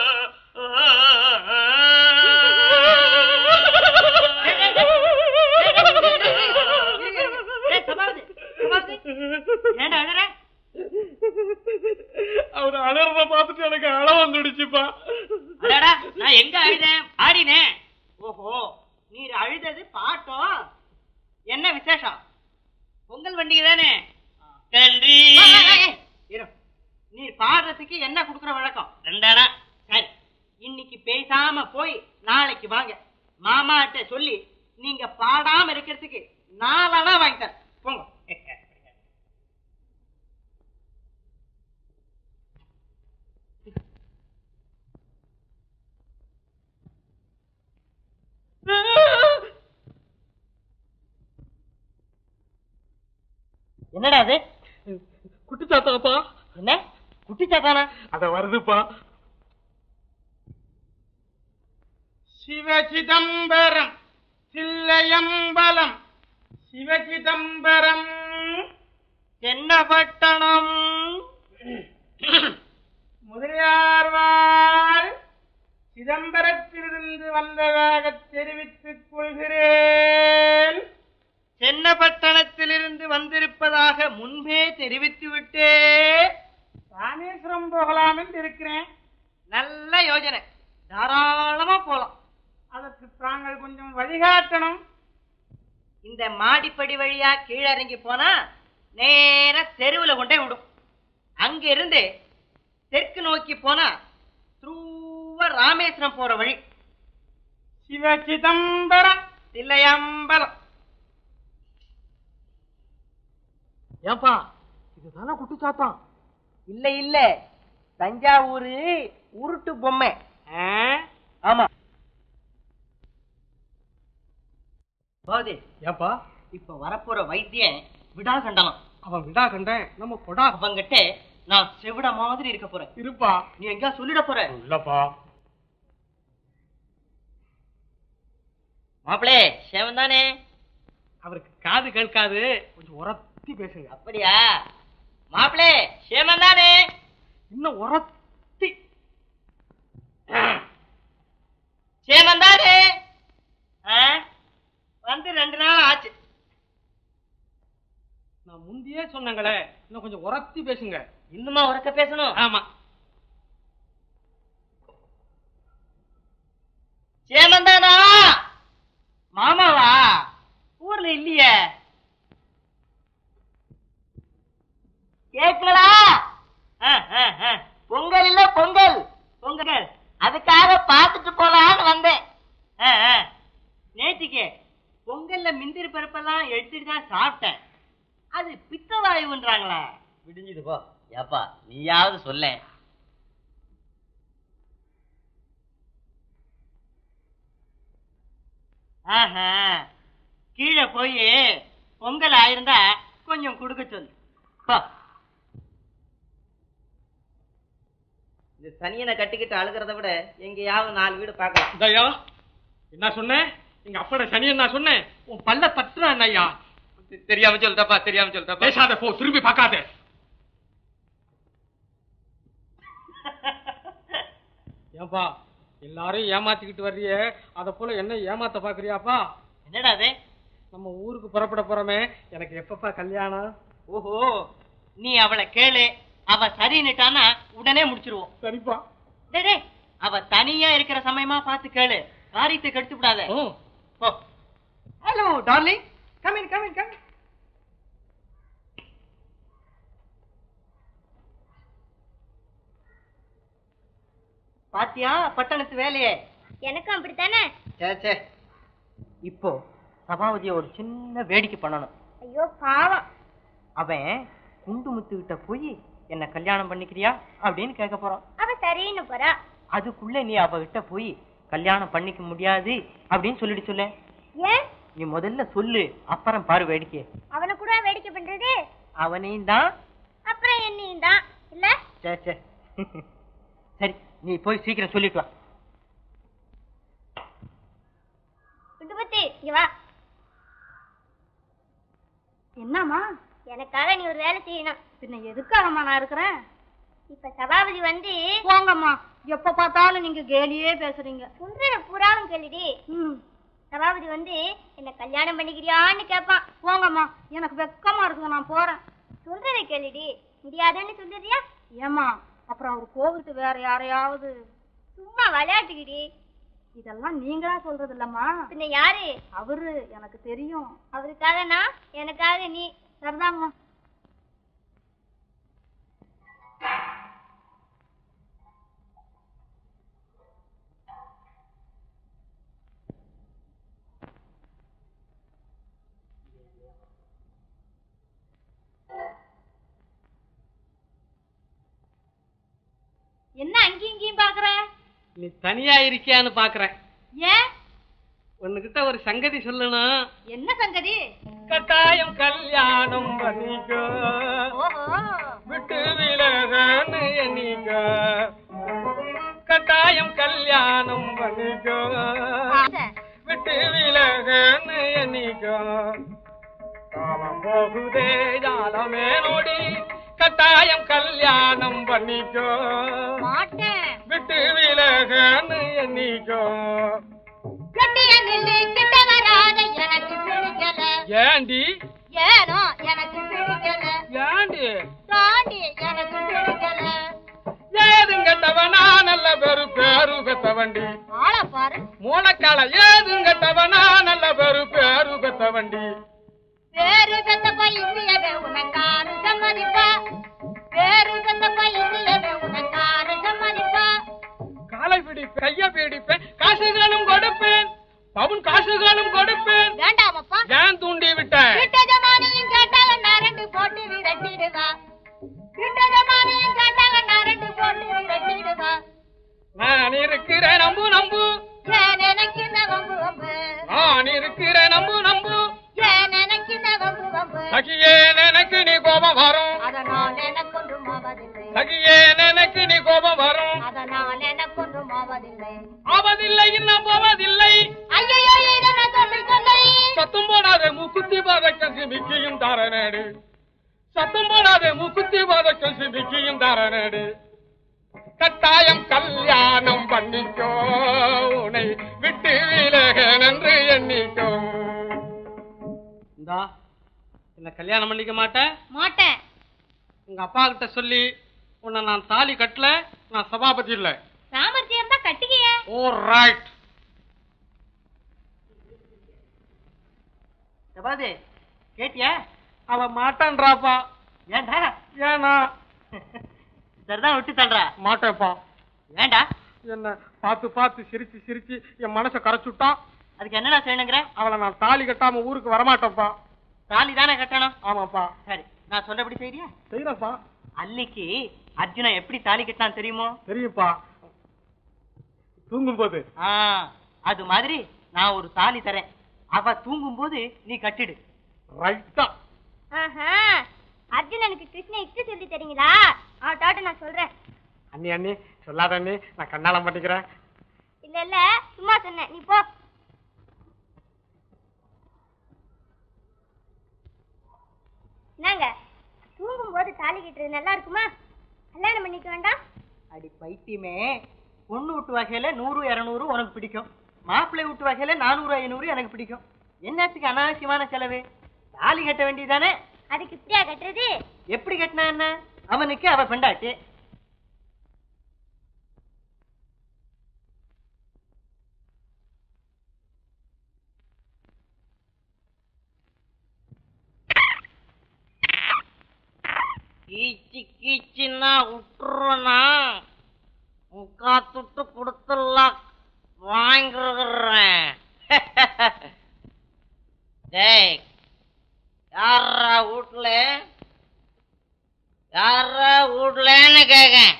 ஏய், சபாபதி, சபாபதி, ஏன்டா அழற அவர் அலறத பார்த்துட்டு எனக்கு அழ வந்துடுச்சுப்பா அடடா நான் எங்க அழுதேன் ஆடினேன் ஓஹோ நீர் அழுதது பாட்டம் என்ன விசேஷம் பொங்கல் பண்டிகை தானே கன்றி ஏய், ஏய், ஏய், இரு. நீ நீ பாடுறதுக்கு என்ன கொடுக்குற வழக்கம் ரெண்டாடா சரி இன்னைக்கு பேசாம போய் நாளைக்கு வாங்க மாமாட்ட சொல்லி நீங்க பாடாம இருக்கிறதுக்கு நாலனா வாங்கி தரேன் போங்க என்னடா அது குட்டி சாத்தாப்பா என்ன குட்டி சாத்தானா அத வருதுப்பா சிவசிதம்பரம் சில்லையம்பலம் சிவசிதம்பரம் தென்னப்பட்டணம் முதலியார்வாள் சிதம்பரத்திலிருந்து வந்ததாக தெரிவித்துக் கொள்கிறேன் சென்னப்பட்டணத்திலிருந்து வந்திருப்பதாக முன்பே தெரிவித்து விட்டே ராமேஸ்வரம் போகலாம் என்று இருக்கிறேன் நல்ல யோஜனை தாராளமா போலாம் அதற்கு தாங்கள் கொஞ்சம் வழிகாட்டணும் இந்த மாடிப்படி வழியா கீழே இறங்கி போனா நேர தெருவுல கொண்டே விடும் அங்க இருந்து தெற்கு நோக்கி போனா த்ரூவ ராமேஸ்வரம் போற வழி சிவசிதம்பரம் தில்லையம்பலம் ஏன்பா இதுதானே குட்டி சாத்தான் இல்ல இல்ல தஞ்சாவூர் உருட்டு பொம்மை ஆமா போதே ஏன்பா இப்ப வரப்போற வைத்தியன் விடா கண்டனம் அவன் விடா கண்டேன் நம்ம கொடா அவங்கிட்ட நான் செவிட மாதிரி இருக்க போறேன் இருப்பா நீ எங்க சொல்லிட போற இல்லப்பா மாப்பிளே சேவன் தானே அவருக்கு காது கேட்காது கொஞ்சம் உரத்தி பேசுங்க அப்படியா மாப்பிளே சேமன் தானே இன்னும் உரத்தி சேமன் தானே ஆ? வந்து ரெண்டு நாள் ஆச்சு நான் முந்தியே சொன்னங்களே இன்னும் கொஞ்சம் உரத்தி பேசுங்க இன்னுமா உறக்க பேசணும் ஆமா சேமன் தானா மாமாவா ஊர்ல இல்லையே கேட்கலடா ஆ, ஆ, ஆ. பொங்கல் இல்ல பொங்கல் பொங்கல் அதுக்காக பார்த்துட்டு போலான்னு வந்தேன் ஆ, ஆ. நேத்திக்கு பொங்கல்ல மிந்திரி பருப்பெல்லாம் எடுத்துட்டு தான் சாப்பிட்டேன் அது பித்தவாயுன்றாங்களா விடிஞ்சது போ ஏப்பா நீயாவது சொல்ல ஆஹா கீழே போய் பொங்கல் ஆயிருந்தா கொஞ்சம் கொடுக்க சொல்லு போ. இந்த சனியனை கட்டிக்கிட்டு அழுகிறத விட எங்கேயாவது நாலு வீடு பார்க்கலாம் இதையா என்ன சொன்னேன் எங்க அப்பட சனியன் நான் சொன்னேன் உன் பல்ல தட்டுறான் ஐயா தெரியாம சொல்லிட்டப்பா தெரியாம சொல்லிட்டப்பா பேசாத போ திரும்பி பார்க்காத ஏன்பா எல்லாரையும் ஏமாத்திக்கிட்டு வர்றியே அத போல என்ன ஏமாத்த பாக்குறியாப்பா என்னடா அது நம்ம ஊருக்கு புறப்பட போறோமே எனக்கு எப்பப்பா கல்யாணம் ஓஹோ நீ அவளை கேளு அவ சரின்னுட்டானா உடனே முடிச்சிருவோம் சரிப்பா டேய், டேய், அவ தனியா இருக்கிற சமயமா பார்த்து கேளு காரியத்தை கெடுத்து விடாத ம். போ hello darling come in come in come பாத்தியா பட்டணத்து வேலையே எனக்கும் அப்படித்தானே சே சே இப்போ சபாபதிய ஒரு சின்ன வேடிக்கை பண்ணணும் ஐயோ பாவம் அவன் குண்டு முத்துக்கிட்ட போய் என்ன கல்யாணம் பண்ணிக்கிறியா அப்படின்னு கேட்க போறான் அவ சரின்னு போறா அதுக்குள்ள நீ அவகிட்ட போய் கல்யாணம் பண்ணிக்க முடியாது அப்படின்னு சொல்லிட்டு சொல்ல ஏன் நீ முதல்ல சொல்லு அப்புறம் பாரு வேடிக்கை அவனை கூட வேடிக்கை பண்றது அவனையும் தான் அப்புறம் என்னையும் தான் இல்ல சே சே சரி நீ போய் சீக்கிரம் சொல்லிட்டு வா குண்டு பத்தி இங்க வா என்னம்மா எனக்காக நீ ஒரு வேலை செய்யணும் பின்ன எதுக்காகம்மா நான் இருக்கிறேன் இப்ப சபாபதி வந்து போங்கம்மா எப்ப பார்த்தாலும் நீங்க கேலியே பேசுறீங்க சொல்றத புறாவும் கேளுடி சபாபதி வந்து என்ன கல்யாணம் பண்ணிக்கிறியான்னு கேட்பான் போங்கம்மா எனக்கு வெக்கமா இருக்குது நான் போறேன் சொல்றத கேளுடி முடியாதுன்னு சொல்லுறியா ஏமா அப்புறம் அவர் கோவிட்டு வேற யாரையாவது சும்மா விளையாட்டுக்கிடி இதெல்லாம் நீங்களா சொல்றது இல்லம்மா பின்ன யாரு அவரு எனக்கு தெரியும் அவருக்காக நான் எனக்காக நீ சரிதாம்மா என்ன அங்கேயும் இங்கேயும் பாக்குற நீ தனியா இருக்கியான்னு பாக்குறேன் ஏன் உன்கிட்ட ஒரு சங்கதி சொல்லணும் என்ன சங்கதி கட்டாயம் கல்யாணம் பண்ணிக்கோ ஓஹோ விட்டு விலகன்னு எண்ணிக்கோ கட்டாயம் கல்யாணம் பண்ணிக்கோ ஆசை. விட்டு விலகன்னு எண்ணிக்கோ காலம் போகுதே ஜாலமே நோடி கட்டாயம் கல்யாணம் பண்ணிக்கோ மாட்டேன் விட்டு விலகன்னு எண்ணிக்கோ கட்டிய நில்லு கிட்ட வராத எனக்கு பிடிக்கல ஏண்டி ஏனோ எனக்கு பிடிக்கல ஏண்டி தாண்டி எனக்கு பிடிக்கல ஏதுங்கட்டவனா நல்ல பெரு பேரு பெத்தவண்டி ஆள பாரு மூலக்கால ஏதுங்கட்டவனா நல்ல பெரு பேரு பெத்தவண்டி பேரு பெத்த பையவே உனக்காரு சம்மதிப்பா பேரு பெத்த பையவே உனக்காரு சம்மதிப்பா காலை பிடிப்பேன் கைய பிடிப்பேன் காசுகளும் கொடுப்பேன் பவுன் காசுகளும் கொடுப்பேன் வேண்டாமப்பா ஏன் தூண்டி விட்ட விட்ட ஜமானையும் கேட்டாங்க நான் ரெண்டு போட்டு விரட்டிடுவா விட்ட ஜமானையும் கேட்டாங்க நான் ரெண்டு போட்டு விரட்டிடுவா நான் இருக்கிறேன் நம்பு நம்பு ஏன் எனக்கு இந்த வம்பு வம்பு நான் இருக்கிறேன் நம்பு நம்பு ஏன் எனக்கு இந்த வம்பு வம்பு சகியே எனக்கு நீ கோபம் வரும் அதனால் எனக்கொன்றும் ஆவதில்லை சகியே எனக்கு நீ கோபம் வரும் அதனால் எனக்கொன்றும் ஆவதில்லை ஆவதில்லை இன்னும் போவதில்லை ஐயோ இதனை சொல்லி சொல்லை சத்தம் போடாத மூக்குத்தி பாதக்கம் சிமிக்கியும் தாரனேடு சத்தம் போடாத மூக்குத்தி பாதக்கம் சிமிக்கியும் தாரனேடு கட்டாயம் கல்யாணம் பண்ணிக்கோ உன்னை விட்டு விலகன் என்று எண்ணிக்கோ இந்தா என்ன கல்யாணம் பண்ணிக்க மாட்டேன் மாட்டேன் உங்க அப்பா கிட்ட சொல்லி உன்னை நான் தாலி கட்டல நான் சபாபதி இல்ல சாமர்த்தியம் தான் கட்டிக்கிய ஓ ரைட் சபாது கேட்டியா அவ மாட்டான்றாப்பா ஏன்டா ஏனா சரிதான் விட்டு தள்ளுறா மாட்டேப்பா வேண்டா என்ன பார்த்து பார்த்து சிரிச்சு சிரிச்சு என் மனசை கரைச்சுட்டான் அதுக்கு என்னடா செய்யணுங்கிற அவளை நான் தாலி கட்டாம ஊருக்கு வரமாட்டேன்ப்பா தாலி தானே கட்டணும் ஆமாப்பா சரி நான் சொல்றபடி செய்றியா செய்யறப்பா அன்னைக்கு அர்ஜுனன் எப்படி தாலி கட்டினான் தெரியுமோ தெரியுப்பா தூங்கும் போது ஆ அது மாதிரி நான் ஒரு தாலி தரேன் அவ தூங்கும் போது நீ கட்டிடு ரைட்டா ஆஹா அர்ஜுனனுக்கு கிருஷ்ண இட்டு சொல்லி தரீங்களா அவட்டாட்ட நான் சொல்றேன் அண்ணி அண்ணி சொல்லாத அண்ணி நான் கண்ணாலம் பண்ணிக்கிறேன் இல்ல இல்ல சும்மா சொன்னேன் நீ போ என்னங்க தூங்கும் போது தாலி கட்டுறது நல்லா இருக்குமா கல்யாணம் பண்ணிக்க வேண்டாம் அடி பைத்தியமே பொண்ணு விட்டு வகையில நூறு இருநூறு உனக்கு பிடிக்கும் மாப்பிள்ளை விட்டு வகையில நானூறு ஐநூறு எனக்கு பிடிக்கும் என்னத்துக்கு அனாவசியமான செலவு தாலி கட்ட வேண்டியதானே அதுக்கு இப்படியா கட்டுறது எப்படி கட்டினா என்ன அவனுக்கு அவ பெண்டாட்டு கீச்சு கீச்சுன்னா விட்டுருவனா முக்கா துட்டு கொடுத்துடலாம் வாங்கிருக்கிறேன் டேய் யாரா வீட்டுல யாரா வீட்லன்னு கேக்கேன்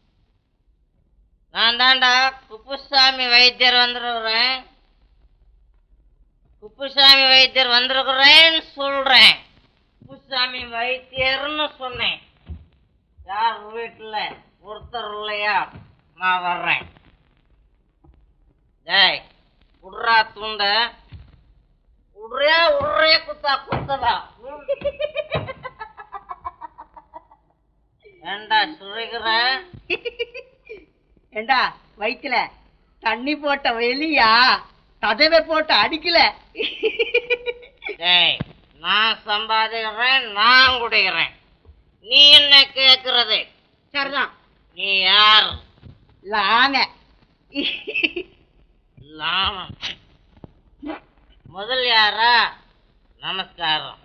நான் தாண்டா குப்புசாமி வைத்தியர் வந்திருக்கிறேன் குப்புசாமி வைத்தியர் வந்திருக்கிறேன்னு சொல்றேன் குப்புசாமி வைத்தியர்னு சொன்னேன் யார் வீட்டுல ஒருத்தர் இல்லையா நான் வர்றேன் டேய் உட்றா துண்ட உட்றியா உட்றே குத்தா குத்ததா ஏண்டா சுழிக்கிற ஏண்டா வயிற்றுல தண்ணி போட்ட வெளியா கதவை போட்டு அடிக்கல டேய் நான் சம்பாதிக்கிறேன் நான் குடிக்கிறேன் நீ என்ன கேக்குறது சரிதான் நீ யார் லாங்க லாம முதல் யாரா நமஸ்காரம்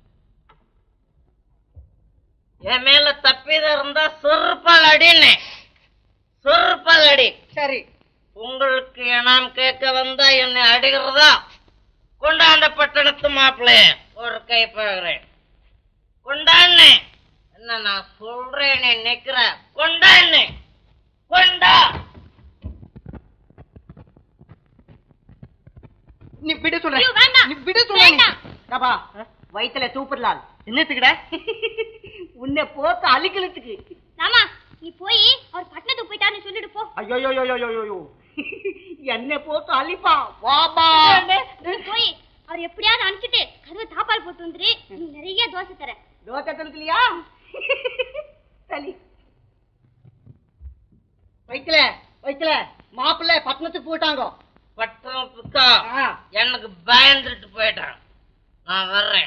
என் மேல தப்பிதம் இருந்தா சொருப்பால் அடின்னு சொருப்பால் அடி சரி உங்களுக்கு இனாம் கேட்க வந்தா என்னை அடிக்கிறதா கொண்டாண்ட பட்டணத்து மாப்பிள்ளை ஒரு கை போகிறேன் கொண்டாண்ணே என்ன நான் சொல்றேன் நிக்கிற கொண்டாண்ணே கொண்டா நீ விடு சொல்ற ஐயோ, வேண்டாம். நீ விடு சொல்ற வேண்டாம். டபா வயித்துல தூப்பிடலாம் என்னத்துக்குடா உன்னை போத்து அழிக்கலத்துக்கு ராமா நீ போய் அவர் பட்டணத்துக்கு போயிட்டாருன்னு சொல்லிட்டு போ ஐயோ என்னை போத்து அழிப்பா வாபா நீ போய் அவர் எப்படியாவது அனுப்பிச்சிட்டு கதவை தாப்பால் போட்டு வந்துரு நீ நிறைய தோசை தர தோசை தடுக்கலையா சளி வயித்துல வயித்துல மாப்பிள்ளை பட்டணத்துக்கு போயிட்டாங்க பட்டணத்துக்கா ஆ. எனக்கு பயந்துட்டு போயிட்டான் நான் வர்றேன்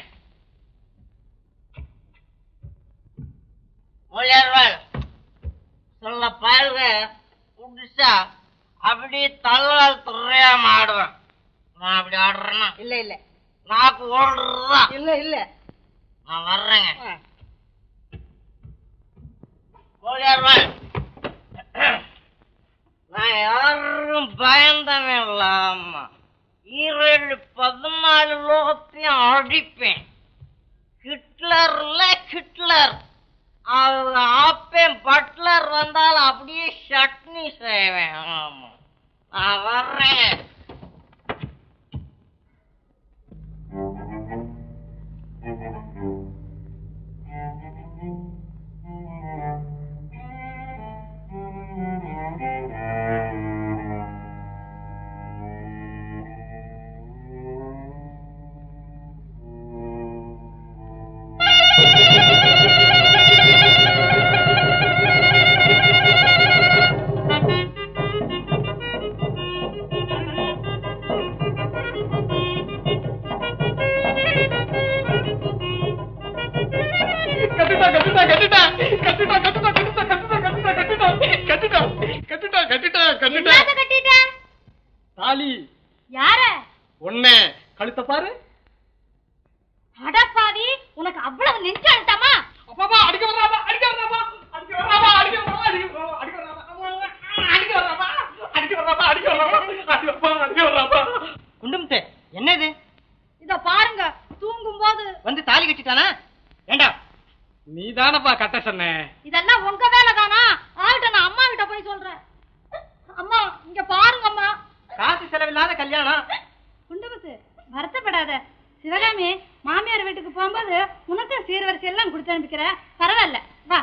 மொழியார்வாள் சொல்ல பாருங்க புதுசா அப்படியே தள்ளால் துறையாம ஆடுவேன் நான் அப்படி ஆடுறேன்னா இல்ல இல்ல நாக்கு ஓடுறா இல்ல இல்ல நான் வர்றேங்க மொழியார்வாள் நான் யாரும் பயந்தவன் இல்லாம ஈரேழு பதினாலு லோகத்தையும் அடிப்பேன் ஹிட்லர்ல ஹிட்லர் அவங்க ஆப்பேன் பட்லர் வந்தால் அப்படியே சட்னி செய்வேன் ஆமா நான் வர்றேன் கட்டுட்டா கட்டுட்டா கட்டுட்டா கட்டுட்டா கட்டுட்டா கட்டுட்டா கட்டுட்டா கட்டுட்டா கட்டுட்டா கட்டுட்டா கட்டுட்டா கட்டுட்டா என்னத்த கட்டிட்ட தாலி யார ஒண்ணே கழுத்த பாரு அடப்பாவி உனக்கு அவ்வளவு நெஞ்சு அழுத்தமா அப்பாப்பா அடிக்க வர்றாப்பா அடிக்க வர்றாப்பா அடிக்க வர்றாப்பா அடிக்க வர்றாப்பா அடிக்க வர்றாப்பா அடிக்க வர்றாப்பா அடிக்க வர்றாப்பா அடிக்க வர்றாப்பா அடிக்க வர்றாப்பா அடிக்க வர்றாப்பா குண்டுமுத்து என்னது இத பாருங்க தூங்கும் போது வந்து தாலி கட்டிட்டானா ஏண்டா நீ தானப்பா கட்ட சொன்ன இதெல்லாம் உங்க வேலை தானா ஆள்கிட்ட நான் அம்மா கிட்ட போய் சொல்றேன் அம்மா இங்க பாருங்க அம்மா காசு செலவில்லாத கல்யாணம் குண்டுமுத்து வருத்தப்படாத சிவகாமி மாமியார் வீட்டுக்கு போகும்போது உனக்கு சீர்வரிசை எல்லாம் கொடுத்து அனுப்பிக்கிறேன் பரவாயில்ல வா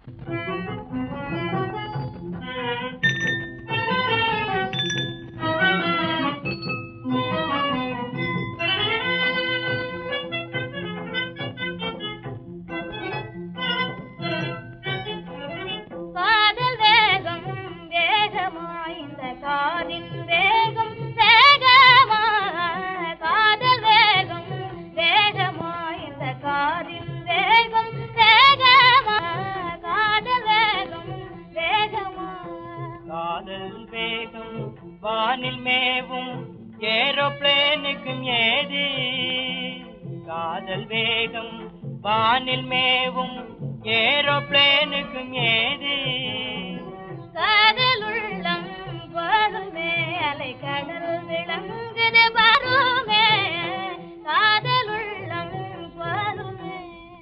காதல் வேகம் வேகமா இந்த காதின் வேகம் வேகமா காதல் வேகம் வேகமா இந்த காதின் வேகம் வேகமா காதல் வேகம் வேகமா காதல் வேகம் வானில் மேவும் ஏரோப்ளேனுக்கும் ஏது காதல் வேகம் வானில் மேவும் ஏரோப்ளேனுக்கும் ஏது காதல் உள்ளம் வருமே அலை கடல் விளங்குது வருமே காதல் உள்ளம் வருமே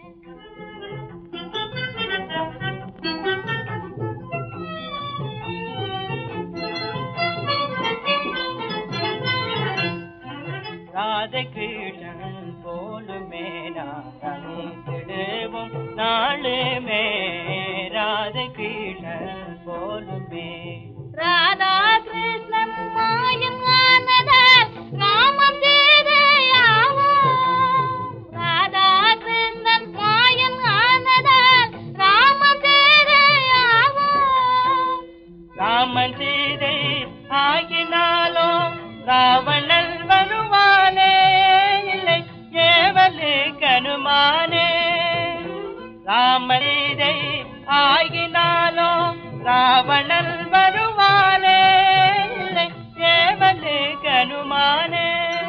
ராதகிருஷ்ணன் போலுமே நாடுவோம் நாளுமே ராதகிருஷ்ணன் போலுமே ராதா கிருஷ்ணன் மாயம் ஆனதால் ராமம் சீதையாவோ ராதா கிருஷ்ணன் மாயம் ஆனதால் ராமம் சீதையாவோ ராமன் சீதை ஆகினாலோ ராவணன் வருவானே இல்லை ஏவலு கனுமானே ராமன் சீதை ஆகினாலோ ராவணன் வருவானே இல்லை ஏவலு கனுமானே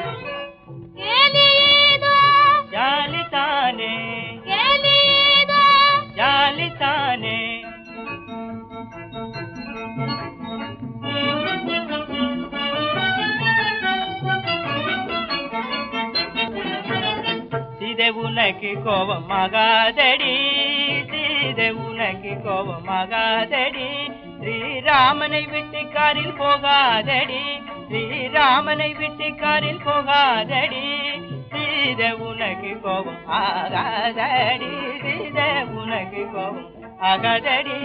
கேலியேதோ ஜாலிதானே கேலியேதோ ஜாலிதானே சீதை உனக்கு கோபமாகாதடி சீதை உனக்கு கோபமாகாதடி ஸ்ரீராமனை விட்டு காரில் போகாதடி ஸ்ரீராமனை விட்டு காரில் போகாதடி சீத உனக்கு கோபம் ஆகாதடி சீத உனக்கு கோபம் ஆகாதடி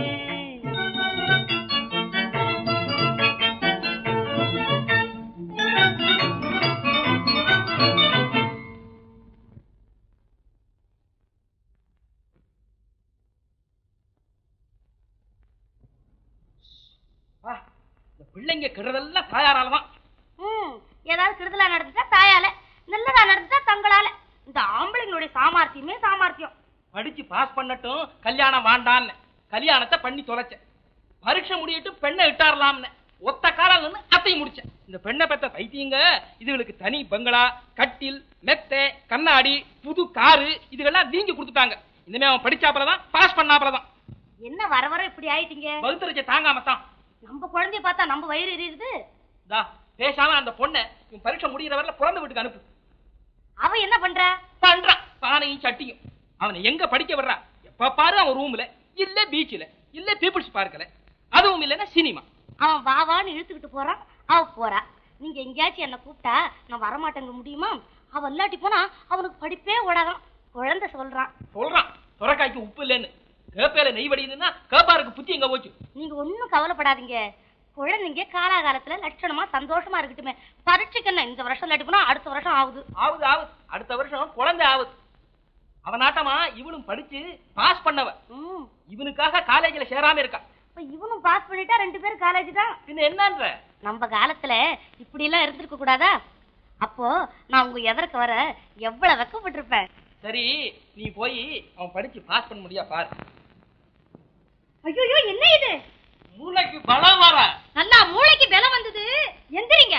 ஆ, இந்த பிள்ளைங்க கெடுறதெல்லாம் தாயாரால தான் ம் ஏதாவது கெடுதலா நடந்துட்டா தாயால நல்லதா நடந்துட்டா தங்களால இந்த ஆம்பளைங்களுடைய சாமர்த்தியமே சாமர்த்தியம் படிச்சு பாஸ் பண்ணட்டும் கல்யாணம் வேண்டான்னு கல்யாணத்தை பண்ணி தொலைச்சேன் பரீட்சை முடியட்டும் பெண்ணை விட்டாரலாம்னு ஒத்த காலம் நின்னு அத்தையும் முடிச்சேன் இந்த பெண்ணை பெத்த பைத்தியங்க இதுகளுக்கு தனி பங்களா கட்டில் மெத்தை கண்ணாடி புது காரு இதுகெல்லாம் நீங்க கொடுத்துட்டாங்க இனிமே அவன் படிச்சாப்புலதான் பாஸ் பண்ணாப்புலதான் என்ன வர வர இப்படி ஆயிட்டீங்க வகுத்தரிச்ச தாங்காம தான் நம்ம குழந்தைய பார்த்தா நம்ம வயிறு எரியுது தா பேசாம அந்த பொண்ணை இவன் பரீட்சை முடிகிற வரல பிறந்த வீட்டுக்கு அனுப்பு அவ என்ன பண்றா பண்றான் பானையும் சட்டியும் அவனை எங்க படிக்க வர்றா எப்ப பாரு அவன் ரூம்ல இல்ல பீச்ல இல்ல பீப்புள்ஸ் பார்க்கல அதுவும் இல்லைன்னா சினிமா அவன் வா வான்னு இழுத்துக்கிட்டு போறான் அவ போறா நீங்க எங்கேயாச்சும் என்ன கூப்பிட்டா நான் வரமாட்டேங்க முடியுமா அவன் இல்லாட்டி போனா அவனுக்கு படிப்பே ஓடாதான் குழந்தை சொல்றான் சொல்றான் சுரக்காய்க்கு உப்பு இல்லைன்னு கேப்பையில நெய் வடியுதுன்னா கேப்பாருக்கு புத்தி எங்க போச்சு நீங்க ஒண்ணும் கவலைப்படாதீங்க குழந்தைங்க காலாகாலத்துல லட்சணமா சந்தோஷமா இருக்கட்டுமே பரீட்சைக்கு என்ன இந்த வருஷம் இல்லாட்டி போனா அடுத்த வருஷம் ஆகுது ஆகுது ஆகுது அடுத்த வருஷம் குழந்தை ஆகுது அவனாட்டமா இவனும் படிச்சு பாஸ் பண்ணவ ம் இவனுக்காக காலேஜ்ல சேராம இருக்கா இப்ப இவனும் பாஸ் பண்ணிட்டா ரெண்டு பேரும் காலேஜ் தான் பின்ன என்னன்ற நம்ம காலத்துல இப்படி எல்லாம் இருந்திருக்க கூடாதா அப்போ நான் உங்க எதற்கு வர எவ்வளவு வெக்கப்பட்டிருப்பேன் சரி நீ போய் அவன் படிச்சு பாஸ் பண்ண முடியா பாரு ஐயோ என்ன இது மூளைக்கு பலம் வர நல்லா மூளைக்கு பலம் வந்தது எந்திரிங்க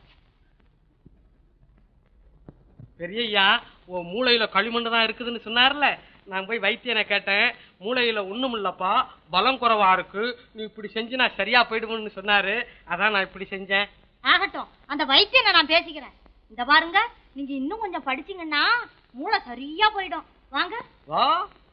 பெரியய்யா ஓ மூளையில களிமண் தான் இருக்குதுன்னு சொன்னார்ல நான் போய் வைத்தியனை கேட்டேன் மூளையில ஒண்ணும் இல்லப்பா பலம் குறைவா இருக்கு நீ இப்படி செஞ்சு நான் சரியா போயிடுவேன்னு சொன்னாரு அதான் நான் இப்படி செஞ்சேன் ஆகட்டும் அந்த வைத்தியனை நான் பேசிக்கிறேன் இந்த பாருங்க நீங்க இன்னும் கொஞ்சம் படிச்சீங்கன்னா மூளை சரியா போயிடும் வாங்க வா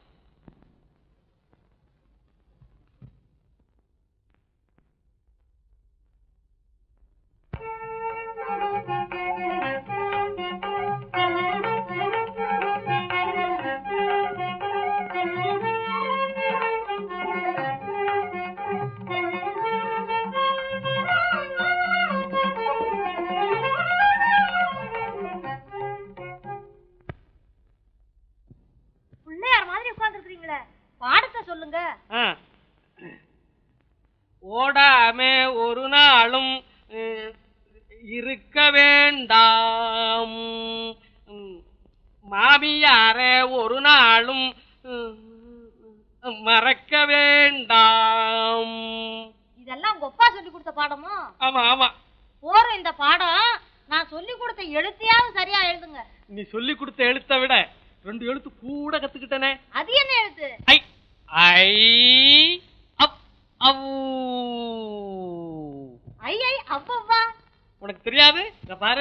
பிள்ளையார் மாதிரி உட்கார்ந்துருக்கீங்களே பாடத்தை சொல்லுங்க ஆ. ஓடாமே ஒரு நாளும் அஹ், இருக்க வேண்டாம் உம், மாமியாரே ஒரு நாளும் உம், மறக்க வேண்டாம் இதெல்லாம் உங்க அப்பா சொல்லி கொடுத்த பாடமா ஆமா ஆமா போறோம் இந்த பாடம் நான் சொல்லி கொடுத்த எழுத்தையாவது சரியா எழுதுங்க நீ சொல்லி கொடுத்த எழுத்தை விட ரெண்டு எழுத்து கூட கத்துக்கிட்டனே அது என்ன எழுத்து ஐ ஐ அப் அவ் ஐ ஐ அப்பப்பா உனக்கு தெரியாது இத பாரு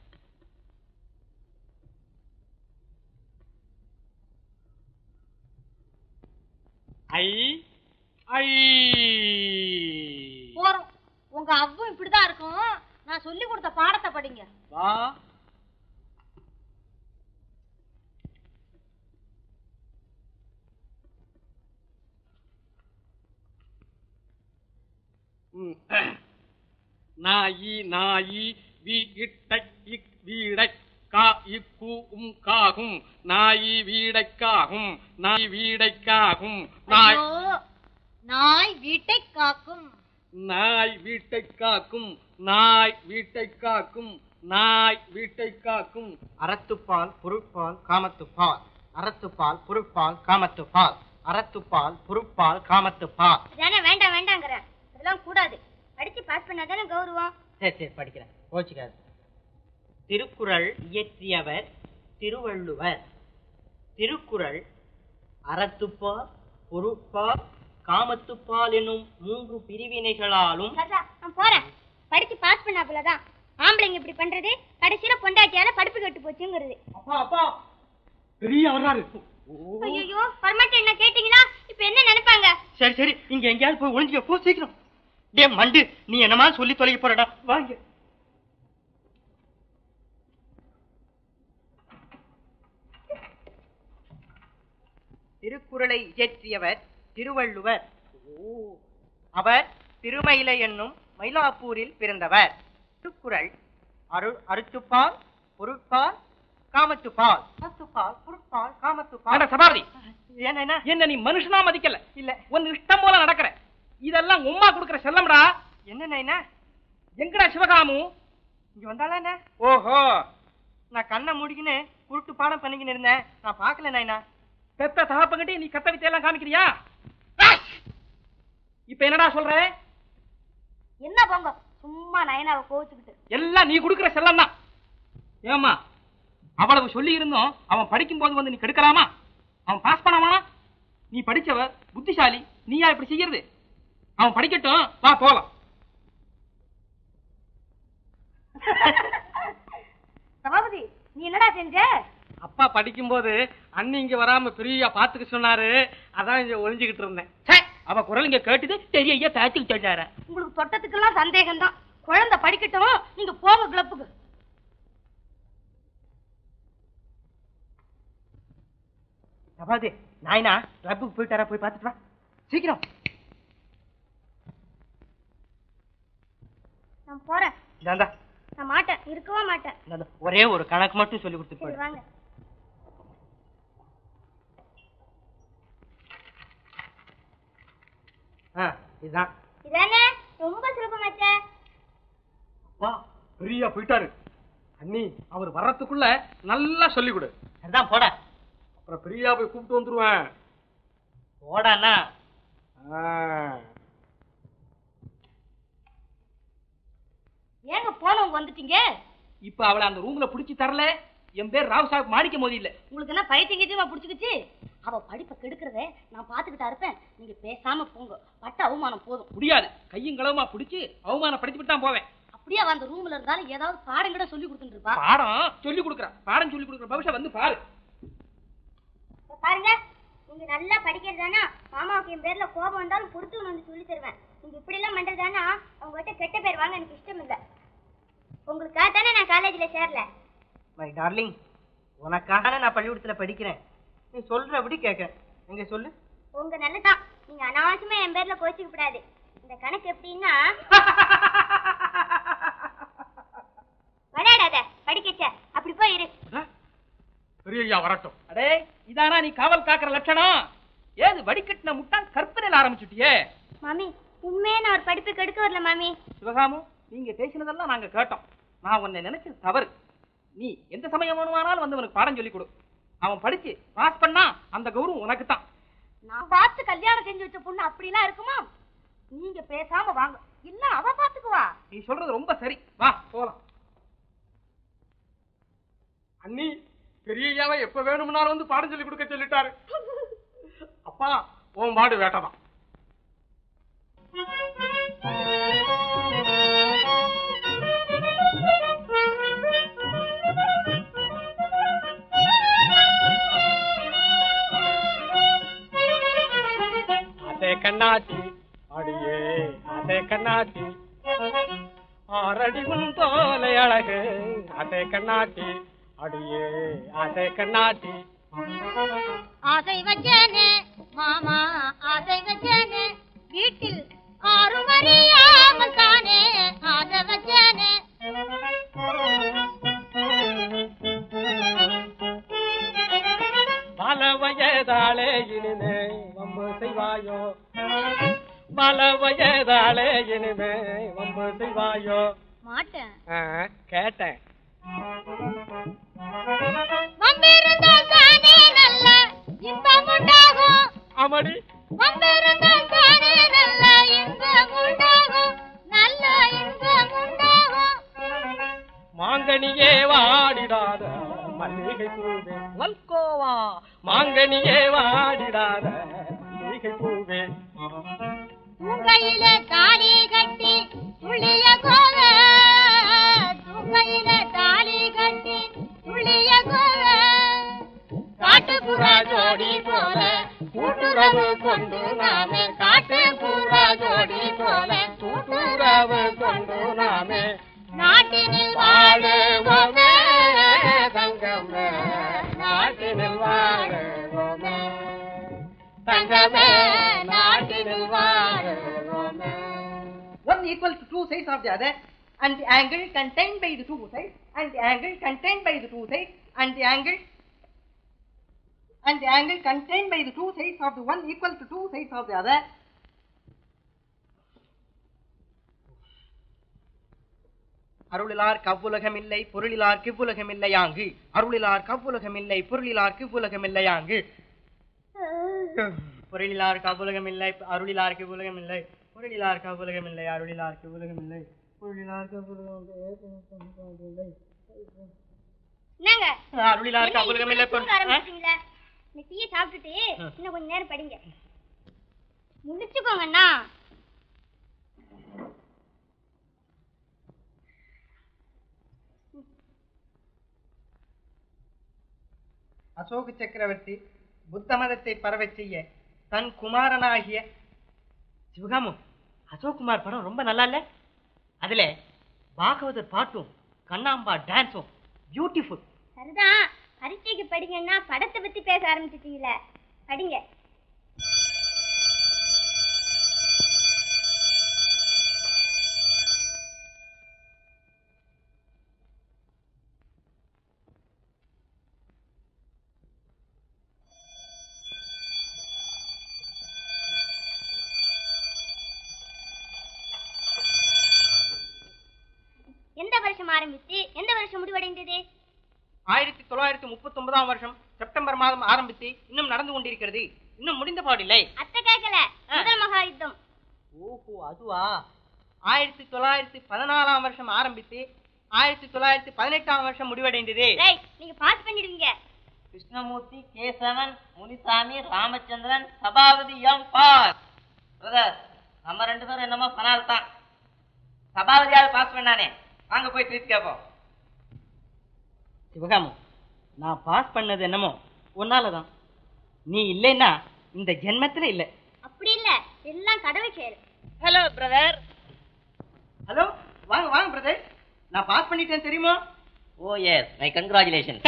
ஐ ஐ போறோம் உங்க அவ்வும் இப்படிதான் இருக்கும் நான் சொல்லி கொடுத்த பாடத்தை படிங்க வா ம். நாயி நாயி வி இட்டை இக் வீடை கா இக்கு உம் காகும் நாயி வீடைக்காகும் நாய் வீடைக்காகும் நாய் ஐயோ, நாய் வீட்டை காக்கும் நாய் வீட்டை காக்கும் நாய் வீட்டை காக்கும் நாய் வீட்டை காக்கும் அறத்துப்பால் பொருட்பால் காமத்துப்பால் அறத்துப்பால் பொருட்பால் காமத்துப்பால் அறத்துப்பால் பொருட்பால் காமத்துப்பால் தானே வேண்டாம் வேண்டாங்கிற இதெல்லாம் கூடாது படிச்சு பாஸ் பண்ணாதானே கௌரவம் சரி சரி படிக்கிறேன் கோச்சிக்காது திருக்குறள் இயற்றியவர் திருவள்ளுவர் திருக்குறள் அறத்துப்பால் பொருட்பால் காமத்துப்பால் என்னும் மூன்று பிரிவினைகளாலும் சரதா நான் போறேன் படிச்சு பாஸ் பண்ணாப்புலதான் ஆம்பளைங்க இப்படி பண்றது கடைசியில பொண்டாட்டியால படிப்பு கெட்டு போச்சுங்கிறது அப்பா அப்பா பெரிய வர்றாரு ஐயோ பர்மனண்ட் என்ன கேட்டீங்கன்னா இப்ப என்ன நினைப்பாங்க சரி சரி இங்க எங்கேயாவது போய் ஒளிஞ்சுக்க போ சீக்கிரம் டே மண்டு நீ என்னமா சொல்லி தொலைக்க போறடா வாங்க திருக்குறளை இயற்றியவர் திருவள்ளுவர் அவர் திருமயிலை என்னும் மயிலாப்பூரில் பிறந்தவர் திருக்குறள் அரு அருத்துப்பால் பொருட்பால் காமத்துப்பால் அத்துப்பால் பொருட்பால் அட காமத்துப்பால் சபாரதி என்ன என்ன நீ மனுஷனா மதிக்கல இல்ல உன் இஷ்டம் போல நடக்கிற இதெல்லாம் உம்மா கொடுக்கிற செல்லம்டா என்ன என்ன எங்கடா சிவகாமு இங்க வந்தாளா என்ன ஓஹோ நான் கண்ணை மூடிக்கின்னு குருட்டு பாடம் பண்ணிக்கின்னு இருந்தேன் நான் பார்க்கல நாயனா பெத்த தகப்பங்கிட்டே நீ கத்த வித்தையெல்லாம் காமிக்கிறியா இப்ப என்னடா சொல்ற என்ன போங்க சும்மா நயனாவை கோவிச்சுக்கிட்டு எல்லாம் நீ கொடுக்கிற செல்லம் தான் ஏமா அவ்வளவு சொல்லி இருந்தோம் அவன் படிக்கும் போது வந்து நீ கெடுக்கலாமா அவன் பாஸ் பண்ணவானா நீ படிச்சவ புத்திசாலி நீயா இப்படி செய்யறது அவன் படிக்கட்டும் வா போலாம் சபாபதி நீ என்னடா செஞ்ச அப்பா படிக்கும்போது அண்ணி இங்க வராம பிரியா பாத்துக்க சொன்னாரு அதான் இங்க ஒளிஞ்சுகிட்டு இருந்தேன் ச்சே, அவ குரல் இங்க கேட்டுது தெரிய ஐயா தாச்சுக்கிட்டு வச்சார உங்களுக்கு தொட்டத்துக்கெல்லாம் சந்தேகம் தான் குழந்தை படிக்கட்டும் நீங்க போங்க கிளப்புக்கு சபாதி நாயனா கிளப்புக்கு போயிட்டாரா போய் பார்த்துட்டு வா சீக்கிரம் நான் போறேன் இந்தாந்தா நான் மாட்டேன் இருக்கவே மாட்டேன் இந்தாந்தா. ஒரே ஒரு கணக்கு மட்டும் சொல்லி கொடுத்து சரி போயிடு வாங்க ஆ இதுதான் இதானே ரொம்ப சுலபமாச்சே வா பிரியா போயிட்டாரு அண்ணி அவர் வர்றதுக்குள்ள நல்லா சொல்லி கொடு அதான் போடா அப்புறம் பிரியா போய் கூப்பிட்டு வந்துருவேன் போடாண்ணா ஆ. ஏங்க போனவங்க வந்துட்டீங்க இப்ப அவளை அந்த ரூம்ல புடிச்சு தரல என் பேர் ராவ் சாஹிப் மாணிக்க மோதி இல்ல உங்களுக்கு என்ன பைத்தியம் கீத்தியமா புடிச்சுக்கிச்சு அவ படிப்பை கெடுக்கிறதே நான் பாத்துக்கிட்டா இருப்பேன் நீங்க பேசாம போங்க பட்ட அவமானம் போதும் முடியாது கையும் களவுமா புடிச்சு அவமானப்படுத்திட்டு தான் போவேன் அப்படியே அவ அந்த ரூம்ல இருந்தாலும் ஏதாவது பாடம் கூட சொல்லி கொடுத்துட்டு இருப்பா பாடம் சொல்லி கொடுக்குறா பாடம் சொல்லி கொடுக்குற பவிஷா வந்து பாரு பாருங்க நீங்க நல்லா படிக்கிறதானா மாமாவுக்கு என் பேர்ல கோபம் வந்தாலும் பொறுத்து வந்து சொல்லி தருவேன் நீங்க இப்படி எல்லாம் பண்றதானா உங்ககிட்ட கெட்ட பேர் வாங்க எனக்கு இஷ்டம் இல்ல உங்களுக்காக தானே நான் காலேஜ்ல சேரல மை டார்லிங் உனக்காக நான் பள்ளிக்கூடத்துல படிக்கிறேன் நீ சொல்றபடி கேட்கறேன் எங்க சொல்லு உங்க நல்லதான் நீங்க அனாவசியமா என் பேர்ல கோச்சிக்க கூடாது இந்த கணக்கு எப்படின்னா விளையாடாத படிக்கச்ச அப்படி போய் இரு பெரியய்யா வரட்டும் அடே இதானா நீ காவல் காக்குற லட்சணம் ஏது வடிகட்டின முட்டான் கற்பனையில ஆரம்பிச்சுட்டியே மாமி உண்மையே நான் ஒரு படிப்பு கெடுக்க வரல மாமி சிவகாமு நீங்க பேசினதெல்லாம் நாங்க கேட்டோம் நான் உன்னை நினைச்சது தவறு நீ எந்த சமயம் வேணுமானாலும் வந்து அவனுக்கு பாடம் சொல்லி கொடு அவன் படிச்சு பாஸ் பண்ணா அந்த கௌரவம் உனக்கு தான் நான் பார்த்து கல்யாணம் செஞ்சு வச்ச பொண்ணு அப்படிலாம் இருக்குமா நீங்க பேசாம வாங்க இல்ல அவ பாத்துக்குவா நீ சொல்றது ரொம்ப சரி வா போலாம் அண்ணி பெரியய்யாவை எப்ப வேணும்னாலும் வந்து பாடம் சொல்லி கொடுக்க சொல்லிட்டாரு அப்பா உன் பாடு வேட்டதான் அதே கண்ணாட்டி அடியே அதே கண்ணாட்டி ஆறடி உன் தோலை அழகு அதே கண்ணாட்டி அடியே அதே கண்ணாட்டி ஆசை வச்சனே மாமா ஆசை வச்சனே வீட்டில் ஆறும் அறியாமல் தானே ஆசை வச்சனே பல வயதாளே இனிமே வம்பு செய்வாயோ பல வயதாளே இனிமே வம்பு செய்வாயோ மாட்டேன் ஆ, கேட்டேன் வம்பிருந்தால் தானே நல்ல இன்பம் உண்டாகும் அமடி வம்பிருந்தால் தானே நல்ல இன்பம் உண்டாகும் நல்ல இன்பம் உண்டாகும் மாங்கனியே வாடிடாத மல்லிகை பூவே மல்கோவா மாங்கனியே வாடிடாத மல்லிகை பூவே தூங்கையில தாலி கட்டி துள்ளிய கோவ தூங்கையில தாலி கட்டி துள்ளிய கோவ காட்டுப்புறா ஜோடி போல கூட்டுறவு கொண்டு நாம காட்டுப்புறா ஜோடி போல கூட்டு உறவு கொண்டு நாமே நாட்டினில் வாழுவோமே தங்கமே நாட்டினில் வாழுவோமே தங்கமே நாட்டினில் வாழுவோமே One equal to two sides of the other, and the angle contained by the two sides, and the angle contained by the two sides, and the angle and the angle contained by the two sides of the one equal to two sides of the other. அருளிலார் கவ்வுலகமில்லை பொருளிலார் கிவ்வுலகமில்லையாங்கு அருளிலார் கவ்வுலகமில்லை பொருளிலார் கிவ்வுலகமில்லையாங்கு பொருளிலார் கவ்வுலகமில்லை அருளிலார் கிவ்வுலகமில்லை பொருளிலார் கவ்வுலகமில்லை அருளிலார் கிவ்வுலகமில்லை பொருளிலார் கவ்வுலகமில்லை என்னங்க அருளிலார் கவ்வுலகமில்லை பொருள் தூங்க ஆ? ஆரம்பிச்சிட்டீங்களா இந்த டீயை சாப்பிட்டுட்டு இன்னும் கொஞ்ச நேரம் படிங்க முடிச்சுக்கோங்கண்ணா அசோக சக்கரவர்த்தி புத்த மதத்தை பரவச் செய்ய தன் குமாரனாகிய சிவகாமு அசோக்குமார் படம் ரொம்ப நல்லா இல்ல அதுல பாகவதர் பாட்டும் கண்ணாம்பா டான்ஸும் பியூட்டிஃபுல் சரிதான் பரீட்சைக்கு படிங்கன்னா படத்தை பத்தி பேச ஆரம்பிச்சிட்டீங்களே படிங்க எந்த வருஷம் ஆரம்பித்து எந்த வருஷம் முடிவடைந்தது ஆயிரத்தி தொள்ளாயிரத்தி முப்பத்தி ஒன்பதாம் வருஷம் செப்டம்பர் மாதம் ஆரம்பித்து இன்னும் நடந்து கொண்டிருக்கிறது இன்னும் முடிந்த பாடில்லை அத்தை கேட்கல முதல் மகா யுத்தம் ஓஹோ அதுவா ஆயிரத்தி தொள்ளாயிரத்தி பதினாலாம் வருஷம் ஆரம்பித்து ஆயிரத்தி தொள்ளாயிரத்தி பதினெட்டாம் வருஷம் முடிவடைந்தது ரைட் நீங்க பாஸ் பண்ணிடுவீங்க Krishnamurthy Kesavan Munisamy Ramachandran Sabapathi M pass brother நம்ம ரெண்டு பேரும் என்னமோ பனால் தான் சபாபதியாவது பாஸ் பண்ணானே வாங்க போய் ட்ரீட் கேட்போம் சிவகாமு நான் பாஸ் பண்ணது என்னமோ உன்னாலதான் நீ இல்லைன்னா இந்த ஜென்மத்துல இல்ல அப்படி இல்ல எல்லாம் கடவுள் செயல் ஹலோ பிரதர் ஹலோ வாங்க வாங்க பிரதர் நான் பாஸ் பண்ணிட்டேன் தெரியுமா ஓ எஸ் மை கங்க்ராச்சுலேஷன்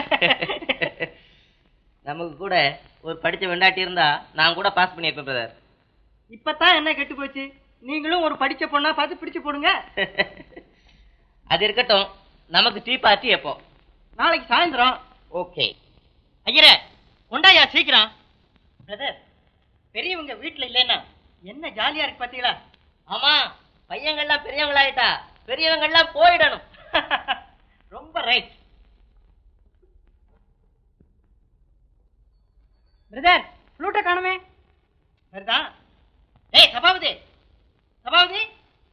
நமக்கு கூட ஒரு படிச்ச வெண்டாட்டி இருந்தா நான் கூட பாஸ் பண்ணியிருப்பேன் பிரதர் இப்பதான் என்ன கெட்டு போச்சு நீங்களும் ஒரு படிச்ச பொண்ணா பார்த்து பிடிச்சு போடுங்க அது இருக்கட்டும் நமக்கு டீ பார்ட்டி எப்போ நாளைக்கு சாயந்தரம் ஓகே ஐயரே கொண்டாயா சீக்கிரம் பிரதர் பெரியவங்க வீட்டுல இல்லைன்னா என்ன ஜாலியா இருக்கு பாத்தீங்களா ஆமா பையங்கள்லாம் பெரியவங்களாயிட்டா பெரியவங்கள்லாம் போயிடணும் ரொம்ப ரைட் பிரதர் ஃப்ளூட்டை காணுமே வருதா ஏய் சபாபதி சபாபதி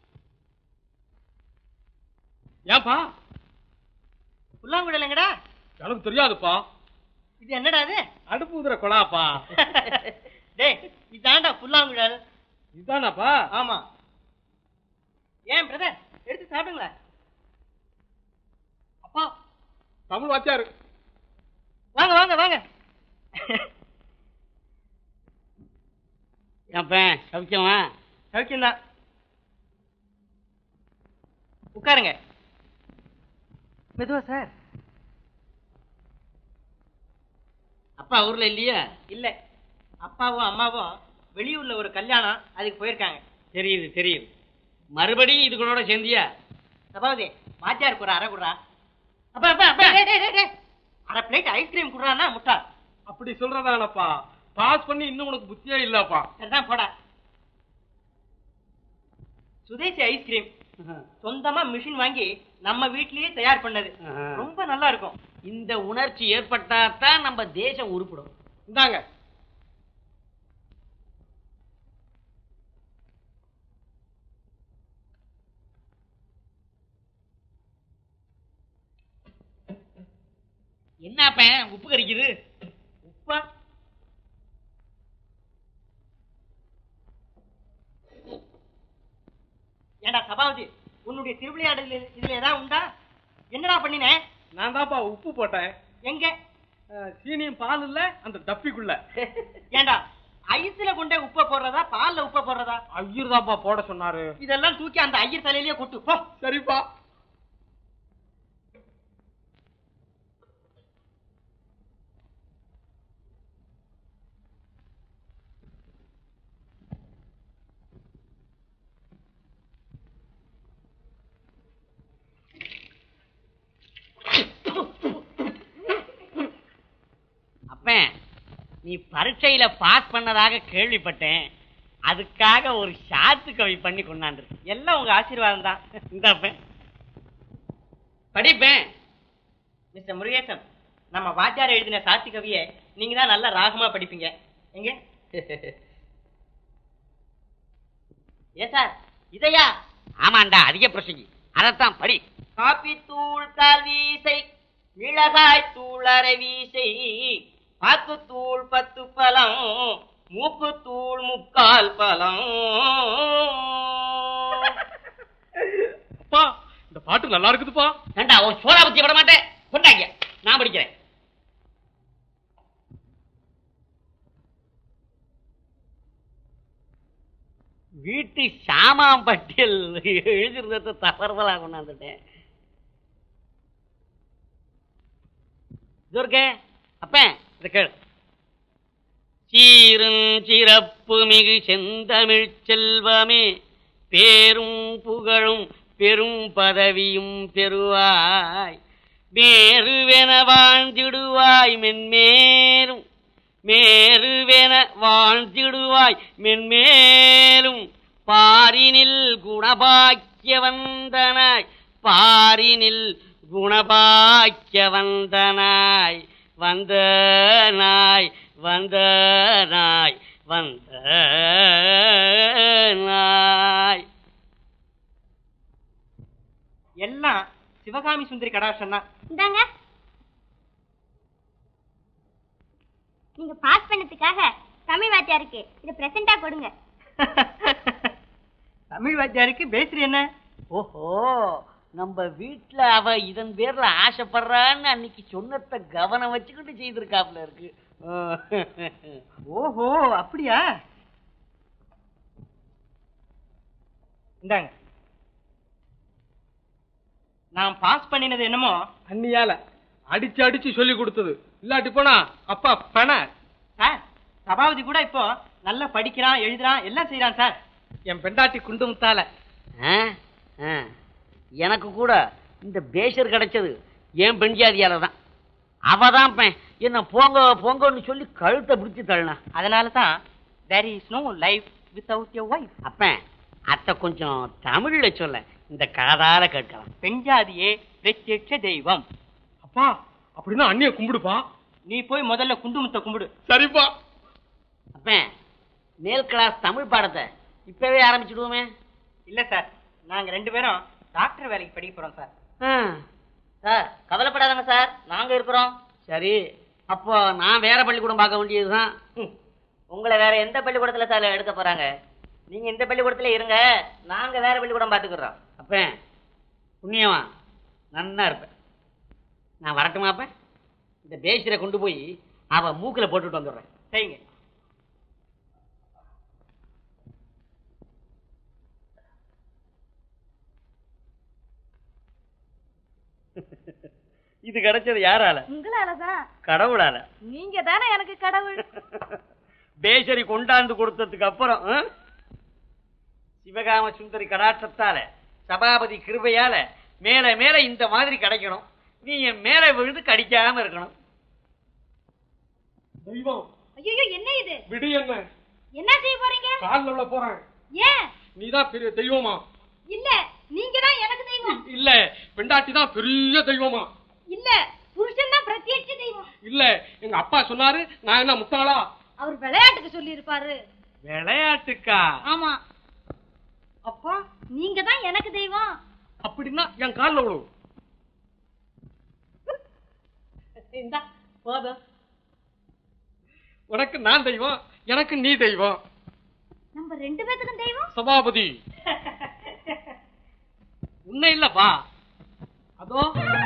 ஏன்பா புல்லாங்குழலுங்கடா எனக்கு தெரியாதுப்பா இது என்னடா இது அடுப்பு ஊதுற கொலாப்பா டேய் இதாண்டா புல்லாங்குழல் இதானாப்பா ஆமா ஏன் பிரதர் எடுத்து சாப்பிடுங்களேன் அப்பா தமிழ் வாத்தியாரு வாங்க வாங்க வாங்க அப்பன் சௌக்கியமா சௌக்கியம்தான் உட்காருங்க மெதுவா சார் அப்பா ஊர்ல இல்லையா இல்ல அப்பாவும் அம்மாவும் வெளியூர்ல ஒரு கல்யாணம் அதுக்கு போயிருக்காங்க தெரியுது தெரியுது மறுபடியும் இதுகளோட சேர்ந்தியா சபாவதி மாத்தியாருக்கு ஒரு அரை குடுறா அப்பா அப்பா அப்பா டேய், டேய், டேய், டேய். அரை பிளேட் ஐஸ்கிரீம் குடுறான்னா முட்டா அப்படி சொல்றதானப்பா பாஸ் பண்ணி இன்னும் உனக்கு புத்தியே இல்லப்பா சரிதான் போடா சுதேசி ஐஸ்கிரீம் சொந்தமா மிஷின் வாங்கி நம்ம வீட்லயே தயார் பண்ணது ரொம்ப நல்லா இருக்கும் இந்த உணர்ச்சி ஏற்பட்டா தான் நம்ம தேசம் உருப்படும் இந்தாங்க என்ன அப்பன் உப்பு கறிக்குது உப்பா ஏண்டா சபாவதி உன்னுடைய திருவிளையாடல் இதுல ஏதாவது உண்டா என்னடா பண்ணின நான் தான்ப்பா உப்பு போட்டேன் எங்க அஹ், சீனியும் பால் இல்ல அந்த டப்பிக்குள்ள ஏண்டா ஐஸ்ல கொண்டே உப்ப போடுறதா பால்ல உப்ப போடுறதா ஐயர் தான்ப்பா போட சொன்னாரு இதெல்லாம் தூக்கி அந்த ஐயர் தலையிலேயே கொட்டு போ சரிப்பா அப்பன் நீ பரீட்சையில பாஸ் பண்ணதாக கேள்விப்பட்டேன் அதுக்காக ஒரு ஷாத்து கவி பண்ணி கொண்டாந்து எல்லாம் உங்க ஆசீர்வாதம் தான் இந்த அப்பன் படிப்பேன் மிஸ்டர் முருகேசன் நம்ம வாத்தியார் எழுதின சாத்தி கவியை நீங்க தான் நல்ல ராகமா படிப்பீங்க எங்க ஏ சார் இதையா ஆமாண்டா அதிக பிரசங்கி அதைத்தான் படி காப்பி தூள் கால் வீசை மிளகாய் தூள் அரை வீசை பாக்கு தூள் பத்து பழம் மூக்கு தூள் முக்கால் பழம் அப்பா இந்த பாட்டு நல்லா இருக்குதுப்பா ஏண்டா உன் சோழா பத்தி விட மாட்டேன் கொண்டாங்க நான் படிக்கிறேன் வீட்டு சாமான் பட்டியல் எழுதிருந்ததை தவறுதலா கொண்டாந்துட்டேன் இது இருக்கே அப்பேன் இதை கேளு சீரும் சிறப்பு மிகு செந்தமிழ் செல்வமே பேரும் புகழும் பெரும் பதவியும் பெறுவாய் மேருவென வாழ்ந்திடுவாய் மென்மேலும் மேருவென வாழ்ந்திடுவாய் மென்மேலும் பாரினில் குணபாக்கிய வந்தனாய் பாரினில் குணபாக்கிய வந்தனாய் வந்த நாய் வந்த நாய் வந்த நாய் எல்லாம் சிவகாமி சுந்தரி கடாட்சம் தான் இந்தாங்க நீங்க பாஸ் பண்ணதுக்காக தமிழ் வாத்தியாருக்கு இதை பிரசண்டா கொடுங்க தமிழ் வாத்தியாருக்கு பேசுறி என்ன ஓஹோ நம்ம வீட்ல அவ இதன் பேர்ல ஆசைப்படுறான்னு அன்னைக்கு சொன்னத கவனம் வச்சுக்கிட்டு செய்திருக்காப்ல இருக்கு ஓஹோ அப்படியா இந்தாங்க நான் பாஸ் பண்ணினது என்னமோ அண்ணியால அடிச்சு அடிச்சு சொல்லி கொடுத்தது இல்லாட்டி போனா அப்பா பண சார் சபாபதி கூட இப்போ நல்லா படிக்கிறான் எழுதுறான் எல்லாம் செய்யறான் சார் என் பெண்டாட்டி குண்டு முத்தால ஆ? ஆ. எனக்கு கூட இந்த பேஷர் கிடைச்சது என் பெண் ஜாதியால தான் அவ தான் என்ன போங்க போங்கன்னு சொல்லி கழுத்தை பிடிச்சு தள்ளினா அதனால தான் there is no life without your wife அப்பன் அத்தை கொஞ்சம் தமிழ்ல சொல்ல இந்த காதால கேட்கலாம் பெண் ஜாதியே பிரத்யட்ச தெய்வம் அப்பா அப்படின்னா அண்ணிய கும்பிடுப்பா நீ போய் முதல்ல குண்டுமுத்த கும்பிடு சரிப்பா அப்பன் மேல் கிளாஸ் தமிழ் பாடத்தை இப்பவே ஆரம்பிச்சிடுவோமே இல்ல சார் நாங்க ரெண்டு பேரும் டாக்டர் வேலைக்கு படிக்க போறோம் சார் ஆ, சார் கவலைப்படாதங்க சார் நாங்க இருக்கிறோம் சரி அப்போ நான் வேற பள்ளிக்கூடம் பார்க்க வேண்டியதுதான் ம். உங்களை வேற எந்த பள்ளிக்கூடத்துல சார் எடுக்க போறாங்க நீங்க இந்த பள்ளிக்கூடத்துல இருங்க நாங்க வேற பள்ளிக்கூடம் பாத்துக்கிறோம் அப்பன் புண்ணியமா நன்னா இருப்பேன் நான் வரட்டுமா அப்ப இந்த பேசிரை கொண்டு போய் அவ மூக்குல போட்டுட்டு வந்துடுறேன் சரிங்க இது கிடைச்சது யாரால உங்களாலதான் கடவுளால நீங்க தானே எனக்கு கடவுள் பேசரி கொண்டாந்து கொடுத்ததுக்கு அப்புறம் ஆ? சிவகாம சுந்தரி கடாட்சத்தால சபாபதி கிருபையால மேல மேல இந்த மாதிரி கிடைக்கணும் நீ என் மேல விழுந்து கடிக்காம இருக்கணும் தெய்வம் ஐயோ என்ன இது விடு என்ன என்ன செய்ய போறீங்க காலில் விழ போறேன் ஏன் நீதான் பெரிய தெய்வமா இல்ல நீங்க தான் எனக்கு தெய்வம் இல்ல பெண்டாட்டி தான் பெரிய தெய்வமா இல்ல புருஷன் தான் பிரத்யட்ச தெய்வம் இல்ல எங்க அப்பா சொன்னாரு நான் என்ன முட்டாளா அவர் விளையாட்டுக்கு சொல்லி இருப்பாரு விளையாட்டுக்கா ஆமா அப்பா நீங்க தான் எனக்கு தெய்வம் அப்படின்னா என் காலில் விழு இந்தா போதும் உனக்கு நான் தெய்வம் எனக்கு நீ தெய்வம் நம்ம ரெண்டு பேத்துக்கும் தெய்வம் சபாபதி உன்னை இல்லப்பா அதோ